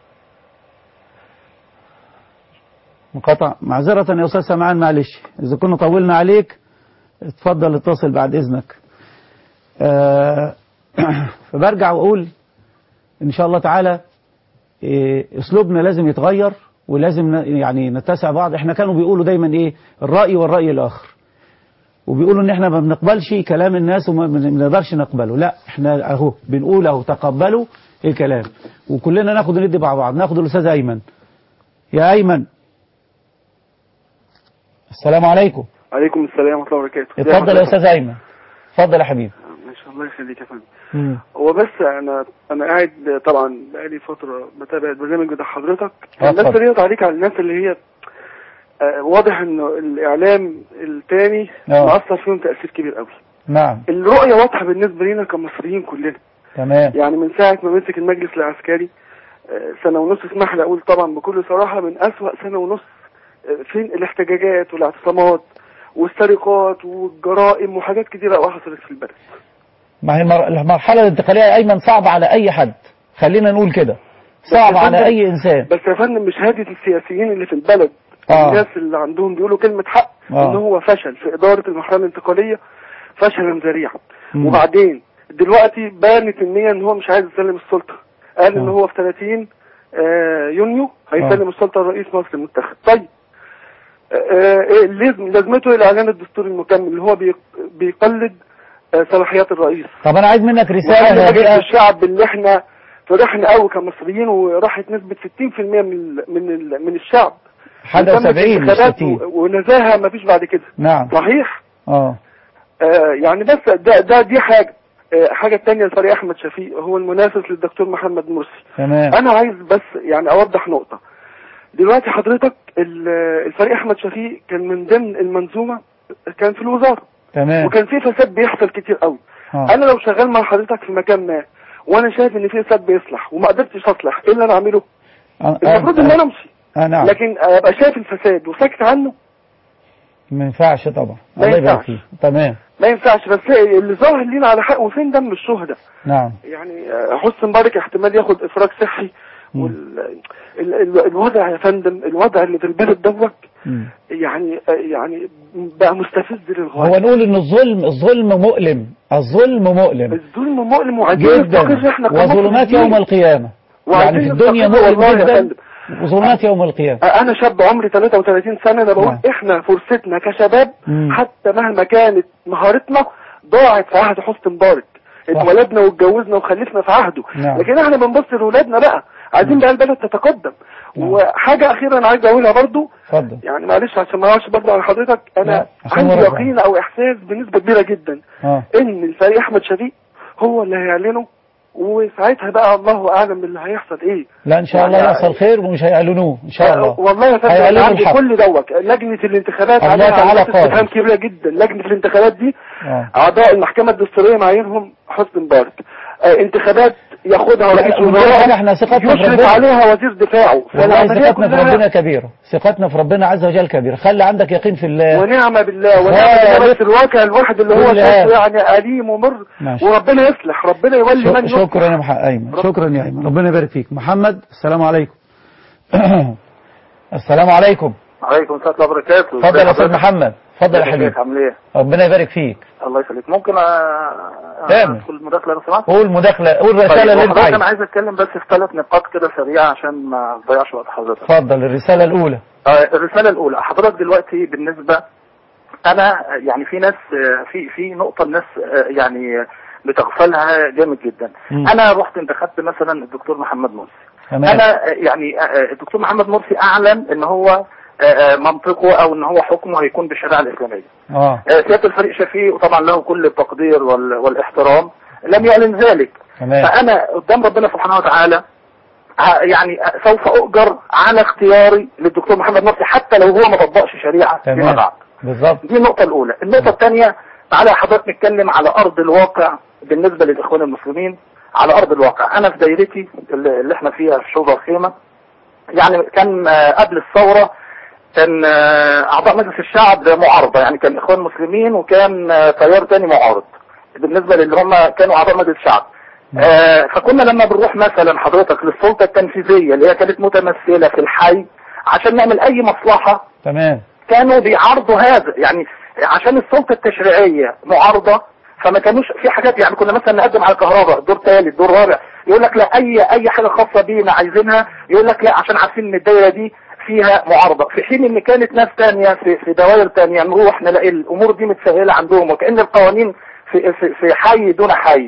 انقطع معذرة يا استاذ سمعان معلش اذا كنا طولنا عليك اتفضل اتصل بعد اذنك آه، فبرجع واقول ان شاء الله تعالى إيه، اسلوبنا لازم يتغير ولازم ن- يعني نتسع بعض احنا كانوا بيقولوا دايما ايه الرأي والرأي الاخر وبيقولوا ان احنا ما بنقبلش كلام الناس وما ما بنقدرش نقبله لا احنا اهو بنقول اهو تقبلوا الكلام وكلنا ناخد وندي مع بعض ناخد الاستاذ ايمن يا ايمن السلام عليكم عليكم السلام ورحمه الله وبركاته اتفضل يا استاذ ايمن اتفضل يا حبيبي ما شاء الله يخليك يا فندم مم. هو بس انا انا قاعد طبعا بقالي فتره بتابع البرنامج بتاع حضرتك اه، الناس اتفضل. اللي عليك على الناس اللي هي آه، واضح انه الاعلام التاني اه. مأثر فيهم تأثير كبير قوي نعم الرؤية واضحة بالنسبة لنا كمصريين كلنا تمام يعني من ساعة ما مسك المجلس العسكري آه، سنة ونص اسمح لي أقول طبعا بكل صراحة من أسوأ سنة ونص آه، فين الاحتجاجات والاعتصامات والسرقات والجرائم وحاجات كتيرة قوي حصلت في البلد ما هي المر- المرحلة الانتقالية يا أيمن صعبة على أي حد خلينا نقول كده صعب بس يا على فندم- أي إنسان بس يا فندم مش هادي السياسيين اللي في البلد آه. الناس اللي عندهم بيقولوا كلمة حق آه. ان هو فشل في إدارة المرحلة الانتقالية فشلا ذريعا مم. وبعدين دلوقتي بانت النية ان هو مش عايز يسلم السلطة قال ان آه. هو في 30 آه، يونيو هيسلم السلطة لرئيس مصر المنتخب طيب آه، آه، لازم لازمته الاعلان الدستوري المكمل اللي هو بيق- بيقلد آه، صلاحيات الرئيس طب أنا عايز منك رسالة وحاجة هادئة الشعب اللي احنا فرحنا قوي كمصريين وراحت نسبة 60% من ال من ال من الشعب حاجة وتمت وسبعين مش انتخابات ستين و- ونزاهة ما فيش بعد كده نعم صحيح اه آه يعني بس ده ده دي حاجة آه حاجة التانية الفريق أحمد شفيق هو المنافس للدكتور محمد مرسي تمام أنا عايز بس يعني أوضح نقطة دلوقتي حضرتك ال- الفريق أحمد شفيق كان من ضمن المنظومة كان في الوزارة تمام وكان في فساد بيحصل كتير قوي آه. انا لو شغال مع حضرتك في مكان ما وانا شايف ان في فساد بيصلح وما قدرتش اصلح ايه اللي انا اعمله آه، المفروض ان انا امشي آه نعم لكن ابقى شايف الفساد وساكت عنه ما ينفعش طبعا ما الله يبارك ينفعش. فيك تمام ما ينفعش بس اللي ظاهر لينا على حق وفين دم الشهداء نعم يعني آه، حسن مبارك احتمال ياخد افراج صحي وال... ال... ال... الوضع يا فندم الوضع اللي في البلد دوت مم. يعني آه، يعني بقى مستفز للغايه هو نقول ان الظلم الظلم مؤلم الظلم مؤلم الظلم مؤلم وعايزين جدا نستقر احنا وظلمات كمصريين. يوم القيامة وعايزين يعني في الدنيا نستقر مؤلم والله يا جدا فندم. وظلمات يوم القيامة انا شاب عمري 33 سنة انا بقول نعم. احنا فرصتنا كشباب مم. حتى مهما كانت مهارتنا ضاعت في عهد حسني مبارك اتولدنا واتجوزنا وخلفنا في عهده نعم. لكن احنا بنبص لاولادنا بقى عايزين بقى البلد تتقدم وحاجة اخيرة انا عايز اقولها برضو اتفضل يعني معلش عشان ما اعرفش برضو على حضرتك انا لا، عشان عندي وراك يقين او احساس بنسبة كبيرة جدا اه ان الفريق احمد شفيق هو اللي هيعلنه وساعتها بقى الله اعلم اللي هيحصل ايه لا ان شاء الله يعني- يحصل خير ومش هيعلنوه ان شاء الله والله يا فندم أنا هيعلنوا عندي الحق كل دوت لجنة الانتخابات الله عليها تعالى علامات قادر. استفهام كبيرة جدا لجنة الانتخابات دي آه. أعضاء المحكمة الدستورية معاييرهم حسني مبارك آه انتخابات ياخدها لا، رئيس وكل وزراء حاجة احنا ثقتنا في يشرف ربنا. عليها وزير دفاعه والله فالعملية ثقتنا في كلها ربنا كبيرة ثقتنا في ربنا عز وجل كبيرة خلي عندك يقين في الله ونعم بالله ونعم بالله بس الواقع الواحد اللي هو كل شايفه آية. يعني أليم ومر ماشي. وربنا يصلح ربنا يولي من شك- يصلح شكرا يا محمد ايمن شكرا يا ايمن ربنا يبارك فيك محمد السلام عليكم السلام عليكم عليكم السلام ورحمة الله وبركاته اتفضل يا ازي استاذ حضرتك؟ محمد اتفضل يا ازيك حبيبي عامل ايه؟ ربنا يبارك فيك الله يخليك ممكن أ- أ- تعمل. ادخل المداخلة لو سمحت؟ قول مداخلة قول طيب الرسالة اللي انت وحضرتك عايزها انا عايز اتكلم بس في ثلاث نقاط كده سريعة عشان ما اضيعش وقت حضرتك اتفضل الرسالة الأولى آه، الرسالة الأولى حضرتك دلوقتي بالنسبة أنا يعني في ناس آه، في في نقطة الناس آه، يعني بتغفلها جامد جدا مم. أنا رحت انتخبت مثلا الدكتور محمد مرسي تمام أنا آه، يعني آه، آه، الدكتور محمد مرسي أعلن إن هو آه، آه، منطقه أو إن هو حكمه هيكون بالشريعة الإسلامية اه آه، سيادة الفريق شفيق وطبعا له كل التقدير وال- والاحترام لم يعلن ذلك تمام فأنا قدام ربنا سبحانه وتعالى ع- يعني سوف أؤجر على اختياري للدكتور محمد مرسي حتى لو هو ما طبقش شريعة فيما تمام بعد بالظبط دي النقطة الأولى النقطة الثانية تعالى يا حضرتك نتكلم على أرض الواقع بالنسبة للإخوان المسلمين على أرض الواقع أنا في دايرتي اللي اللي احنا فيها في شوبة الخيمة يعني كان آه، قبل الثورة كان آه، أعضاء مجلس الشعب معارضة يعني كان إخوان مسلمين وكان آه، تيار تاني معارض بالنسبة للي هم كانوا أعضاء مجلس الشعب آه، فكنا لما بنروح مثلا حضرتك للسلطة التنفيذية اللي هي كانت متمثلة في الحي عشان نعمل أي مصلحة تمام كانوا بيعارضوا هذا يعني عشان السلطة التشريعية معارضة فما كانوش في حاجات يعني كنا مثلا نقدم على كهرباء دور ثالث دور رابع يقول لك لا اي اي حاجة خاصة بينا عايزينها يقول لك لا عشان عارفين ان الدايرة دي فيها معارضة في حين ان كانت ناس تانية في, في دوائر تانية نروح نلاقي الامور دي متسهلة عندهم وكأن القوانين في, في, في حي دون حي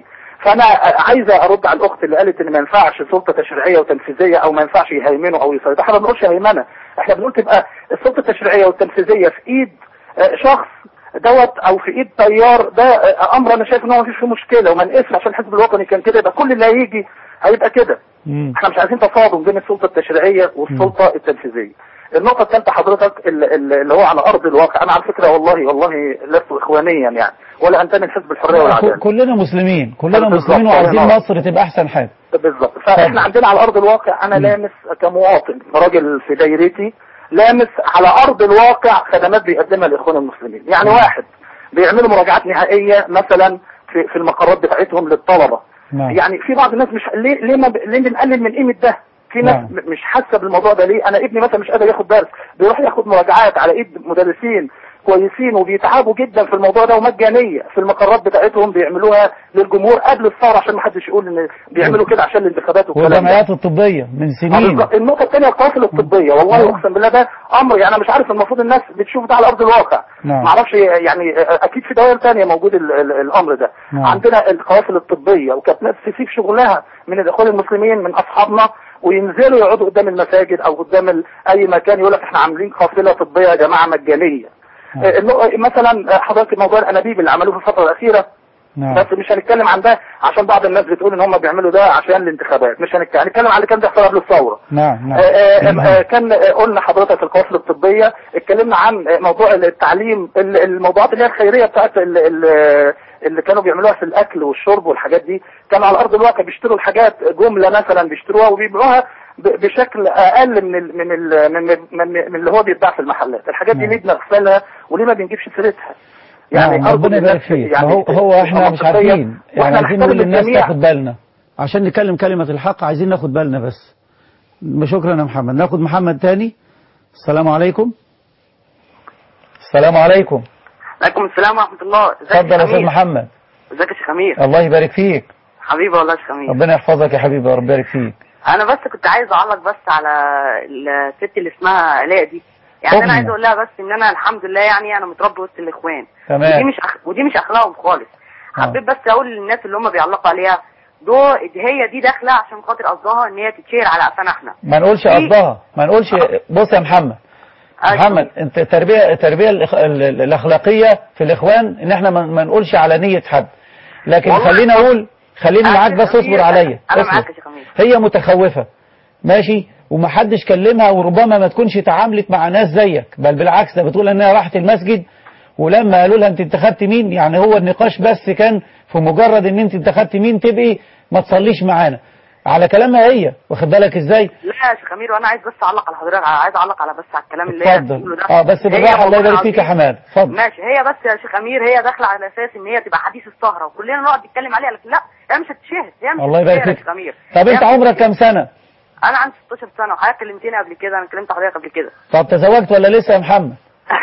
فانا عايزه ارد على الاخت اللي قالت ان ما ينفعش سلطه تشريعيه وتنفيذيه او ما ينفعش يهيمنوا او يسيطروا احنا ما بنقولش هيمنه احنا بنقول تبقى السلطه التشريعيه والتنفيذيه في ايد آه، شخص دوت او في ايد تيار ده آه، امر انا شايف ان هو مفيش فيه مشكله وما نقفش عشان الحزب الوطني كان كده يبقى كل اللي هيجي هيبقى كده احنا مش عايزين تصادم بين السلطه التشريعيه والسلطه التنفيذيه النقطة الثالثة حضرتك ال- ال- اللي هو على أرض الواقع أنا على فكرة والله والله لست إخوانيا يعني ولا أنتمي لحزب الحرية والعدالة كلنا مسلمين كلنا بالظبط. مسلمين وعايزين الله. مصر تبقى احسن حاجه بالظبط فاحنا عندنا على ارض الواقع انا لامس كمواطن راجل في دايرتي لامس على ارض الواقع خدمات بيقدمها الاخوان المسلمين يعني واحد بيعملوا مراجعات نهائيه مثلا في في المقرات بتاعتهم للطلبه نعم. يعني في بعض الناس مش ليه ليه ما ب... ليه بنقلل من قيمه ده في ناس نعم. م- مش حاسه بالموضوع ده ليه انا ابني مثلا مش قادر ياخد درس بيروح ياخد مراجعات على ايد مدرسين كويسين وبيتعبوا جدا في الموضوع ده ومجانيه في المقرات بتاعتهم بيعملوها للجمهور قبل الثوره عشان ما حدش يقول ان بيعملوا كده عشان الانتخابات والكلام ده والجمعيات الطبيه من سنين بالظبط. النقطة الثانية القوافل الطبية والله أقسم بالله ده أمر يعني أنا مش عارف المفروض الناس بتشوف ده على أرض الواقع نعم. معرفش يعني أكيد في دوائر ثانية موجود ال ال الأمر ده نعم. عندنا القوافل الطبية وكانت ناس تسيب شغلها من الإخوان المسلمين من أصحابنا وينزلوا يقعدوا قدام المساجد أو قدام ال- أي مكان يقول لك إحنا عاملين قافلة طبية يا جماعة مجانية آه، النق- مثلا حضرتك موضوع الأنابيب اللي عملوه في الفترة الأخيرة نعم. بس مش هنتكلم عن ده عشان بعض الناس بتقول ان هم بيعملوا ده عشان الانتخابات مش هنتكلم هنتكلم عن اللي كان بيحصل قبل الثوره نعم آه، آه، نعم آه، كان آه، قلنا حضرتك القوافل الطبية اتكلمنا عن آه، موضوع التعليم ال- الموضوعات اللي هي الخيرية بتاعت ال- ال- اللي كانوا بيعملوها في الأكل والشرب والحاجات دي كانوا على أرض الواقع بيشتروا الحاجات جملة مثلا بيشتروها وبيبيعوها ب- بشكل أقل من ال من ال من, من, من اللي هو بيتباع في المحلات الحاجات دي ليه بنغسلها وليه ما بنجيبش سيرتها يعني أرجو ربنا إن يبارك الناس فيك يعني هو, هو احنا مش منطقية، عارفين يعني وإحنا عايزين نحترم نقول للناس الجميع. تاخد بالنا عشان نكلم كلمة الحق عايزين ناخد بالنا بس شكرا يا محمد ناخد محمد تاني السلام عليكم السلام عليكم عليكم السلام ورحمة الله ازيك اتفضل يا يا استاذ أمير؟ محمد ازيك يا شيخ أمير الله يبارك فيك حبيبي والله يا شيخ أمير ربنا يحفظك يا حبيبي يا رب يبارك فيك أنا بس كنت عايز أعلق بس على الست اللي اسمها آلاء دي يعني أمي. أنا عايز أقول لها بس إن أنا الحمد لله يعني أنا متربي وسط الإخوان تمام. ودي مش أخ... ودي مش أخلاقهم خالص آه. حبيت بس أقول للناس اللي هم بيعلقوا عليها دو هي دي داخلة عشان خاطر قصدها إن هي تتشير على قفانا إحنا ما نقولش دي- قصدها ما نقولش بص يا محمد محمد انت التربيه التربيه الإخ- ال- ال- الاخلاقيه في الاخوان ان احنا ما ما نقولش على نيه حد لكن والله خليني اقول خليني أنا معاك بس شيخ اصبر أمير، عليا أنا اصبر. معاك يا شيخ أمير هي متخوفة ماشي ومحدش كلمها وربما ما تكونش تعاملت مع ناس زيك بل بالعكس ده بتقول انها راحت المسجد ولما قالوا لها انت انتخبت مين يعني هو النقاش بس كان في مجرد ان انت انتخبت مين تبقي ما تصليش معانا على كلامها هي واخد بالك ازاي لا يا شيخ أمير وأنا عايز بس أعلق على حضرتك عايز أعلق على بس على الكلام اللي هي اتفضل بتقوله ده اه بس هي بالراحه الله والله يبارك فيك يا العظيم حماد اتفضل ماشي هي بس يا شيخ امير هي داخله على اساس ان هي تبقى حديث السهره وكلنا نقعد نتكلم عليها لكن لا هي مش هتتشهر هي مش الله يبارك هتتشهر يا فيك شيخ امير طب هي انت مش عمرك كام سنة انا عندي 16 سنه وحضرتك كلمتني قبل كده انا كلمت حضرتك قبل كده طب تزوجت ولا لسه يا محمد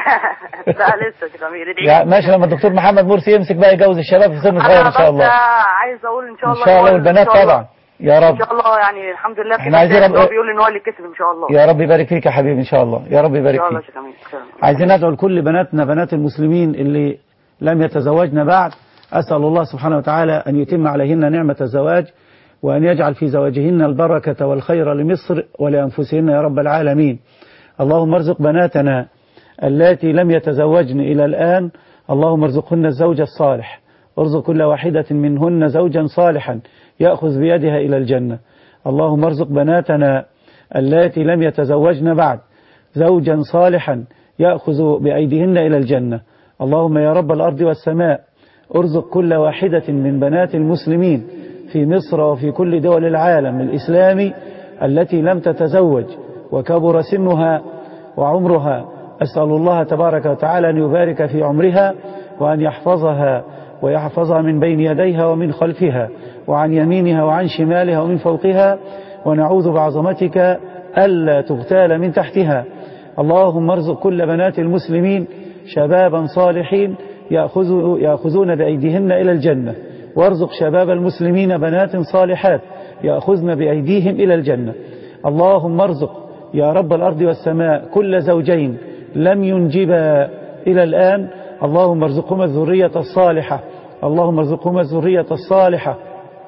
لا لسه يا شيخ امير ادعي يا لي. ماشي لما الدكتور محمد مرسي يمسك بقى يجوز الشباب في سن صغير انا ان شاء بس الله عايز اقول ان شاء ان الله شاء الله إن هو- والبنات إن شاء الله- طبعا يا رب ان شاء الله يعني الحمد لله احنا كده عايزين شايف إن هو رب- بيقول ان هو اللي كسب ان شاء الله يا رب يبارك فيك يا حبيبي ان شاء الله يا رب ان يبارك شاء الله يا فيك شيخ امير إن شاء الله. عايزين ندعو لكل بناتنا بنات المسلمين اللي لم يتزوجن بعد أسأل الله سبحانه وتعالى أن يتم عليهن نعمة الزواج وأن يجعل في زواجهن البركة والخير لمصر ولأنفسهن يا رب العالمين اللهم ارزق بناتنا اللاتي لم يتزوجن إلى الآن اللهم ارزقهن الزوج الصالح ارزق كل واحدة منهن زوجا صالحا يأخذ بيدها إلى الجنة اللهم ارزق بناتنا اللاتي لم يتزوجن بعد زوجا صالحا يأخذ بأيديهن إلى الجنة اللهم يا رب الأرض والسماء ارزق كل واحدة من بنات المسلمين في مصر وفي كل دول العالم الإسلامي التي لم تتزوج وكبر سنها وعمرها أسأل الله تبارك وتعالى أن يبارك في عمرها وأن يحفظها ويحفظها من بين يديها ومن خلفها وعن يمينها وعن شمالها ومن فوقها ونعوذ بعظمتك ألا تغتال من تحتها اللهم ارزق كل بنات المسلمين شبابا صالحين يأخذ يأخذون بأيديهن إلى الجنة وارزق شباب المسلمين بنات صالحات يأخذن بأيديهم إلى الجنة اللهم ارزق يا رب الأرض والسماء كل زوجين لم ينجبا إلى الآن اللهم ارزقهما الذرية الصالحة اللهم ارزقهما الذرية الصالحة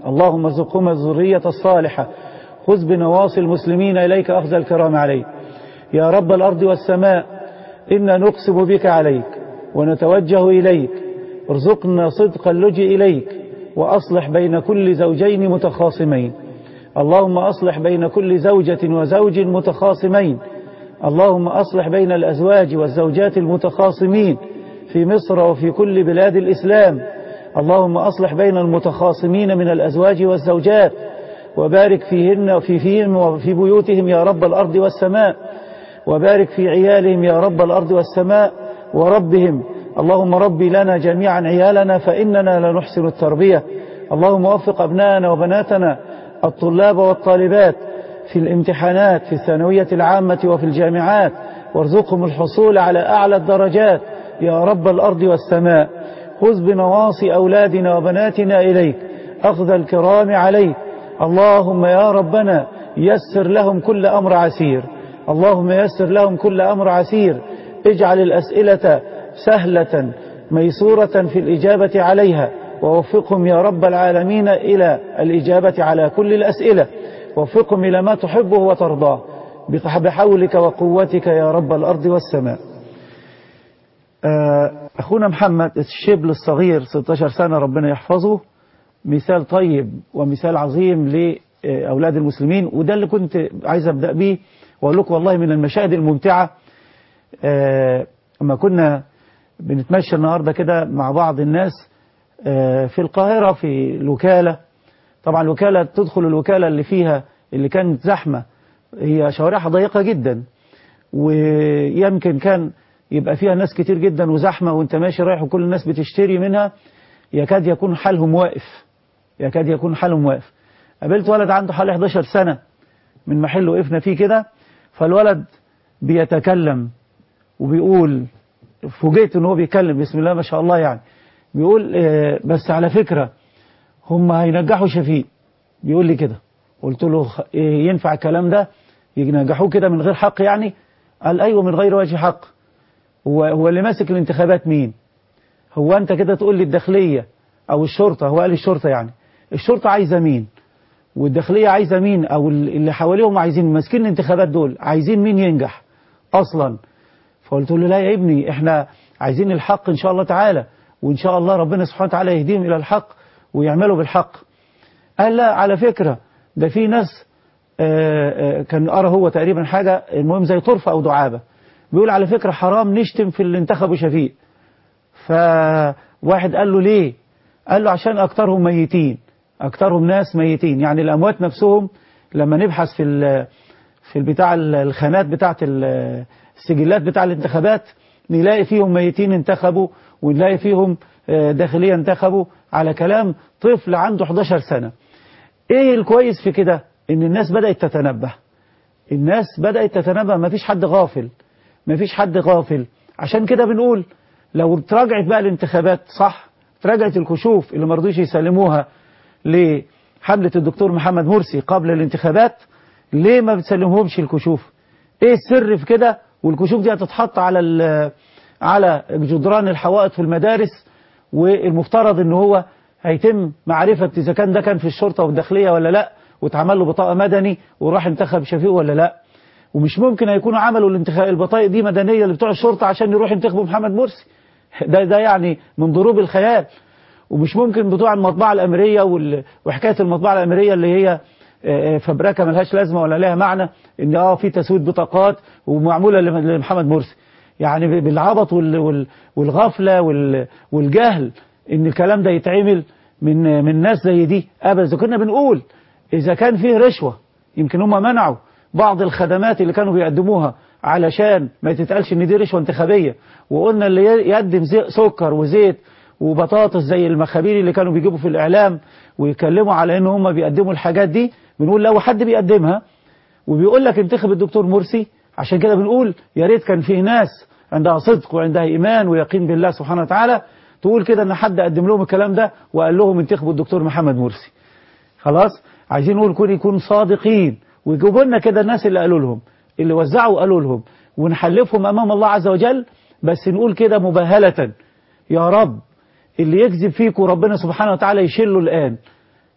اللهم ارزقهما الذرية الصالحة خذ بنواصي المسلمين إليك أخذ الكرام عليك يا رب الأرض والسماء إنا نقسم بك عليك ونتوجه إليك ارزقنا صدق اللجئ إليك وأصلح بين كل زوجين متخاصمين اللهم أصلح بين كل زوجة وزوج متخاصمين اللهم أصلح بين الأزواج والزوجات المتخاصمين في مصر وفي كل بلاد الإسلام اللهم أصلح بين المتخاصمين من الأزواج والزوجات وبارك فيهن وفي فيهم وفي بيوتهم يا رب الأرض والسماء وبارك في عيالهم يا رب الأرض والسماء وربهم اللهم ربي لنا جميعا عيالنا فإننا لا نحسن التربية اللهم وفق أبنائنا وبناتنا الطلاب والطالبات في الامتحانات في الثانوية العامة وفي الجامعات وارزقهم الحصول على أعلى الدرجات يا رب الأرض والسماء خذ بنواصي أولادنا وبناتنا إليك أخذ الكرام عليك اللهم يا ربنا يسر لهم كل أمر عسير اللهم يسر لهم كل أمر عسير اجعل الأسئلة سهلة ميسورة في الإجابة عليها ووفقهم يا رب العالمين إلى الإجابة على كل الأسئلة وفقهم إلى ما تحبه وترضاه بحولك وقوتك يا رب الأرض والسماء أخونا محمد الشبل الصغير 16 سنة ربنا يحفظه مثال طيب ومثال عظيم لأولاد المسلمين وده اللي كنت عايز أبدأ بيه وأقول لكم والله من المشاهد الممتعة لما كنا بنتمشى النهاردة كده مع بعض الناس في القاهرة في الوكالة طبعا الوكالة تدخل الوكالة اللي فيها اللي كانت زحمة هي شوارعها ضيقة جدا ويمكن كان يبقى فيها ناس كتير جدا وزحمة وانت ماشي رايح وكل الناس بتشتري منها يكاد يكون حالهم واقف يكاد يكون حالهم واقف قابلت ولد عنده حوالي 11 سنة من محل وقفنا فيه كده فالولد بيتكلم وبيقول فوجئت ان هو بيتكلم بسم الله ما شاء الله يعني بيقول اه بس على فكرة هم هينجحوا شفيق بيقول لي كده قلت له إيه ينفع الكلام ده ينجحوه كده من غير حق يعني قال ايوه من غير وجه حق هو هو اللي ماسك الانتخابات مين هو انت كده تقول لي الداخلية او الشرطة هو قال الشرطة يعني الشرطة عايزة مين والداخلية عايزة مين او اللي حواليهم عايزين ماسكين الانتخابات دول عايزين مين ينجح اصلا فقلت له لا يا ابني احنا عايزين الحق ان شاء الله تعالى وان شاء الله ربنا سبحانه وتعالى يهديهم الى الحق ويعملوا بالحق قال لا على فكرة ده في ناس آآ آآ كان أرى هو تقريبا حاجة المهم زي طرفة أو دعابة بيقول على فكرة حرام نشتم في اللي انتخبوا شفيق فواحد قال له ليه قال له عشان أكترهم ميتين أكترهم ناس ميتين يعني الأموات نفسهم لما نبحث في في البتاع الخانات بتاعة السجلات بتاع الانتخابات نلاقي فيهم ميتين انتخبوا ونلاقي فيهم داخلية انتخبوا على كلام طفل عنده 11 سنة ايه الكويس في كده ان الناس بدأت تتنبه الناس بدأت تتنبه ما فيش حد غافل ما فيش حد غافل عشان كده بنقول لو تراجعت بقى الانتخابات صح تراجعت الكشوف اللي ما رضيش يسلموها لحملة الدكتور محمد مرسي قبل الانتخابات ليه ما بتسلمهمش الكشوف ايه السر في كده والكشوف دي هتتحط على على جدران الحوائط في المدارس والمفترض ان هو هيتم معرفة اذا كان ده كان في الشرطة والداخلية ولا لا واتعمل له بطاقة مدني وراح انتخب شفيق ولا لا ومش ممكن هيكونوا عملوا الانتخاب البطايق دي مدنية اللي بتوع الشرطة عشان يروح ينتخبوا محمد مرسي ده ده يعني من ضروب الخيال ومش ممكن بتوع المطبعة الأمرية وحكاية المطبعة الأمرية اللي هي فبركة ملهاش لازمة ولا لها معنى ان اه في تسويد بطاقات ومعمولة لمحمد مرسي يعني بالعبط والغفلة والجهل ان الكلام ده يتعمل من من ناس زي دي ابدا اذا كنا بنقول اذا كان فيه رشوة يمكن هم منعوا بعض الخدمات اللي كانوا بيقدموها علشان ما تتقالش ان دي رشوة انتخابية وقلنا اللي يقدم سكر وزيت وبطاطس زي المخابير اللي كانوا بيجيبوا في الاعلام ويتكلموا على ان هم بيقدموا الحاجات دي بنقول لو حد بيقدمها وبيقول لك انتخب الدكتور مرسي عشان كده بنقول يا ريت كان في ناس عندها صدق وعندها ايمان ويقين بالله سبحانه وتعالى تقول كده ان حد قدم لهم الكلام ده وقال لهم انتخبوا الدكتور محمد مرسي خلاص عايزين نقول كون يكون صادقين ويجيبوا لنا كده الناس اللي قالوا لهم اللي وزعوا قالوا لهم ونحلفهم امام الله عز وجل بس نقول كده مباهلة يا رب اللي يكذب فيكم ربنا سبحانه وتعالى يشله الآن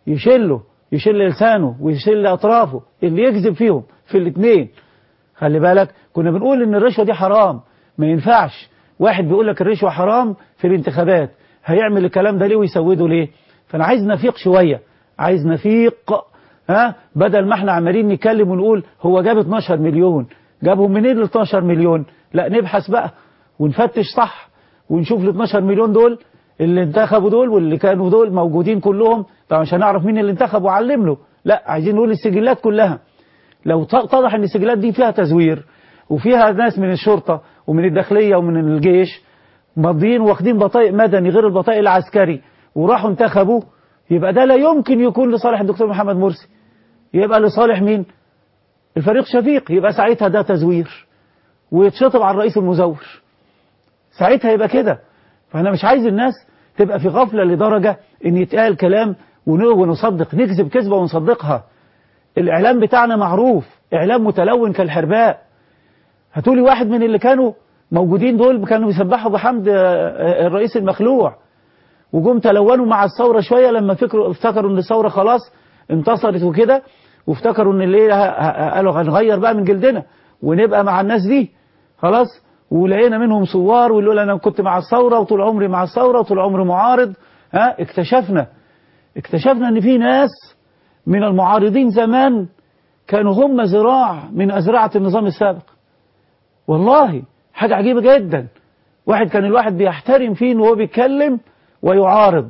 يشله يشل لسانه ويشل أطرافه اللي يكذب فيهم في الاثنين خلي بالك كنا بنقول ان الرشوة دي حرام ما ينفعش واحد بيقول لك الرشوة حرام في الانتخابات هيعمل الكلام ده ليه ويسوده ليه فانا عايز نفيق شوية عايز نفيق ها بدل ما احنا عمالين نتكلم ونقول هو جاب 12 مليون جابهم منين ال 12 مليون لا نبحث بقى ونفتش صح ونشوف ال 12 مليون دول اللي انتخبوا دول واللي كانوا دول موجودين كلهم طبعا مش هنعرف مين اللي انتخب وعلم له لا عايزين نقول السجلات كلها لو اتضح ان السجلات دي فيها تزوير وفيها ناس من الشرطة ومن الداخلية ومن الجيش ماضيين واخدين بطائق مدني غير البطائق العسكري وراحوا انتخبوا يبقى ده لا يمكن يكون لصالح الدكتور محمد مرسي يبقى لصالح مين الفريق شفيق يبقى ساعتها ده تزوير ويتشطب على الرئيس المزور ساعتها يبقى كده فأنا مش عايز الناس تبقى في غفلة لدرجة ان يتقال كلام ونصدق نكذب كذبة ونصدقها الإعلام بتاعنا معروف إعلام متلون كالحرباء هتقولي واحد من اللي كانوا موجودين دول كانوا بيسبحوا بحمد الرئيس المخلوع وجم تلونوا مع الثورة شوية لما فكروا افتكروا ان الثورة خلاص انتصرت وكده وافتكروا ان اللي قالوا هنغير بقى من جلدنا ونبقى مع الناس دي خلاص ولقينا منهم ثوار واللي يقول انا كنت مع الثورة وطول عمري مع الثورة وطول عمري معارض ها اكتشفنا اكتشفنا ان في ناس من المعارضين زمان كانوا هم ذراع من أزرعة النظام السابق والله حاجة عجيبة جدا واحد كان الواحد بيحترم فيه وهو بيتكلم ويعارض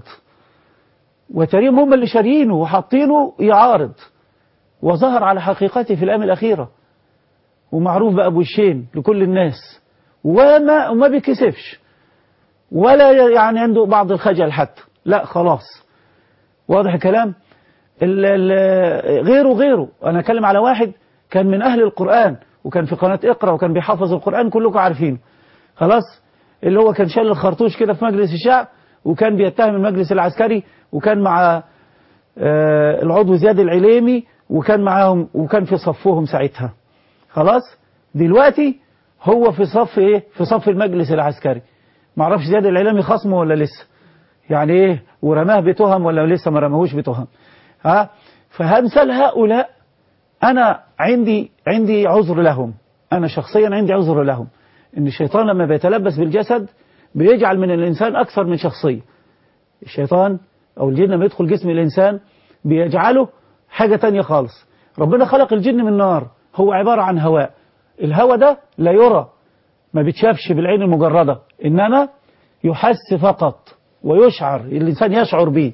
وتريم هم اللي شاريينه وحاطينه يعارض وظهر على حقيقته في الأيام الأخيرة ومعروف بقى بوشين لكل الناس وما وما بيكسفش ولا يعني عنده بعض الخجل حتى لا خلاص واضح الكلام ال ال غيره غيره أنا أتكلم على واحد كان من أهل القرآن وكان في قناة اقرأ وكان بيحفظ القرآن كلكم عارفينه خلاص اللي هو كان شال الخرطوش كده في مجلس الشعب وكان بيتهم المجلس العسكري وكان مع آه العضو زياد العليمي وكان معاهم وكان في صفهم ساعتها خلاص دلوقتي هو في صف ايه في صف المجلس العسكري معرفش زياد العليمي خصمه ولا لسه يعني ايه ورماه بتهم ولا لسه ما رماهوش بتهم ها فهمثل هؤلاء أنا عندي عندي عذر لهم أنا شخصيا عندي عذر لهم إن الشيطان لما بيتلبس بالجسد بيجعل من الإنسان أكثر من شخصية الشيطان أو الجن لما يدخل جسم الإنسان بيجعله حاجة تانية خالص ربنا خلق الجن من نار هو عبارة عن هواء الهواء ده لا يرى ما بيتشافش بالعين المجردة إنما يحس فقط ويشعر الإنسان يشعر به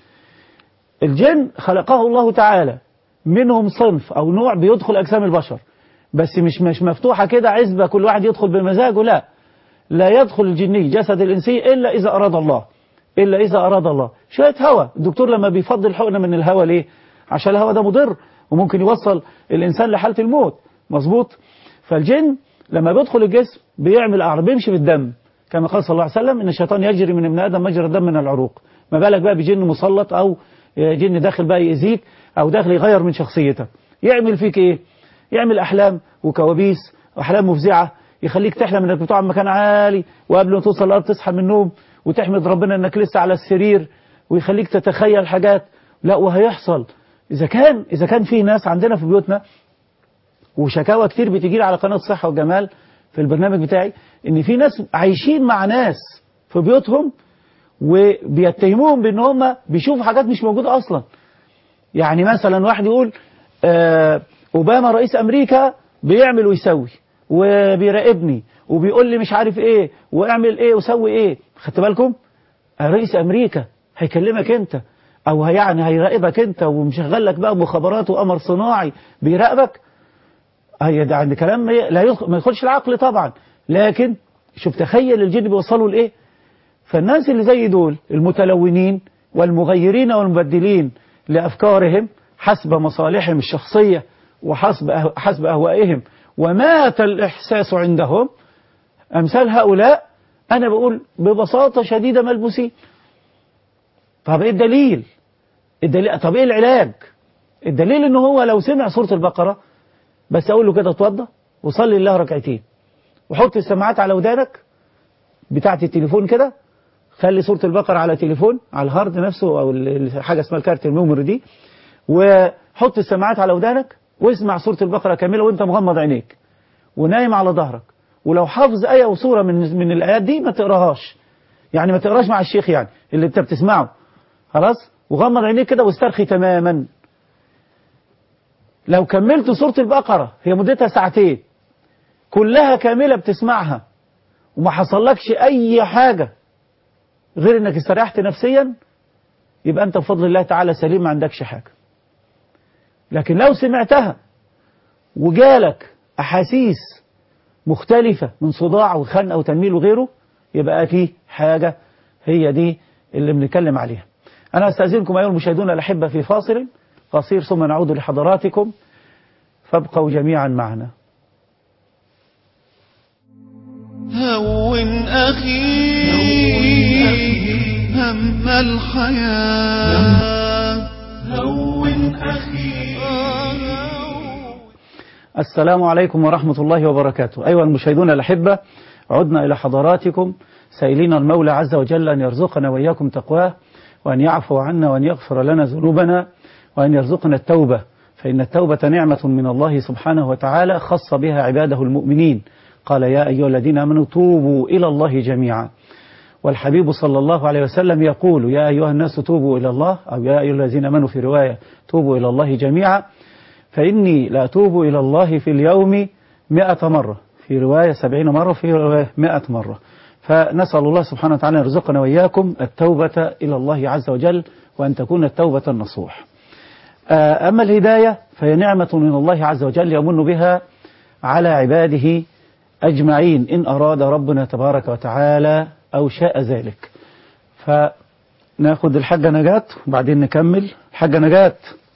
الجن خلقه الله تعالى منهم صنف أو نوع بيدخل أجسام البشر بس مش مش مفتوحة كده عزبة كل واحد يدخل بمزاجه لا لا يدخل الجني جسد الإنسي إلا إذا أراد الله إلا إذا أراد الله شوية هوا الدكتور لما بيفضل حقنة من الهوا ليه عشان الهوا ده مضر وممكن يوصل الإنسان لحالة الموت مظبوط فالجن لما بيدخل الجسم بيعمل أعراض بيمشي بالدم كما قال صلى الله عليه وسلم إن الشيطان يجري من ابن آدم مجرى الدم من العروق ما بالك بقى بجن مسلط أو جن داخل بقى يأذيك أو داخل يغير من شخصيتك يعمل فيك إيه يعمل أحلام وكوابيس وأحلام مفزعة يخليك تحلم انك بتقع مكان عالي وقبل ما توصل الارض تصحى من النوم وتحمد ربنا انك لسه على السرير ويخليك تتخيل حاجات لا وهيحصل اذا كان اذا كان في ناس عندنا في بيوتنا وشكاوى كتير بتجي على قناه الصحه والجمال في البرنامج بتاعي ان في ناس عايشين مع ناس في بيوتهم وبيتهموهم بان هم بيشوفوا حاجات مش موجوده اصلا يعني مثلا واحد يقول آه اوباما رئيس امريكا بيعمل ويسوي وبيراقبني وبيقول لي مش عارف ايه واعمل ايه وسوي ايه خدت بالكم رئيس امريكا هيكلمك انت او يعني هيراقبك انت ومشغل لك بقى مخابرات وقمر صناعي بيراقبك هي ده عند كلام لا يدخل ما يدخلش العقل طبعا لكن شوف تخيل الجن بيوصلوا لايه فالناس اللي زي دول المتلونين والمغيرين والمبدلين لافكارهم حسب مصالحهم الشخصيه وحسب حسب اهوائهم ومات الإحساس عندهم أمثال هؤلاء أنا بقول ببساطة شديدة ملبوسين طب إيه الدليل الدليل طب إيه العلاج الدليل إنه هو لو سمع سورة البقرة بس أقول له كده اتوضى وصلي لله ركعتين وحط السماعات على ودانك بتاعة التليفون كده خلي سورة البقرة على تليفون على الهارد نفسه أو ال- ال- حاجة اسمها الكارت الميموري دي وحط السماعات على ودانك واسمع سورة البقرة كاملة وانت مغمض عينيك ونايم على ظهرك ولو حافظ آية أو سورة من من الآيات دي ما تقراهاش يعني ما تقراش مع الشيخ يعني اللي انت بتسمعه خلاص وغمض عينيك كده واسترخي تماما لو كملت سورة البقرة هي مدتها ساعتين كلها كاملة بتسمعها وما حصلكش أي حاجة غير انك استريحت نفسيا يبقى انت بفضل الله تعالى سليم ما عندكش حاجة لكن لو سمعتها وجالك أحاسيس مختلفة من صداع وخنقة وتنميل وغيره يبقى في حاجة هي دي اللي بنتكلم عليها أنا أستأذنكم أيها المشاهدون الأحبة في فاصل قصير ثم نعود لحضراتكم فابقوا جميعا معنا هون أخي هم الحياة هون أخي السلام عليكم ورحمة الله وبركاته أيها المشاهدون الأحبة عدنا إلى حضراتكم سائلين المولى عز وجل أن يرزقنا وإياكم تقواه وأن يعفو عنا وأن يغفر لنا ذنوبنا وأن يرزقنا التوبة فإن التوبة نعمة من الله سبحانه وتعالى خص بها عباده المؤمنين قال يا أيها الذين آمنوا توبوا إلى الله جميعا والحبيب صلى الله عليه وسلم يقول يا أيها الناس توبوا إلى الله أو يا أيها الذين آمنوا في رواية توبوا إلى الله جميعا فإني لأتوب إلى الله في اليوم مئة مرة في رواية سبعين مرة في رواية مئة مرة فنسأل الله سبحانه وتعالى أن يرزقنا وإياكم التوبة إلى الله عز وجل وأن تكون التوبة النصوح آه، أما الهداية فهي نعمة من الله عز وجل يمن بها على عباده أجمعين إن أراد ربنا تبارك وتعالى أو شاء ذلك فناخد الحاجة نجاة وبعدين نكمل الحاجة نجاة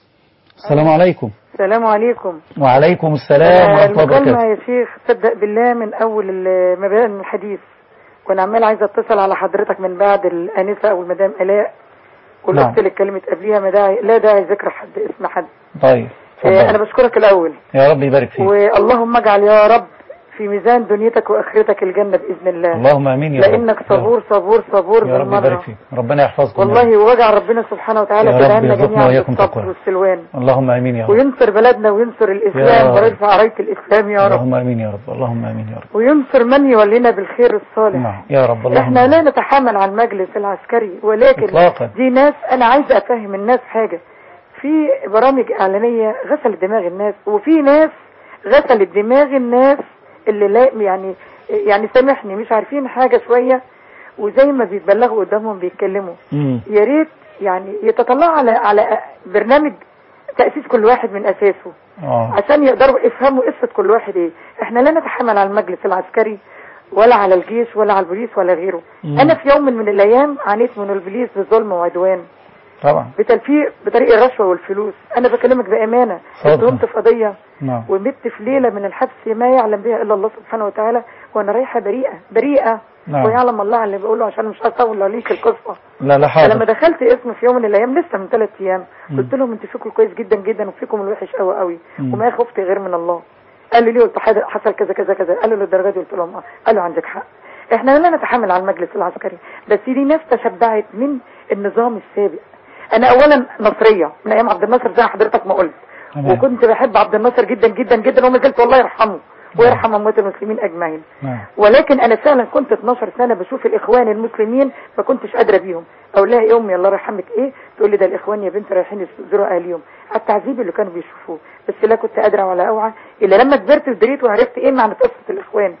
السلام عليكم السلام عليكم وعليكم السلام ورحمة الله المكالمة وبركاته يا شيخ تصدق بالله من أول ال- ما بدأنا من الحديث كنا عمال عايزة اتصل على حضرتك من بعد الآنسة أو المدام آلاء والأخت نعم. اللي اتكلمت قبليها ما داعي لا داعي ذكر حد اسم حد طيب آه، أنا اتفضل. بشكرك الأول يا رب يبارك فيك واللهم اجعل يا رب في ميزان دنيتك وآخرتك الجنة بإذن الله اللهم امين يا رب لأنك صبور صبور صبور يا رب بالمرة يبارك فيك ربنا يحفظكم يا رب. والله واجعل ربنا سبحانه وتعالى يا رب تدعمنا يرزقنا جميعا وإياكم بالصبر تقوى. والسلوان اللهم امين يا رب وينصر بلدنا وينصر يا الإسلام رب. ويرفع راية الإسلام يا رب اللهم امين يا رب اللهم امين يا رب وينصر من يولينا بالخير الصالح نعم يا رب اللهم احنا لا نتحامل على المجلس العسكري ولكن إطلاقا. دي ناس انا عايزه افهم الناس حاجه في برامج اعلانيه غسلت دماغ الناس وفي ناس غسلت دماغ الناس اللي لا يعني يعني سامحني مش عارفين حاجه شويه وزي ما بيتبلغوا قدامهم بيتكلموا مم. يا ريت يعني يتطلعوا على على برنامج تاسيس كل واحد من اساسه اه عشان يقدروا يفهموا قصة كل واحد ايه احنا لا نتحمل على المجلس العسكري ولا على الجيش ولا على البوليس ولا غيره مم. انا في يوم من الايام عانيت من البوليس بظلم وعدوان طبعا بتلفيق بطريق الرشوة والفلوس انا بكلمك بامانة صدقا. اتهمت في قضية نعم ومت في ليلة من الحبس ما يعلم بها الا الله سبحانه وتعالى وانا رايحة بريئة بريئة نعم. ويعلم الله على اللي بقوله عشان مش هطول عليك القصة لا لا فلما حاضر دخلت اسم في يوم من الايام لسه من ثلاث ايام مم. قلت لهم انتوا فيكم كويس جدا جدا وفيكم الوحش قوي قوي مم. وما خفت غير من الله قال لي ليه قلت حد- حصل كذا كذا كذا قالوا للدرجه دي قلت لهم اه قالوا عندك حق احنا لا نتحمل على المجلس العسكري بس دي ناس تشبعت من النظام السابق انا اولا نصريه من ايام عبد الناصر زي ما حضرتك ما قلت تمام. وكنت بحب عبد الناصر جدا جدا جدا وما زلت والله يرحمه ويرحم اموات المسلمين اجمعين نعم ولكن انا فعلا كنت 12 سنه بشوف الاخوان المسلمين ما كنتش قادره بيهم اقول لها يا امي الله يرحمك ايه تقول لي ده الاخوان يا بنت رايحين يزوروا اهاليهم على التعذيب اللي كانوا بيشوفوه بس لا كنت قادره ولا اوعى الا لما كبرت ودريت وعرفت ايه معنى قصه الاخوان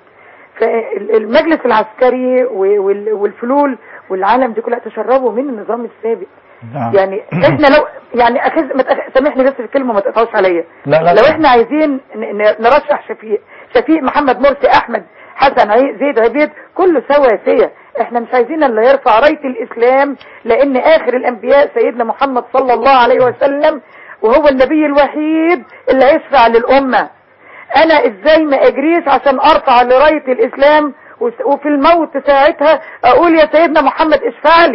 فالمجلس العسكري و- وال- والفلول والعالم دي كلها تشربوا من النظام السابق نعم يعني احنا لو يعني أخز... ما تأخ... سامحني بس في الكلمه ما تقطعوش عليا لا لا لو لا. احنا عايزين ن... ن- نرشح شفيق شفيق محمد مرسي احمد حسن عي... زيد عبيد كله سواسية احنا مش عايزين الا يرفع راية الاسلام لان اخر الانبياء سيدنا محمد صلى الله عليه وسلم وهو النبي الوحيد اللي هيشفع للامة انا ازاي ما اجريش عشان ارفع لراية الاسلام وس- وفي الموت ساعتها اقول يا سيدنا محمد اشفع لي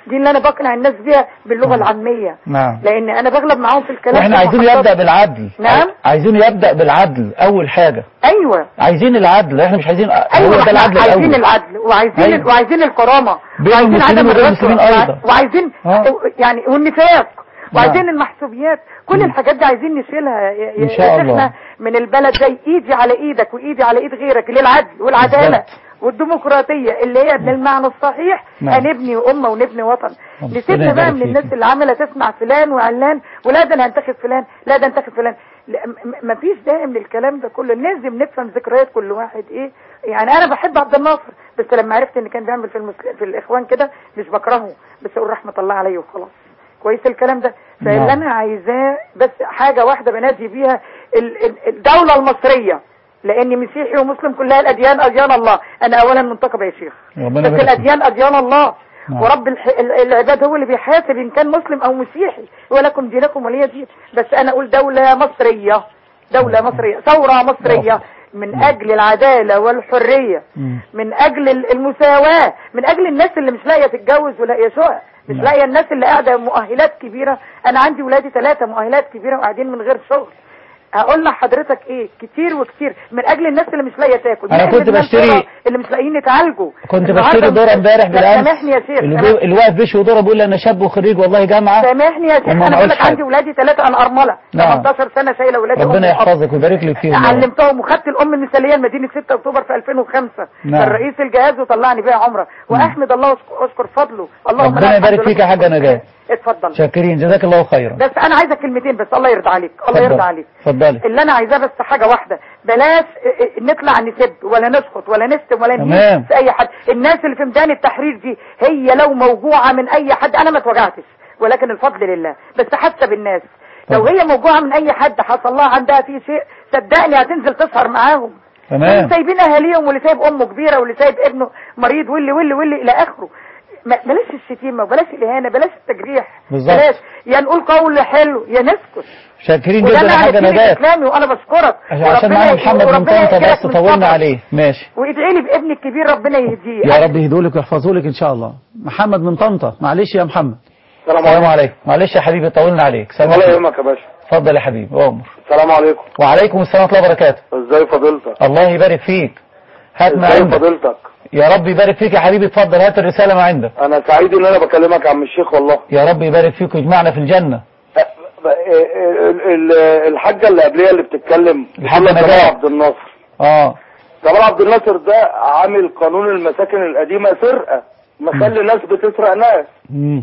دي اللي انا بقنع الناس بيها باللغه العاميه نعم لان انا بغلب معاهم في الكلام واحنا في عايزين المحطات. يبدأ بالعدل نعم عايزين يبدأ بالعدل أول حاجة ايوه عايزين العدل احنا مش عايزين ايوه هو ده احنا العدل عايزين الأول العدل وعايزين أيوة. وعايزين الكرامه بين وعايزين المسلمين عدم وبين الرشوه المسلمين أيضا. وعايزين آه. يعني والنفاق وعايزين نعم. المحسوبيات كل الحاجات دي عايزين نشيلها يا- يا- إن شاء يا الله. شيخنا من البلد زي ايدي على ايدك وايدي على ايد غيرك للعدل والعداله بالظبط. والديمقراطيه اللي هي بالمعنى الصحيح نعم. هنبني امه ونبني وطن ربنا نسيبنا بقى يبارك من فيك. الناس اللي عماله تسمع فلان وعلان ولا ده انا هنتخب فلان لا ده انتخب فلان لا، م- م- مفيش داعي من الكلام ده كله لازم نفهم ذكريات كل واحد ايه يعني انا بحب عبد الناصر بس لما عرفت ان كان بيعمل في المسل... في الاخوان كده مش بكرهه بس اقول رحمه الله عليه وخلاص كويس الكلام ده فاللي نعم. انا عايزاه بس حاجه واحده بنادي بيها ال- ال- الدوله المصريه لاني مسيحي ومسلم كلها الاديان اديان الله انا اولا منتقب يا شيخ ربنا بس يبارك فيك. الاديان اديان الله نعم. ورب الح... ال- العباد هو اللي بيحاسب ان كان مسلم او مسيحي ولكم دينكم ولي دين بس انا اقول دولة مصرية دولة مصرية ثورة مصرية من اجل العدالة والحرية من اجل ال- المساواة من اجل الناس اللي مش لاقية تتجوز ولاقية شقق مش لاقية الناس اللي قاعدة مؤهلات كبيرة انا عندي ولادي ثلاثة مؤهلات كبيرة وقاعدين من غير شغل هقول لحضرتك ايه كتير وكتير من اجل الناس اللي مش لاقيه تاكل أنا من أجل كنت الناس بشتري- اللي- اللي مش لاقيين يتعالجوا كنت النهاردة بشتري دورة مش- امبارح لا، بالامس سامحني يا شيخ اللي, سامحني. بي... اللي واقف بيشوي دورة بيقول لي انا شاب وخريج والله جامعة سامحني يا شيخ وما انا بقول معهوش لك عندي حاجة. ولادي ثلاثه انا ارمله نعم. 18 سنه شايله ولادي ربنا أم وأب. يحفظك ويبارك لك فيهم يا رب. علمتهم وخدت الام المثاليه لمدينه 6 اكتوبر في 2005 نعم. كان رئيس الجهاز وطلعني بيها عمره واحمد الله وأشك- واشكر فضله اللهم ربنا لا يبارك الحمد فيك لله. يا حاجة نجاة اتفضل شاكرين جزاك الله خيرا بس انا عايزه كلمتين بس الله يرضى عليك الله اتفضل. يرضى عليك اتفضلي اللي انا عايزاه بس حاجه واحده بلاش اه، اه، نطلع نسب ولا نسقط ولا نشتم ولا تمام. نهين في اي حد الناس اللي في ميدان التحرير دي هي لو موجوعه من اي حد انا ما اتوجعتش ولكن الفضل لله بس حتى بالناس لو هي موجوعه من اي حد حصل لها عندها في شيء صدقني هتنزل تسهر معاهم تمام. اللي سايبين اهاليهم واللي سايب امه كبيره واللي سايب ابنه مريض واللي واللي واللي الى اخره ما- بلاش الشتيمه وبلاش الاهانه بلاش التجريح بالظبط. بلاش يا نقول قول حلو يا نسكت شاكرين وده جدا يا معنى حاجة الدين نجاة الاسلامي وانا بشكرك عشان وربنا معانا ي- محمد بن وربنا طنطا يهديك بس من طولنا فضله. عليه ماشي وادعي لي بابني الكبير ربنا يهديه يا رب يهدولك ويحفظولك ان شاء الله محمد من طنطا معلش يا محمد السلام السلام عليكم عليكم معلش يا حبيبي طولنا عليك سلام الله عليكم. يهمك يا باشا اتفضل يا حبيبي عمر السلام عليكم وعليكم السلام ورحمه الله وبركاته ازاي فضيلتك الله يبارك فيك هات ما ازاي عندك فضيلتك يا رب يبارك فيك يا حبيبي اتفضل هات الرسالة ما عندك انا سعيد ان انا بكلمك يا عم الشيخ والله يا رب يبارك فيك ويجمعنا في الجنة ال- ال- الحاجة اللي قبليها اللي بتتكلم الحاجة بتقول لك نجاة. جمال عبد الناصر اه جمال عبد الناصر ده عامل قانون المساكن القديمة سرقة مخلي ناس بتسرق ناس مم.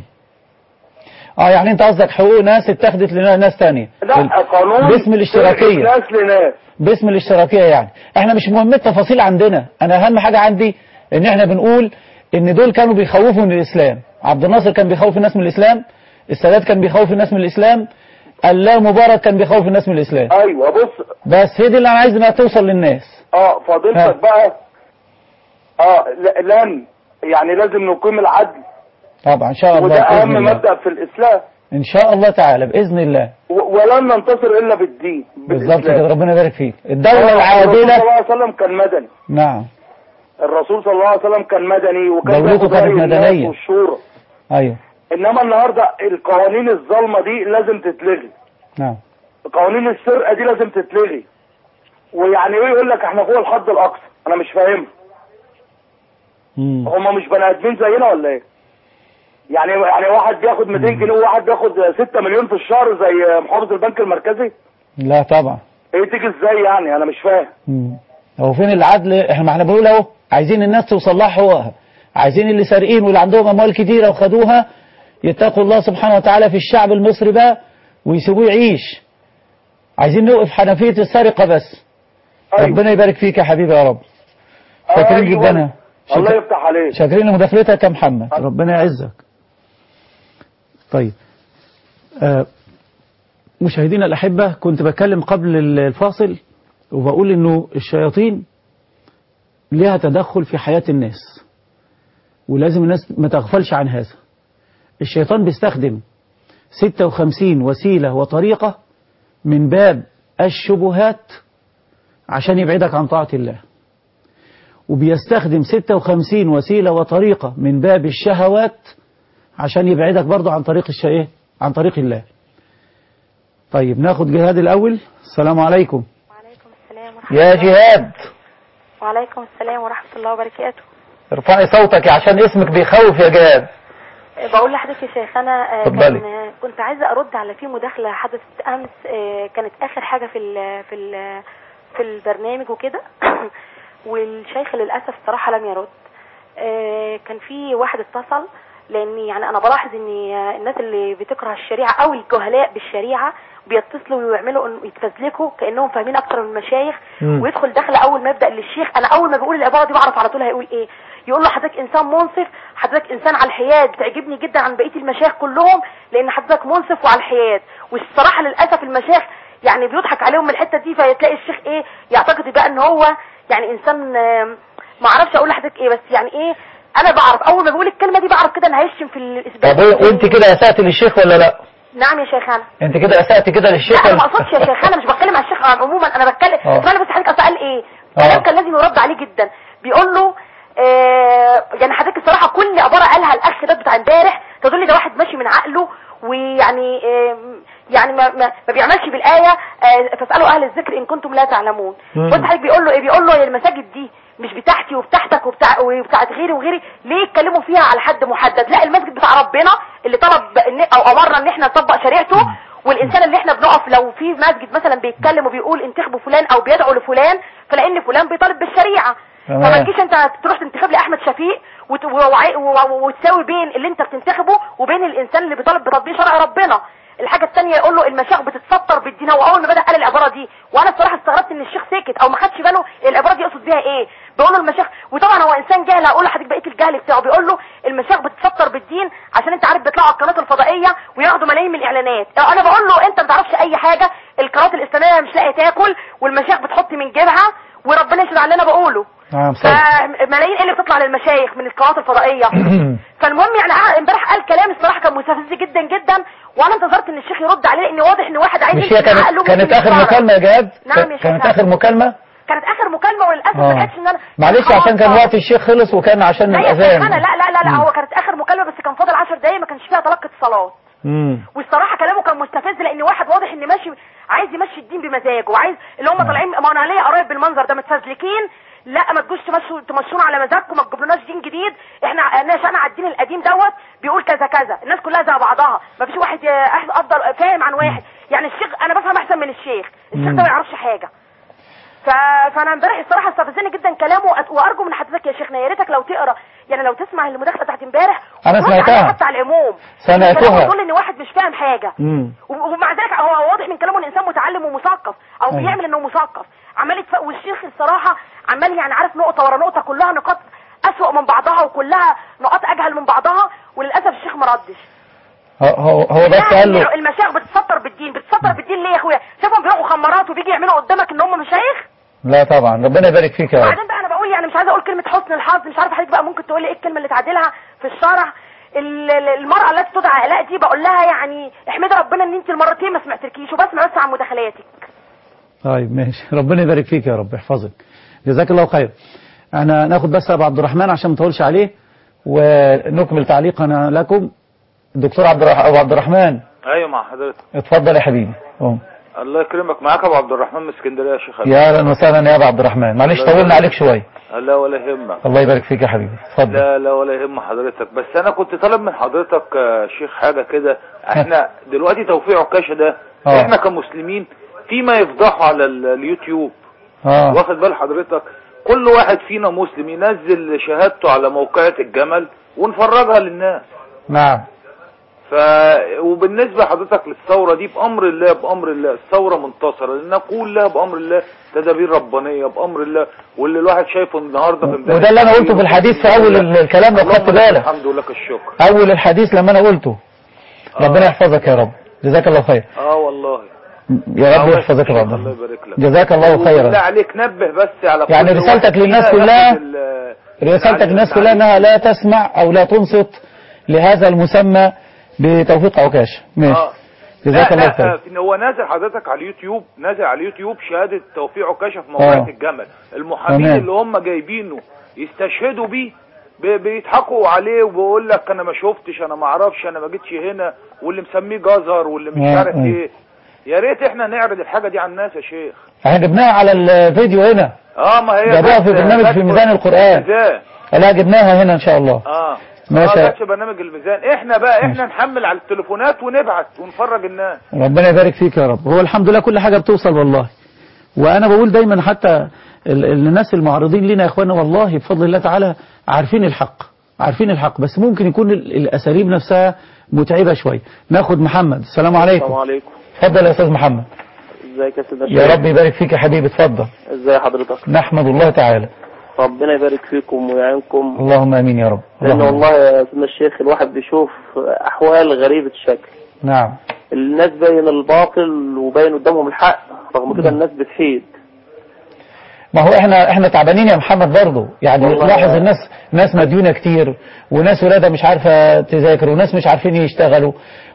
اه يعني انت قصدك حقوق ناس اتخذت لناس تانية لا قانون باسم الاشتراكية سرقة ناس لناس باسم الاشتراكية يعني احنا مش مهم التفاصيل عندنا انا اهم حاجة عندي ان احنا بنقول ان دول كانوا بيخوفوا من الاسلام عبد الناصر كان بيخوف الناس من الاسلام السادات كان بيخوف الناس من الاسلام الله مبارك كان بيخوف الناس من الاسلام ايوه بص بس هي دي اللي انا عايز انها توصل للناس اه ها. فضيلتك بقى اه ل- لن يعني لازم نقيم العدل طبعا ان شاء الله وده بإذن اهم الله. مبدأ في الاسلام ان شاء الله تعالى باذن الله و- ولن ننتصر الا بالدين بالظبط بالإسلام. كده ربنا يبارك فيك الدولة الرسول العادلة صلى الله عليه وسلم كان مدني نعم الرسول صلى الله عليه وسلم كان مدني وكان دولته بياخد كانت رأي الناس مدنية. والشورى ايوه انما النهارده القوانين الظالمه دي لازم تتلغي نعم قوانين السرقه دي لازم تتلغي ويعني ايه يقول لك احنا فوق الحد الاقصى انا مش فاهم مم. هما مش بني ادمين زينا ولا ايه يعني يعني واحد بياخد 200 جنيه وواحد بياخد 6 مليون في الشهر زي محافظ البنك المركزي لا طبعا ايه تيجي ازاي يعني انا مش فاهم مم. هو فين العدل احنا ما احنا بنقول اهو عايزين الناس توصل لها حقوقها عايزين اللي سارقين واللي عندهم اموال كتيره وخدوها يتقوا الله سبحانه وتعالى في الشعب المصري بقى ويسيبوه يعيش عايزين نوقف حنفيه السرقه بس أيوة. ربنا يبارك فيك يا حبيبي يا رب شاكرين أيوة. جدا الله شاكر- يفتح عليك شاكرين لمداخلتك يا محمد ربنا يعزك طيب آه مشاهدينا الأحبة كنت بتكلم قبل الفاصل وبقول إنه الشياطين لها تدخل في حياة الناس ولازم الناس ما تغفلش عن هذا الشيطان بيستخدم 56 وسيلة وطريقة من باب الشبهات عشان يبعدك عن طاعة الله وبيستخدم 56 وسيلة وطريقة من باب الشهوات عشان يبعدك برضو عن طريق الشيء عن طريق الله طيب ناخد جهاد الأول السلام عليكم السلام يا جهاد وعليكم السلام ورحمة الله وبركاته ارفعي صوتك عشان اسمك بيخوف يا جهاد بقول لحضرتك يا شيخ انا آه، اتفضلي. كان آه، كنت عايزه ارد على في مداخله حدثت امس آه، كانت اخر حاجه في ال في ال في البرنامج وكده والشيخ للاسف الصراحه لم يرد آه، كان في واحد اتصل لان يعني انا بلاحظ ان آه، الناس اللي بتكره الشريعه او الجهلاء بالشريعه بيتصلوا ويعملوا إن- يتفزلكوا كانهم فاهمين اكتر من المشايخ مم. ويدخل دخل اول ما يبدا للشيخ انا اول ما بقول العباره دي بعرف على طول هيقول ايه يقول له حضرتك انسان منصف حضرتك انسان على الحياد بتعجبني جدا عن بقيه المشايخ كلهم لان حضرتك منصف وعلى الحياد والصراحه للاسف المشايخ يعني بيضحك عليهم من الحته دي فتلاقي الشيخ ايه يعتقد بقى ان هو يعني انسان آم، ما اعرفش اقول لحضرتك ايه بس يعني ايه انا بعرف اول ما بقول الكلمه دي بعرف كده ان هيشتم في الاثبات طب وانت كده اسأت للشيخ ولا لا نعم يا شيخانا انت كده اسأت كده للشيخ لا انا ما ولا- اقصدش يا شيخ انا مش بتكلم على الشيخ عموما انا بتكلم اه. اسمعني بس حضرتك اصل قال ايه اه. كلام كان لازم يرد عليه جدا بيقول له آه يعني حضرتك الصراحه كل عباره قالها الاخ ده بتاع امبارح تدل ده واحد ماشي من عقله ويعني آه يعني ما, ما, ما بيعملش بالايه آه فاسالوا اهل الذكر ان كنتم لا تعلمون مم. بص حضرتك بيقول له ايه بيقول له يا المساجد دي مش بتاعتي وبتاعتك وبتاع وبتاعت غيري وغيري ليه يتكلموا فيها على حد محدد لا المسجد بتاع ربنا اللي طلب إن او امرنا ان احنا نطبق شريعته والانسان اللي احنا بنقف لو في مسجد مثلا بيتكلم وبيقول انتخبوا فلان او بيدعو لفلان فلان فلان بيطالب بالشريعه تمام. فما تجيش انت تروح تنتخب لي احمد شفيق وت- ووعي- و- وتساوي بين اللي انت بتنتخبه وبين الانسان اللي بيطالب بتطبيق شرع ربنا الحاجه الثانيه يقول له المشايخ بتتستر بالدين هو اول ما بدا قال العباره دي وانا الصراحه استغربت ان الشيخ سكت او ما خدش باله العباره دي يقصد بيها ايه بيقول له المشايخ وطبعا هو انسان جاهل هقول لحضرتك بقيه الجهل بتاعه بيقول له المشايخ بتتستر بالدين عشان انت عارف بيطلعوا على القناه الفضائيه وياخدوا ملايين من الاعلانات انا بقول له انت ما تعرفش اي حاجه القناه الاسلاميه مش لاقيه تاكل والمشايخ بتحط من جيبها وربنا يشهد على اللي انا بقوله نعم صحيح فملايين ايه اللي بتطلع للمشايخ من القنوات الفضائيه فالمهم يعني ع- امبارح قال كلام الصراحه كان مستفز جدا جدا وانا انتظرت ان الشيخ يرد عليه لان واضح ان واحد عايز مش يمشي هي من عقله كانت كانت ممكن اخر يتصرف. مكالمة يا جهاد نعم يا شيخ كانت نعم. اخر مكالمة كانت اخر مكالمه وللاسف آه. ما لقيتش ان انا معلش خلاص عشان كان آه. وقت الشيخ خلص وكان عشان لا يا الاذان شيخ انا لا لا لا, لا مم. هو كانت اخر مكالمه بس كان فاضل 10 دقايق ما كانش فيها تلقي اتصالات مم. والصراحه كلامه كان مستفز لان واحد واضح ان ماشي عايز يمشي الدين بمزاجه وعايز اللي هم طالعين ما انا ليا قرايب بالمنظر ده متفزلكين لا ما تجوش تمشوا تمشونا على مزاجكم ما تجيبلناش دين جديد احنا نشأنا على الدين القديم دوت بيقول كذا كذا الناس كلها زي بعضها ما فيش واحد ي- أح- افضل فاهم عن واحد يعني الشيخ انا بفهم احسن من الشيخ الشيخ مم. ده ما يعرفش حاجه ف... فانا امبارح الصراحه استفزني جدا كلامه وأت- وارجو من حضرتك يا شيخنا يا ريتك لو تقرا يعني لو تسمع المداخله بتاعت امبارح أنا وترد سمعتها. عليها حتى على العموم سمعتها. كلامه يقول ان واحد مش فاهم حاجه مم. و- ومع ذلك هو واضح من كلامه ان انسان متعلم ومثقف او أيوة. بيعمل انه مثقف عمال يتف... والشيخ الصراحه عمال يعني عارف نقطه ورا نقطه كلها نقاط اسوأ من بعضها وكلها نقاط اجهل من بعضها وللاسف الشيخ ما ردش هو هو, هو بس لا، قال له المشايخ بتستر بالدين بتستر بالدين ليه يا اخويا شايفهم بيروحوا خمارات وبيجي يعملوا قدامك ان هم مشايخ لا طبعا ربنا يبارك فيك يا رب وبعدين بقى انا بقول يعني مش عايزه اقول كلمه حسن الحظ مش عارفه حضرتك بقى ممكن تقول لي ايه الكلمه اللي تعادلها في الشرع ال- ال- المرأة التي تدعى علاء دي بقول لها يعني احمدي ربنا ان انت المرتين ما سمعتركيش وبسمع بس عن مداخلاتك طيب ماشي ربنا يبارك فيك يا رب يحفظك جزاك الله خير انا ناخد بس ابو عبد الرحمن عشان ما نطولش عليه ونكمل تعليقنا لكم الدكتور عبد الرح... ابو عبد الرحمن ايوه مع حضرتك اتفضل يا حبيبي قوم. الله يكرمك معاك ابو عبد الرحمن من اسكندريه يا شيخ يا اهلا وسهلا يا ابو عبد الرحمن معلش الله طولنا يبارك. عليك شويه لا ولا يهمك الله يبارك فيك يا حبيبي اتفضل لا لا ولا يهم حضرتك بس انا كنت طالب من حضرتك يا شيخ حاجه كده احنا دلوقتي توفيق عكاشه ده آه. احنا كمسلمين فيما يفضحوا على ال- اليوتيوب اه واخد بال حضرتك كل واحد فينا مسلم ينزل شهادته على موقعة الجمل ونفرجها للناس نعم ف وبالنسبة حضرتك للثورة دي بأمر الله بأمر الله الثورة منتصرة لأن كلها بأمر الله تدابير ربانية بأمر الله واللي الواحد شايفه النهاردة في ميدان وده اللي انا التحرير قلته في الحديث في اول ال- الكلام لو اللهم خدت لك بالك الحمد ولك الشكر اول الحديث لما انا قلته ربنا يحفظك يا رب جزاك الله خير اه والله يا رب الله يحفظك يا رب الله يبارك لك جزاك الله بالله خيرا عليك نبه بس على يعني كل رسالتك واحد للناس فينا كلها ياخد ال- رسالتك للناس كلها انها لا تسمع او لا تنصت لهذا المسمى بتوفيق عكاشه ماشي آه. جزاك لا الله لا خير آه، إن هو نازل حضرتك على اليوتيوب نازل على اليوتيوب شهادة توفيق عكاشة في موقعة آه. الجمل المحامين تمام. اللي هم جايبينه يستشهدوا بيه بي- بيضحكوا عليه وبيقول لك انا ما شفتش انا ما اعرفش انا ما جيتش هنا واللي مسميه جزر واللي مش آه، عارف آه. ايه يا ريت احنا نعرض الحاجه دي على الناس يا شيخ احنا جبناها على الفيديو هنا اه ما هي جابوها بس- في برنامج بس في ميزان القرآن الميزان. لا جبناها هنا ان شاء الله اه ماشي. اه في برنامج الميزان احنا بقى احنا نحمل على التليفونات ونبعت ونفرج الناس ربنا يبارك فيك يا رب هو الحمد لله كل حاجة بتوصل والله وانا بقول دايما حتى ال- ال- الناس المعارضين لنا يا اخوانا والله بفضل الله تعالى عارفين الحق عارفين الحق بس ممكن يكون ال- الاساليب نفسها متعبة شوية ناخد محمد السلام عليكم السلام عليكم اتفضل يا استاذ محمد ازيك يا سيدنا يا الشيخ؟ رب يبارك فيك يا حبيبي اتفضل ازي حضرتك نحمد الله تعالى ربنا يبارك فيكم ويعينكم اللهم امين يا رب لان اللهم والله يا سيدنا الشيخ الواحد بيشوف احوال غريبة الشكل نعم الناس باين الباطل وباين قدامهم الحق رغم كده الناس بتحيد ما هو احنا احنا تعبانين يا محمد برضه يعني والله لاحظ يا- الناس ناس مديونة كتير وناس ولادها مش عارفة تذاكر وناس مش عارفين يشتغلوا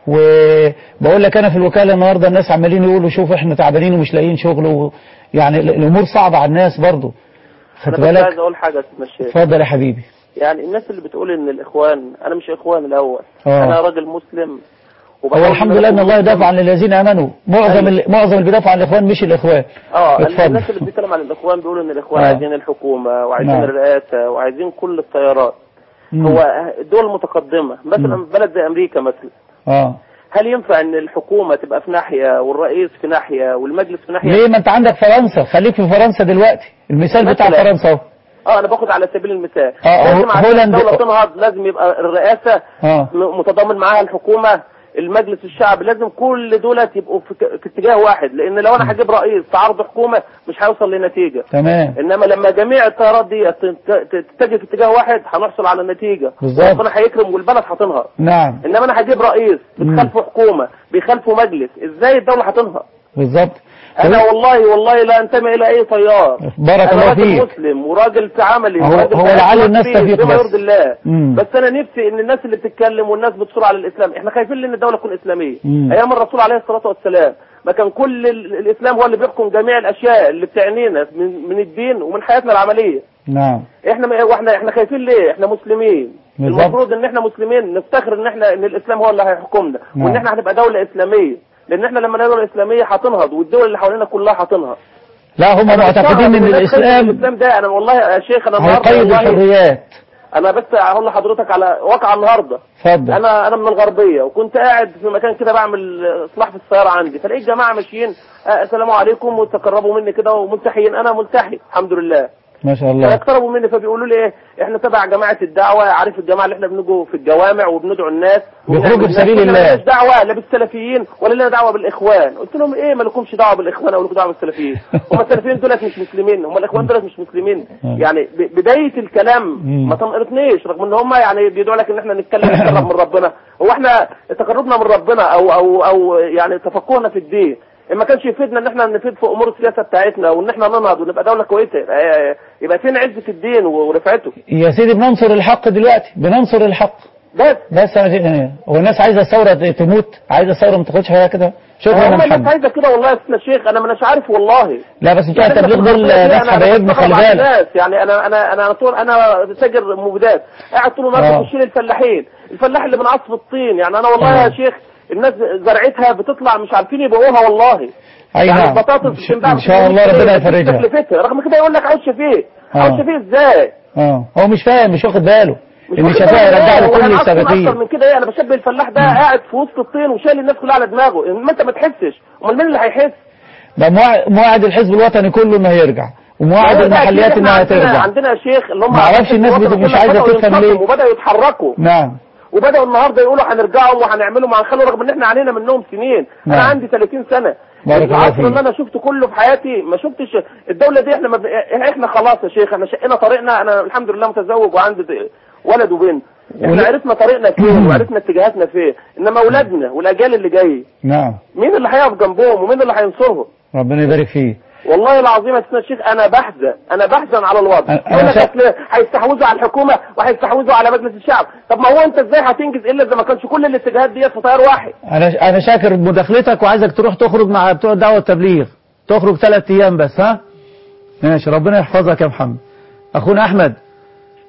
وبقول لك انا في الوكالة النهاردة الناس عمالين يقولوا شوف احنا تعبانين ومش لاقيين شغل و... يعني ال- الامور صعبة على الناس برضه انا خدت بس بالك عايز اقول حاجة يا سيدنا الشيخ اتفضل يا حبيبي يعني الناس اللي بتقول ان الاخوان انا مش اخوان الاول آه. انا راجل مسلم هو وبحاول الحمد إن لله أنا ان الله أكون يدافع عن الذين امنوا معظم ال... معظم اللي بيدافع عن الاخوان مش الاخوان اه اتفضل. الناس اللي بتتكلم عن الاخوان بيقولوا ان الاخوان آه. عايزين الحكومه وعايزين نعم. الرئاسه وعايزين كل التيارات مم. هو الدول المتقدمه مثلا بلد زي امريكا مثلا اه هل ينفع ان الحكومه تبقى في ناحيه والرئيس في ناحيه والمجلس في ناحيه ليه ما انت عندك فرنسا خليك في فرنسا دلوقتي المثال بتاع مثلا. فرنسا اهو اه انا باخد على سبيل المثال آه، لازم هو- عشان هولاند- الدوله تنهض لازم يبقى الرئاسه اه م- متضامن معاها الحكومه المجلس الشعب لازم كل دول يبقوا في, ك- في اتجاه واحد لان لو انا هجيب رئيس تعارض حكومه مش هيوصل لنتيجه تمام انما لما جميع التيارات دي تت- تتجه في اتجاه واحد هنحصل على النتيجه بالظبط. ربنا هيكرم والبلد هتنهض نعم انما انا هجيب رئيس بتخالفه حكومه بيخالفه مجلس ازاي الدوله هتنهض بالظبط انا والله والله لا انتمي الى اي تيار بارك انا الله راجل فيك. مسلم وراجل في عملي هو- وراجل هو في لعل حياتي الناس تفيق بما بس. يرضي الله مم. بس انا نفسي ان الناس اللي بتتكلم والناس بتصور على الاسلام احنا خايفين ان الدوله تكون اسلاميه مم. ايام الرسول عليه الصلاه والسلام ما كان كل ال- الاسلام هو اللي بيحكم جميع الاشياء اللي بتعنينا من, من الدين ومن حياتنا العمليه نعم احنا ما واحنا احنا خايفين ليه احنا مسلمين بالظبط. المفروض ان احنا مسلمين نفتخر ان احنا ان الاسلام هو اللي هيحكمنا نعم. وان احنا هنبقى دوله اسلاميه لان احنا لما نبقى دوله اسلاميه هتنهض والدول اللي حوالينا كلها هتنهض لا هم أنا معتقدين مستغرب ان الناس خايفة من الاسلام الاسلام ده انا والله يا شيخ انا النهارده هيقيد والله الحريات انا بس هقول لحضرتك على واقع النهارده اتفضل انا انا من الغربيه وكنت قاعد في مكان كده بعمل اصلاح في السياره عندي فلقيت جماعه ماشيين آه، السلام عليكم وتقربوا مني كده وملتحيين انا ملتحي الحمد لله ما شاء الله فيقتربوا مني فبيقولوا لي ايه احنا تبع جماعه الدعوه عارف الجماعه اللي احنا بنجوا في الجوامع وبندعو الناس بيخرجوا وبنعمل في سبيل الناس. الله. إحنا مالناش دعوه لا بالسلفيين ولا لنا دعوه بالاخوان قلت لهم ايه ما لكمش دعوه بالاخوان او لكم دعوه بالسلفيين هم السلفيين دولت مش مسلمين هم الاخوان دولت مش مسلمين يعني ب- بدايه الكلام ما تنقرتنيش رغم ان هم يعني بيدعوا لك ان احنا نتكلم نتقرب من ربنا هو احنا تقربنا من ربنا او او او يعني تفقهنا في الدين ما كانش يفيدنا ان احنا نفيد في امور السياسه بتاعتنا وان احنا ننهض ونبقى دوله كويسه آه، يبقى فين عزه الدين ورفعته يا سيدي بننصر الحق دلوقتي بننصر الحق بس بس أنا جي- هو الناس عايزه الثوره تموت عايزه الثوره ما تاخدش حاجه كده شكرا يا هم الناس محمد عايزه كده والله يا سيدنا الشيخ انا ما اناش عارف والله لا بس بتوع يعني التبليغ أنت دول بتقول ناس إيه؟ أنا- حبايبنا أنا خلي بستغرب على بالك الناس. يعني انا انا انا طول انا تاجر مبيدات قاعد طول النهار آه. بخش لي الفلاحين الفلاح اللي بنعصف الطين يعني انا والله آه. يا شيخ الناس زرعتها بتطلع مش عارفين يبيعوها والله أي يعني نعم. البطاطس إن شاء- بتنباع إن شاء الله بجنيه ربنا بس يفرجها. تكلفتها رغم كده يقول لك عاوز شفيه آه. عاوز شفيه ازاي اه هو مش فاهم مش واخد باله مش ان واخد شفاه بالك يرجع إيه؟ له هو كل أنا أصلاً السباتين اكتر من كده ايه انا بشبه الفلاح ده قاعد في وسط الطين وشايل الناس كلها على دماغه ما انت ما تحسش امال مين اللي هيحس ده موع- موعد الحزب الوطني كله انه هيرجع وموعد ما هو ده المحليات أكيد انها إحنا عندنا- ترجع عندنا يا شيخ اللي هم ما اعرفش الناس الوطن بت- مش كله عايزه بدأوا تفهم ينفصلوا ليه وبداوا يتحركوا نعم وبداوا النهارده يقولوا هنرجعوا وهنعملوا مع هنخلوا رغم ان احنا علينا منهم سنين انا نعم. عندي 30 سنه بارك الله العصر فيك. اللي انا شفته كله في حياتي ما شفتش الدوله دي احنا ما ب... احنا خلاص يا شيخ احنا شقنا طريقنا انا الحمد لله متزوج وعندي د- ولد وبنت احنا ول- عرفنا طريقنا فين وعرفنا اتجاهاتنا فين انما اولادنا والاجيال اللي جاي نعم مين اللي هيقف جنبهم ومين اللي هينصرهم ربنا يبارك فيه والله العظيم يا سيدنا الشيخ انا بحزن انا بحزن على الوضع أنا- يقول أنا لك شا- اصل هيستحوذوا على الحكومه وهيستحوذوا على مجلس الشعب طب ما هو انت ازاي هتنجز الا اذا ما كانش كل الاتجاهات ديت في طيار واحد انا انا شاكر مداخلتك وعايزك تروح تخرج مع بتوع الدعوه والتبليغ تخرج ثلاث ايام بس ها ماشي ربنا يحفظك يا محمد اخونا احمد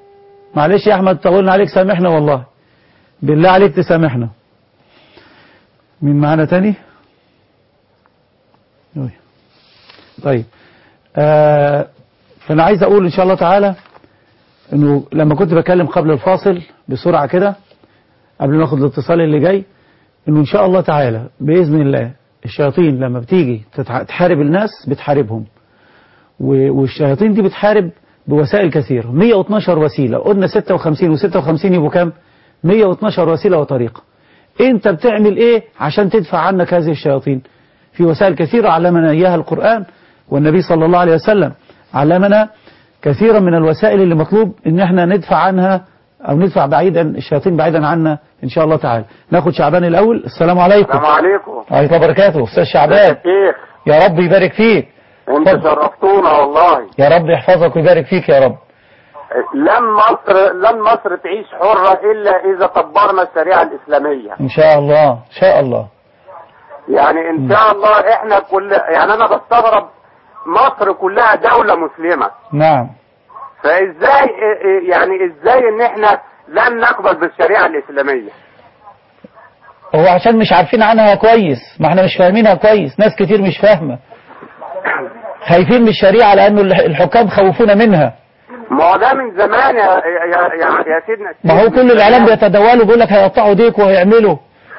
معلش يا احمد طولنا عليك سامحنا والله بالله عليك تسامحنا مين معانا تاني أوي. طيب آه فانا عايز اقول ان شاء الله تعالى انه لما كنت بكلم قبل الفاصل بسرعة كده قبل ما اخد الاتصال اللي جاي انه ان شاء الله تعالى باذن الله الشياطين لما بتيجي تتع- تحارب الناس بتحاربهم و- والشياطين دي بتحارب بوسائل كثيرة 112 وسيلة قلنا 56 و56 يبقوا كام 112 وسيلة وطريقة انت بتعمل ايه عشان تدفع عنك هذه الشياطين في وسائل كثيرة علمنا اياها القرآن والنبي صلى الله عليه وسلم علمنا كثيرا من الوسائل اللي مطلوب ان احنا ندفع عنها او ندفع بعيدا الشياطين بعيدا عنا ان شاء الله تعالى ناخد شعبان الاول السلام عليكم السلام عليكم وعليكم السلام وبركاته استاذ شعبان شيخ يا رب يبارك فيك انت اتفضل. شرفتونا والله يا رب يحفظك ويبارك فيك يا رب لن مصر لن مصر تعيش حرة الا اذا طبقنا الشريعة الاسلامية ان شاء الله ان شاء الله يعني ان شاء الله احنا كل يعني انا بستغرب مصر كلها دولة مسلمة نعم فازاي يعني ازاي ان احنا لن نقبل بالشريعة الاسلامية هو عشان مش عارفين عنها كويس ما احنا مش فاهمينها كويس ناس كتير مش فاهمة خايفين من الشريعة لأنه الح- الحكام خوفونا منها ما هو ده من زمان يا يا يا, يا سيدنا ما هو كل الإعلام بيتداولوا بيقول لك هيقطعوا ديك وهيعملوا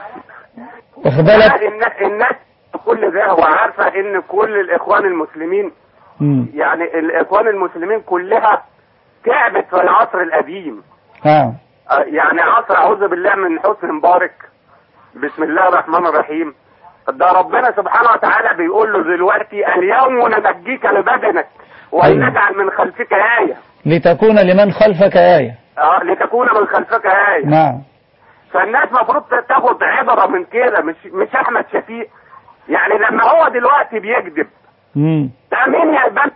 واخد بالك الناس الناس كل ده وعارفة ان كل الاخوان المسلمين مم. يعني الاخوان المسلمين كلها تعبت في العصر القديم اه آه، يعني عصر اعوذ بالله من حسن مبارك بسم الله الرحمن الرحيم ده ربنا سبحانه وتعالى بيقول له دلوقتي اليوم ننجيك لبدنك ونجعل من خلفك آية لتكون لمن خلفك آية اه لتكون من خلفك آية نعم فالناس المفروض تاخد عبرة من كده مش مش احمد شفيق يعني لما هو دلوقتي بيكذب مم. ده مين يقبل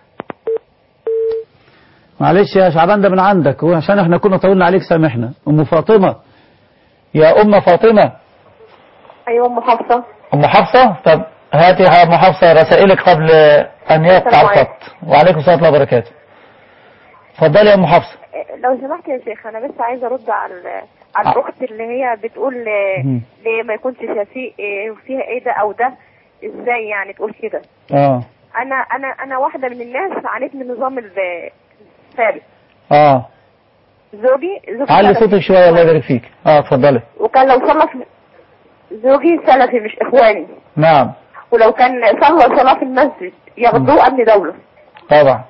معلش يا شعبان ده من عندك هو عشان احنا كنا طولنا عليك سامحنا أم فاطمة يا أم فاطمة ايوه ام حفصه أم حفصة طب هاتي يا أم حفصة رسائلك قبل أن يقطع السلام عليكم. الخط وعليكم السلام ورحمة الله وبركاته اتفضلي يا أم حفصة لو سمحت يا شيخ انا بس عايزه ارد على على الاخت اللي هي بتقول مم. ليه ما يكونش شفيق إيه وفيها ايه ده او ده ازاي يعني تقول كده اه انا انا انا واحده من الناس عانيت من النظام ال- الثابت اه زوجي زوجي علي سلفي. صوتك شوية الله يبارك فيك اه اتفضلي وكان لو صلى في زوجي سلفي مش اخواني نعم ولو كان صلى صلاه في المسجد ياخدوه امن دوله طبعا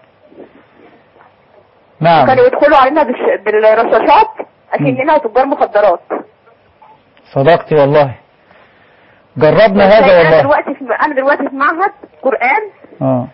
نعم كانوا يدخلوا علينا بالش- بالرشاشات اكننا تجار مخدرات صدقتي والله جربنا بس هذا انا والله دلوقتي في انا دلوقتي في معهد قران اه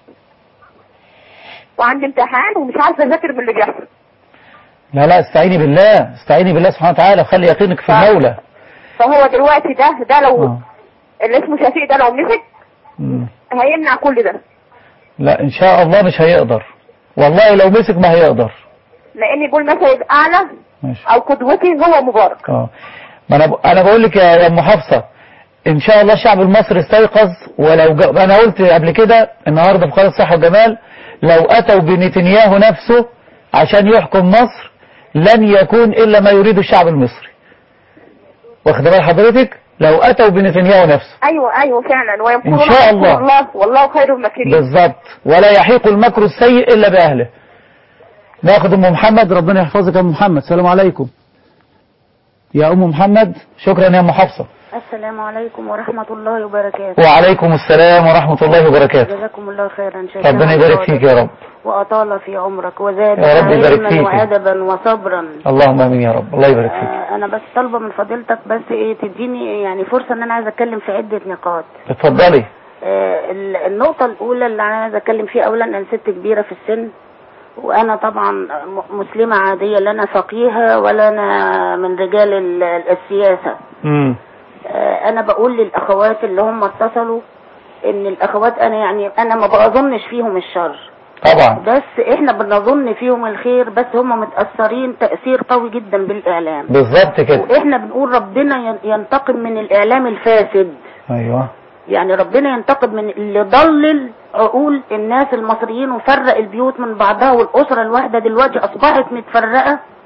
وعندي امتحان ومش عارفه اذاكر من اللي بيحصل لا لا استعيني بالله استعيني بالله سبحانه وتعالى وخلي يقينك في المولى فهو دلوقتي ده ده لو آه. اللي اسمه شفيق ده لو مسك مم. هيمنع كل ده لا ان شاء الله مش هيقدر والله لو مسك ما هيقدر لان يقول مثلا الاعلى ماشي. او قدوتي هو مبارك اه ما انا ب... انا بقول لك يا يا ام حفصه ان شاء الله الشعب المصري استيقظ ولو ج... انا قلت قبل كده النهارده في قناه الصحه والجمال لو اتوا بنتنياهو نفسه عشان يحكم مصر لن يكون الا ما يريد الشعب المصري واخد بال حضرتك لو اتوا بنتنياهو نفسه ايوه ايوه فعلا ويمكر إن شاء الله. الله والله خير الماكرين بالظبط ولا يحيق المكر السيء الا باهله ناخد ام محمد ربنا يحفظك يا ام محمد السلام عليكم يا ام محمد شكرا يا ام حفصه السلام عليكم ورحمة الله وبركاته وعليكم السلام ورحمة الله وبركاته جزاكم الله خيرا شيخنا ربنا يبارك فيك يا رب وأطال في عمرك وزاد يا رب يبارك علما فيك. وأدبا وصبرا اللهم امين يا رب الله يبارك فيك آه، أنا بس طالبة من فضيلتك بس إيه تديني يعني فرصة إن أنا عايزة أتكلم في عدة نقاط اتفضلي آه، ال- النقطة الأولى اللي أنا عايزة أتكلم فيها أولا أنا ست كبيرة في السن وأنا طبعا م- مسلمة عادية لا أنا فقيهة ولا أنا من رجال ال- السياسة امم آه، انا بقول للاخوات اللي هم اتصلوا ان الاخوات انا يعني انا ما بظنش فيهم الشر طبعا بس احنا بنظن فيهم الخير بس هم متاثرين تاثير قوي جدا بالاعلام بالظبط كده واحنا بنقول ربنا ين- ينتقم من الاعلام الفاسد ايوه يعني ربنا ينتقم من اللي ضلل عقول الناس المصريين وفرق البيوت من بعضها والاسره الواحده دلوقتي اصبحت متفرقه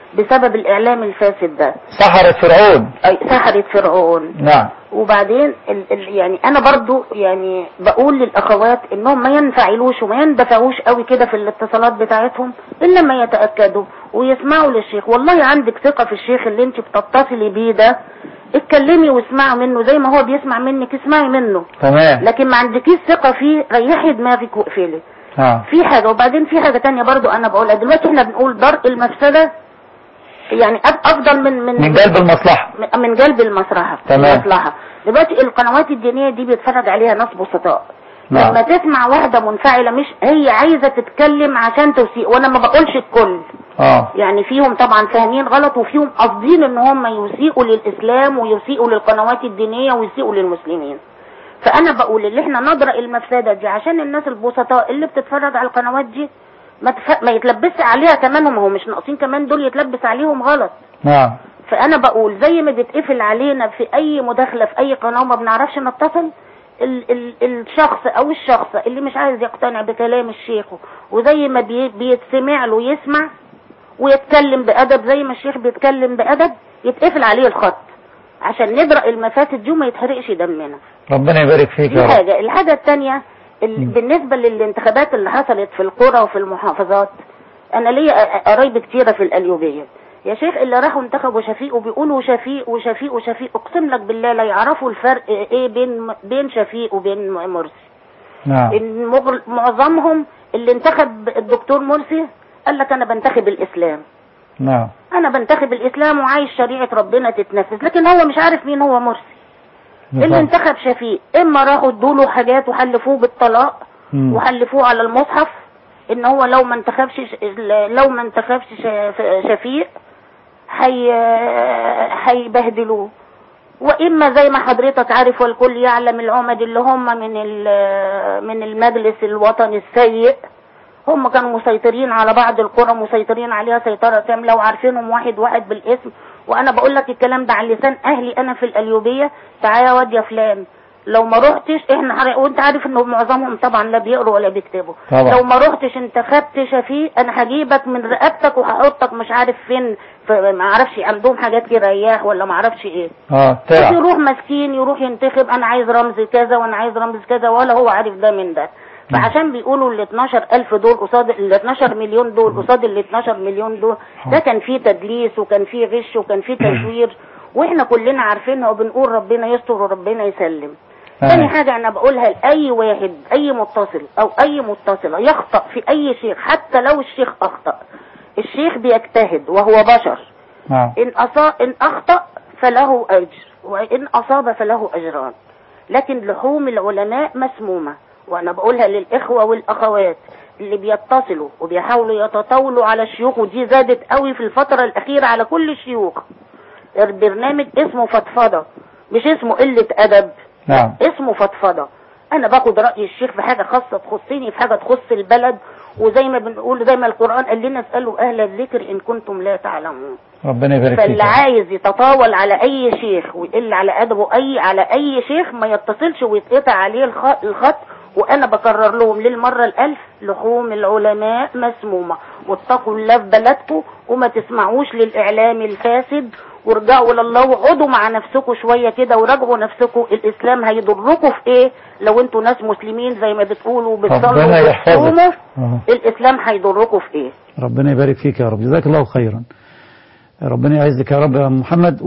بسبب الاعلام الفاسد ده سحرة فرعون أي سحرة فرعون نعم وبعدين ال ال يعني انا برضو يعني بقول للاخوات انهم ما ينفعلوش وما يندفعوش قوي كده في الاتصالات بتاعتهم الا ما يتاكدوا ويسمعوا للشيخ والله عندك ثقه في الشيخ اللي انت بتتصلي بيه ده اتكلمي واسمعي منه زي ما هو بيسمع منك اسمعي منه تمام لكن ما عندكيش ثقه فيه ريحي دماغك واقفلي نعم في حاجه وبعدين في حاجه تانية برضو انا بقولها دلوقتي احنا بنقول درء المفسده يعني أف- افضل من من من جلب المصلحة من- من جلب المصلحه تمام. المصلحه دلوقتي القنوات الدينيه دي بيتفرج عليها ناس بسطاء نعم. لما تسمع واحده منفعله مش هي عايزه تتكلم عشان تسيء وانا ما بقولش الكل اه يعني فيهم طبعا فاهمين غلط وفيهم قاصدين ان هم يسيئوا للاسلام ويسيئوا للقنوات الدينيه ويسيئوا للمسلمين فانا بقول اللي احنا ندرأ المفسده دي عشان الناس البسطاء اللي بتتفرج على القنوات دي ما, تف... ما يتلبس عليها كمان هم هو مش ناقصين كمان دول يتلبس عليهم غلط نعم فانا بقول زي ما بيتقفل علينا في اي مداخله في اي قناه وما بنعرفش نتصل ال ال الشخص او الشخص اللي مش عايز يقتنع بكلام الشيخ وزي ما بي بيتسمع له يسمع ويتكلم بادب زي ما الشيخ بيتكلم بادب يتقفل عليه الخط عشان ندرأ المفاسد دي وما يتحرقش دمنا ربنا يبارك فيك دي يا رب حاجة الحاجة التانية ال- بالنسبة للانتخابات اللي حصلت في القرى وفي المحافظات انا ليا أ- قرايب كتيرة في القليوبية يا شيخ اللي راحوا انتخبوا شفيق وبيقولوا شفيق وشفيق وشفيق اقسم لك بالله لا يعرفوا الفرق ايه بين بين شفيق وبين مرسي نعم المغل- معظمهم اللي انتخب الدكتور مرسي قال لك انا بنتخب الاسلام نعم انا بنتخب الاسلام وعايز شريعة ربنا تتنفذ لكن هو مش عارف مين هو مرسي اللي نعم. انتخب شفيق اما راحوا ادوله حاجات وحلفوه بالطلاق مم. وحلفوه على المصحف ان هو لو ما انتخبش ش- لو ما انتخبش ش- شفيق هي هيبهدلوه واما زي ما حضرتك عارف والكل يعلم العمد اللي هم من ال- من المجلس الوطني السيء هم كانوا مسيطرين على بعض القرى مسيطرين عليها سيطرة كاملة وعارفينهم واحد واحد بالاسم وانا بقول لك الكلام ده على لسان اهلي انا في القليوبية تعالى يا واد يا فلان لو ما رحتش احنا عار- وانت عارف انه معظمهم طبعا لا بيقروا ولا بيكتبوا طبعا. لو ما رحتش انتخبت شفيق انا هجيبك من رقبتك وهحطك مش عارف فين في ما اعرفش عندهم حاجات يريح ولا ما اعرفش ايه اه بس تلعب يروح مسكين يروح ينتخب انا عايز رمز كذا وانا عايز رمز كذا ولا هو عارف ده من ده فعشان بيقولوا ال 12 ألف دول قصاد ال 12 مليون دول قصاد ال 12 مليون دول ده كان فيه تدليس وكان فيه غش وكان فيه تزوير واحنا كلنا عارفينها وبنقول ربنا يستر وربنا يسلم تاني حاجة أنا بقولها لأي واحد أي متصل أو أي متصلة يخطأ في أي شيخ حتى لو الشيخ أخطأ الشيخ بيجتهد وهو بشر نعم إن أصاب إن أخطأ فله أجر وإن أصاب فله أجران لكن لحوم العلماء مسمومة وأنا بقولها للإخوة والأخوات اللي بيتصلوا وبيحاولوا يتطاولوا على الشيوخ ودي زادت قوي في الفترة الأخيرة على كل الشيوخ البرنامج اسمه فضفضة مش اسمه قلة أدب نعم اسمه فضفضة انا باخد رأي الشيخ في حاجة خاصة تخصني في حاجة تخص البلد وزي ما بنقول زي ما القرآن قال لنا اسألوا اهل الذكر ان كنتم لا تعلمون ربنا يبارك فيك فاللي عايز يتطاول على اي شيخ ويقل على ادبه اي على اي شيخ ما يتصلش ويتقطع عليه الخ- الخط وانا بكرر لهم للمرة الالف لحوم العلماء مسمومة واتقوا الله في بلدكم وما تسمعوش للاعلام الفاسد وارجعوا لله وقعدوا مع نفسكم شوية كده وراجعوا نفسكم الاسلام هيضركم في ايه لو انتوا ناس مسلمين زي ما بتقولوا ربنا بتصلوا يحفظك وبتصوموا آه. الاسلام هيضركم في ايه ربنا يبارك فيك يا رب جزاك الله خيرا ربنا يعزك يا رب يا أم محمد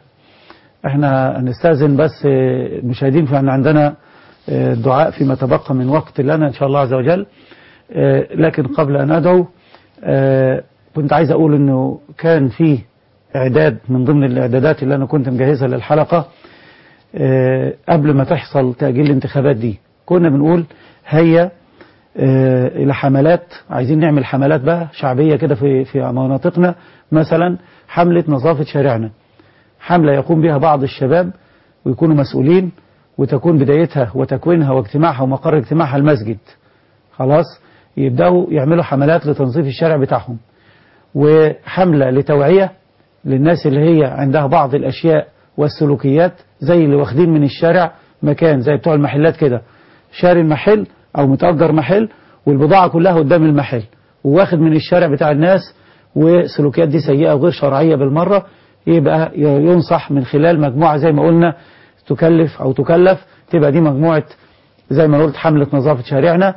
واحنا نستأذن بس آه، المشاهدين فان عندنا آه، دعاء فيما تبقى من وقت لنا ان شاء الله عز وجل آه، لكن قبل ان ادعو آه، كنت عايز اقول انه كان في اعداد من ضمن الاعدادات اللي انا كنت مجهزها للحلقة آه، قبل ما تحصل تأجيل الانتخابات دي كنا بنقول هيا آه، إلى حملات عايزين نعمل حملات بقى شعبية كده في في مناطقنا مثلا حملة نظافة شارعنا حملة يقوم بها بعض الشباب ويكونوا مسؤولين وتكون بدايتها وتكوينها واجتماعها ومقر اجتماعها المسجد خلاص يبدأوا يعملوا حملات لتنظيف الشارع بتاعهم وحملة لتوعية للناس اللي هي عندها بعض الأشياء والسلوكيات زي اللي واخدين من الشارع مكان زي بتوع المحلات كده شاري محل أو متأجر محل والبضاعة كلها قدام المحل وواخد من الشارع بتاع الناس والسلوكيات دي سيئة وغير شرعية بالمرة يبقى ينصح من خلال مجموعة زي ما قلنا تكلف أو تكلف تبقى دي مجموعة زي ما قلت حملة نظافة شارعنا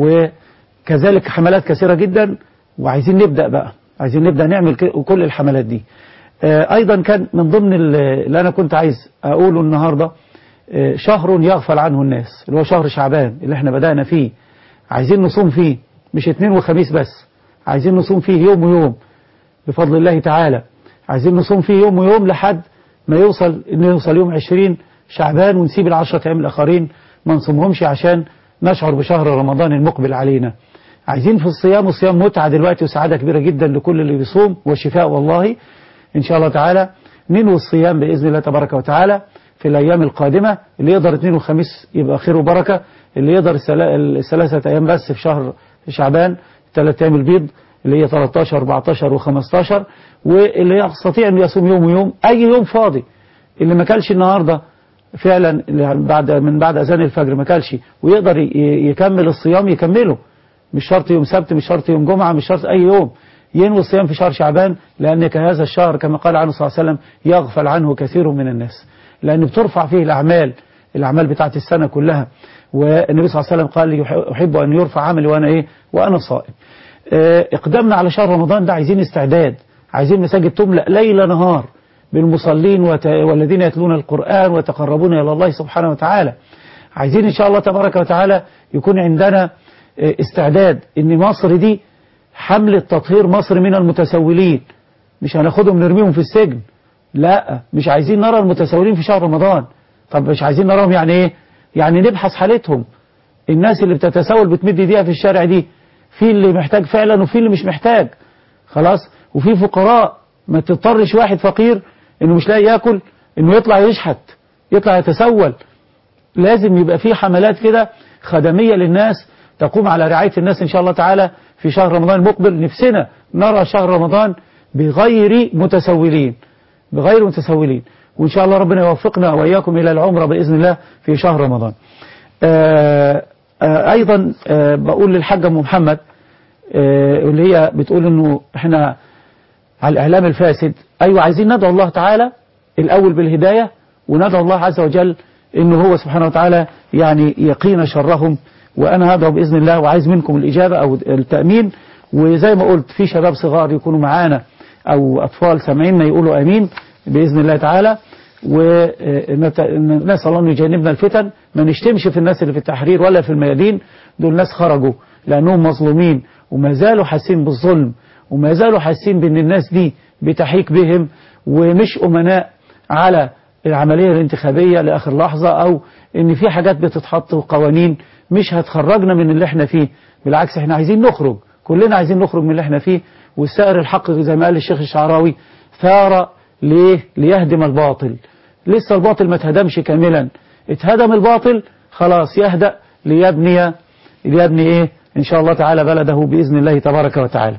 وكذلك حملات كثيرة جدا وعايزين نبدأ بقى عايزين نبدأ نعمل ك- كل الحملات دي آه، أيضا كان من ضمن ال- اللي أنا كنت عايز أقوله النهاردة آه، شهر يغفل عنه الناس اللي هو شهر شعبان اللي احنا بدأنا فيه عايزين نصوم فيه مش اثنين وخميس بس عايزين نصوم فيه يوم ويوم بفضل الله تعالى عايزين نصوم فيه يوم ويوم لحد ما يوصل انه يوصل يوم 20 شعبان ونسيب العشرة ايام الاخرين ما نصومهمش عشان نشعر بشهر رمضان المقبل علينا عايزين في الصيام وصيام متعة دلوقتي وسعادة كبيرة جدا لكل اللي بيصوم وشفاء والله إن شاء الله تعالى ننوي الصيام بإذن الله تبارك وتعالى في الأيام القادمة اللي يقدر اثنين وخميس يبقى خير وبركة اللي يقدر السلا- الثلاثة أيام بس في شهر شعبان ثلاث أيام البيض اللي هي 13 14 و15 واللي يستطيع أن يصوم يوم ويوم أي يوم فاضي اللي ما كلش النهارده فعلا اللي بعد من بعد اذان الفجر ما كلش ويقدر ي- يكمل الصيام يكمله مش شرط يوم سبت مش شرط يوم جمعه مش شرط اي يوم ينوي الصيام في شهر شعبان لان هذا الشهر كما قال عنه صلى الله عليه وسلم يغفل عنه كثير من الناس لان بترفع فيه الاعمال الاعمال بتاعت السنه كلها والنبي صلى الله عليه وسلم قال يح- احب ان يرفع عملي وانا ايه وانا صائم آه، اقدامنا على شهر رمضان ده عايزين استعداد عايزين مساجد تملأ ليل نهار بالمصلين وت... والذين يتلون القرآن ويتقربون إلى الله سبحانه وتعالى عايزين إن شاء الله تبارك وتعالى يكون عندنا آه، استعداد إن مصر دي حملة تطهير مصر من المتسولين مش هناخدهم نرميهم في السجن لا مش عايزين نرى المتسولين في شهر رمضان طب مش عايزين نراهم يعني ايه يعني نبحث حالتهم الناس اللي بتتسول بتمد ايديها في الشارع دي في اللي محتاج فعلا وفي اللي مش محتاج خلاص وفي فقراء ما تضطرش واحد فقير انه مش لاقي ياكل انه يطلع يشحت يطلع يتسول لازم يبقى في حملات كده خدمية للناس تقوم على رعاية الناس إن شاء الله تعالى في شهر رمضان المقبل نفسنا نرى شهر رمضان بغير متسولين بغير متسولين وإن شاء الله ربنا يوفقنا وإياكم إلى العمرة بإذن الله في شهر رمضان آه آه أيضا آه بقول للحاجة أم محمد آه اللي هي بتقول إنه إحنا على الإعلام الفاسد أيوة عايزين ندعو الله تعالى الأول بالهداية وندعو الله عز وجل إنه هو سبحانه وتعالى يعني يقينا شرهم وأنا هدعو بإذن الله وعايز منكم الإجابة أو التأمين وزي ما قلت في شباب صغار يكونوا معانا أو أطفال سامعيننا يقولوا أمين بإذن الله تعالى ونسأل الله أن يجنبنا الفتن ما نشتمش في الناس اللي في التحرير ولا في الميادين دول ناس خرجوا لأنهم مظلومين وما زالوا حاسين بالظلم وما زالوا حاسين بأن الناس دي بتحيك بهم ومش أمناء على العملية الانتخابية لآخر لحظة أو إن في حاجات بتتحط وقوانين مش هتخرجنا من اللي احنا فيه بالعكس احنا عايزين نخرج كلنا عايزين نخرج من اللي احنا فيه والسائر الحق زي ما قال الشيخ الشعراوي ثار ليه ليهدم الباطل لسه الباطل ما اتهدمش كاملا اتهدم الباطل خلاص يهدأ ليبني ليبني ايه ان شاء الله تعالى بلده بإذن الله تبارك وتعالى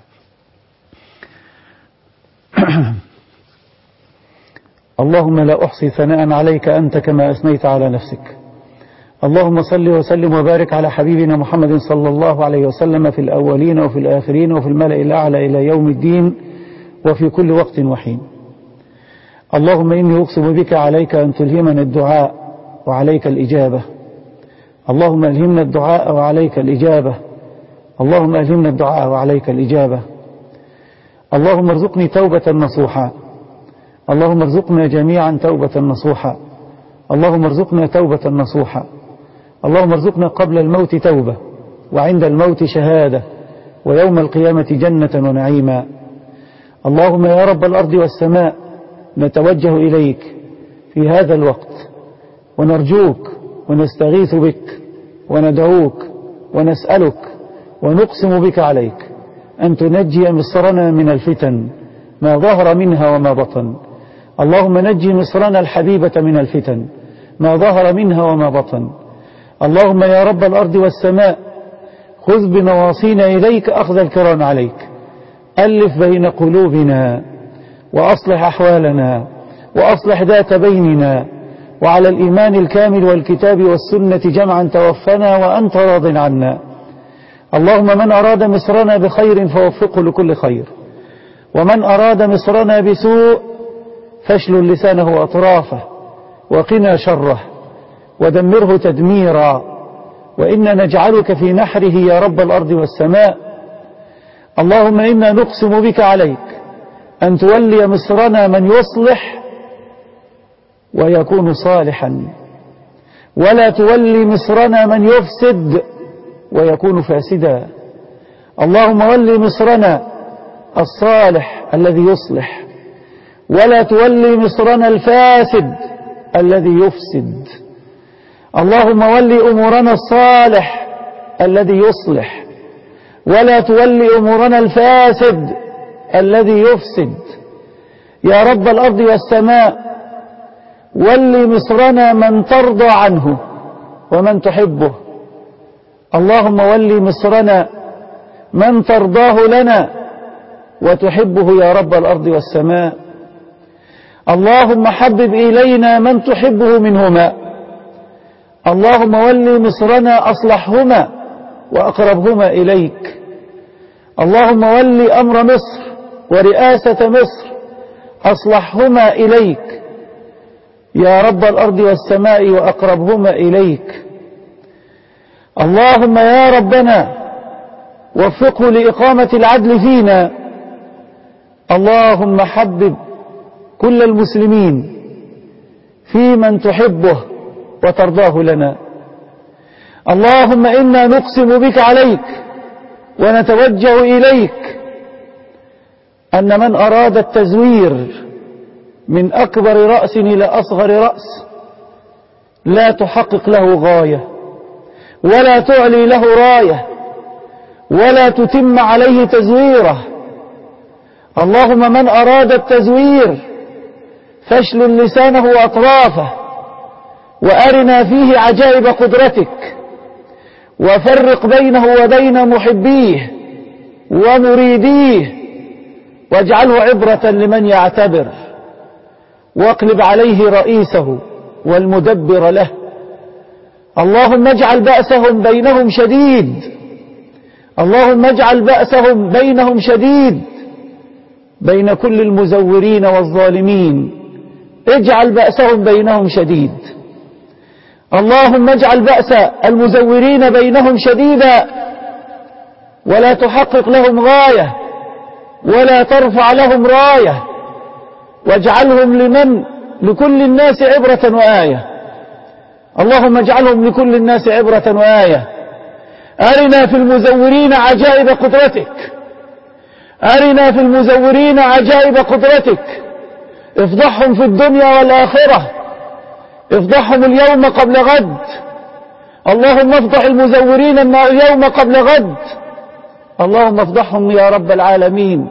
اللهم لا أحصي ثناء عليك أنت كما أثنيت على نفسك اللهم صل وسلم وبارك على حبيبنا محمد صلى الله عليه وسلم في الأولين وفي الآخرين وفي الملأ الأعلى إلى يوم الدين وفي كل وقت وحين اللهم إني أقسم بك عليك أن تلهمنا الدعاء وعليك الإجابة اللهم ألهمنا الدعاء وعليك الإجابة اللهم ألهمنا الدعاء وعليك الإجابة اللهم ارزقني توبة نصوحا اللهم ارزقنا جميعا توبة نصوحا اللهم ارزقنا توبة نصوحا اللهم ارزقنا قبل الموت توبة وعند الموت شهادة ويوم القيامة جنة ونعيما اللهم يا رب الأرض والسماء نتوجه إليك في هذا الوقت ونرجوك ونستغيث بك وندعوك ونسألك ونقسم بك عليك أن تنجي مصرنا من الفتن ما ظهر منها وما بطن اللهم نجي مصرنا الحبيبة من الفتن ما ظهر منها وما بطن اللهم يا رب الأرض والسماء خذ بنواصينا إليك أخذ الكرام عليك ألف بين قلوبنا وأصلح أحوالنا وأصلح ذات بيننا وعلى الإيمان الكامل والكتاب والسنة جمعا توفنا وأنت راض عنا اللهم من أراد مصرنا بخير فوفقه لكل خير ومن أراد مصرنا بسوء فاشلل لسانه وأطرافه وقنا شره ودمره تدميرا وإنا نجعلك في نحره يا رب الأرض والسماء اللهم إنا نقسم بك عليك أن تولي مصرنا من يصلح ويكون صالحا ولا تولي مصرنا من يفسد ويكون فاسدا اللهم ولي مصرنا الصالح الذي يصلح ولا تولي مصرنا الفاسد الذي يفسد اللهم ولي أمورنا الصالح الذي يصلح ولا تولي أمورنا الفاسد الذي يفسد يا رب الأرض والسماء ولي مصرنا من ترضى عنه ومن تحبه اللهم ولي مصرنا من ترضاه لنا وتحبه يا رب الأرض والسماء اللهم حبب إلينا من تحبه منهما اللهم ولي مصرنا أصلحهما وأقربهما إليك اللهم ولي أمر مصر ورئاسة مصر أصلحهما إليك يا رب الأرض والسماء وأقربهما إليك اللهم يا ربنا وفقه لإقامة العدل فينا اللهم حبب كل المسلمين في من تحبه وترضاه لنا اللهم إنا نقسم بك عليك ونتوجه إليك أن من أراد التزوير من أكبر رأس إلى أصغر رأس لا تحقق له غاية ولا تعلي له راية ولا تتم عليه تزويره اللهم من أراد التزوير فاشلل لسانه وأطرافه وأرنا فيه عجائب قدرتك وفرق بينه وبين محبيه ومريديه واجعله عبرة لمن يعتبر واقلب عليه رئيسه والمدبر له اللهم اجعل بأسهم بينهم شديد اللهم اجعل بأسهم بينهم شديد بين كل المزورين والظالمين اجعل بأسهم بينهم شديد اللهم اجعل بأس المزورين بينهم شديدا ولا تحقق لهم غاية ولا ترفع لهم راية واجعلهم لمن لكل الناس عبرة وآية اللهم اجعلهم لكل الناس عبرة وآية أرنا في المزورين عجائب قدرتك أرنا في المزورين عجائب قدرتك افضحهم في الدنيا والآخرة افضحهم اليوم قبل غد اللهم افضح المزورين اليوم قبل غد اللهم افضحهم يا رب العالمين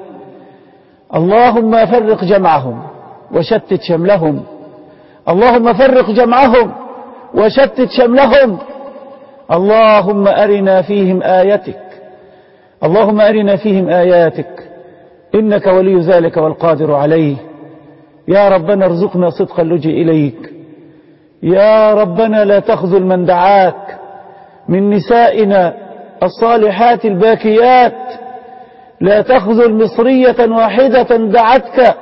اللهم فرق جمعهم وشتت شملهم اللهم فرق جمعهم وشتت شملهم اللهم أرنا فيهم آيتك اللهم أرنا فيهم آياتك إنك ولي ذلك والقادر عليه يا ربنا ارزقنا صدق اللجئ إليك يا ربنا لا تخذل من دعاك من نسائنا الصالحات الباكيات لا تخذل مصرية واحدة دعتك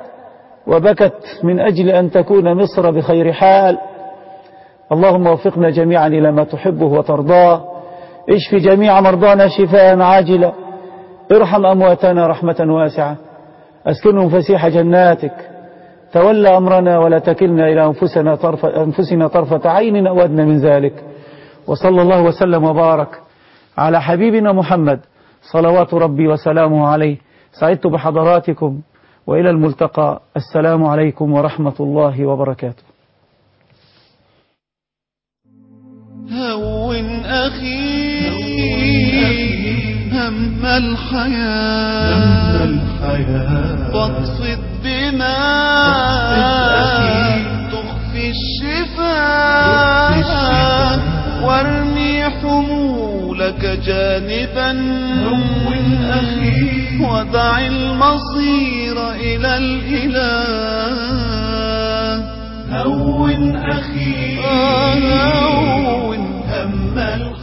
وبكت من أجل أن تكون مصر بخير حال اللهم وفقنا جميعا إلى ما تحبه وترضاه اشف جميع مرضانا شفاء عاجلا ارحم أمواتنا رحمة واسعة أسكنهم فسيح جناتك تولى أمرنا ولا تكلنا إلى أنفسنا طرفة, أنفسنا طرفة عين أو أدنى من ذلك وصلى الله وسلم وبارك على حبيبنا محمد صلوات ربي وسلامه عليه سعدت بحضراتكم وإلى الملتقى السلام عليكم ورحمة الله وبركاته هون أخي هم الحياة واقصد دماء تخفي الشفاء وارمي حمولك جانبا هون أخي ودع المصير إلى الإله هون أخي هون هم الخير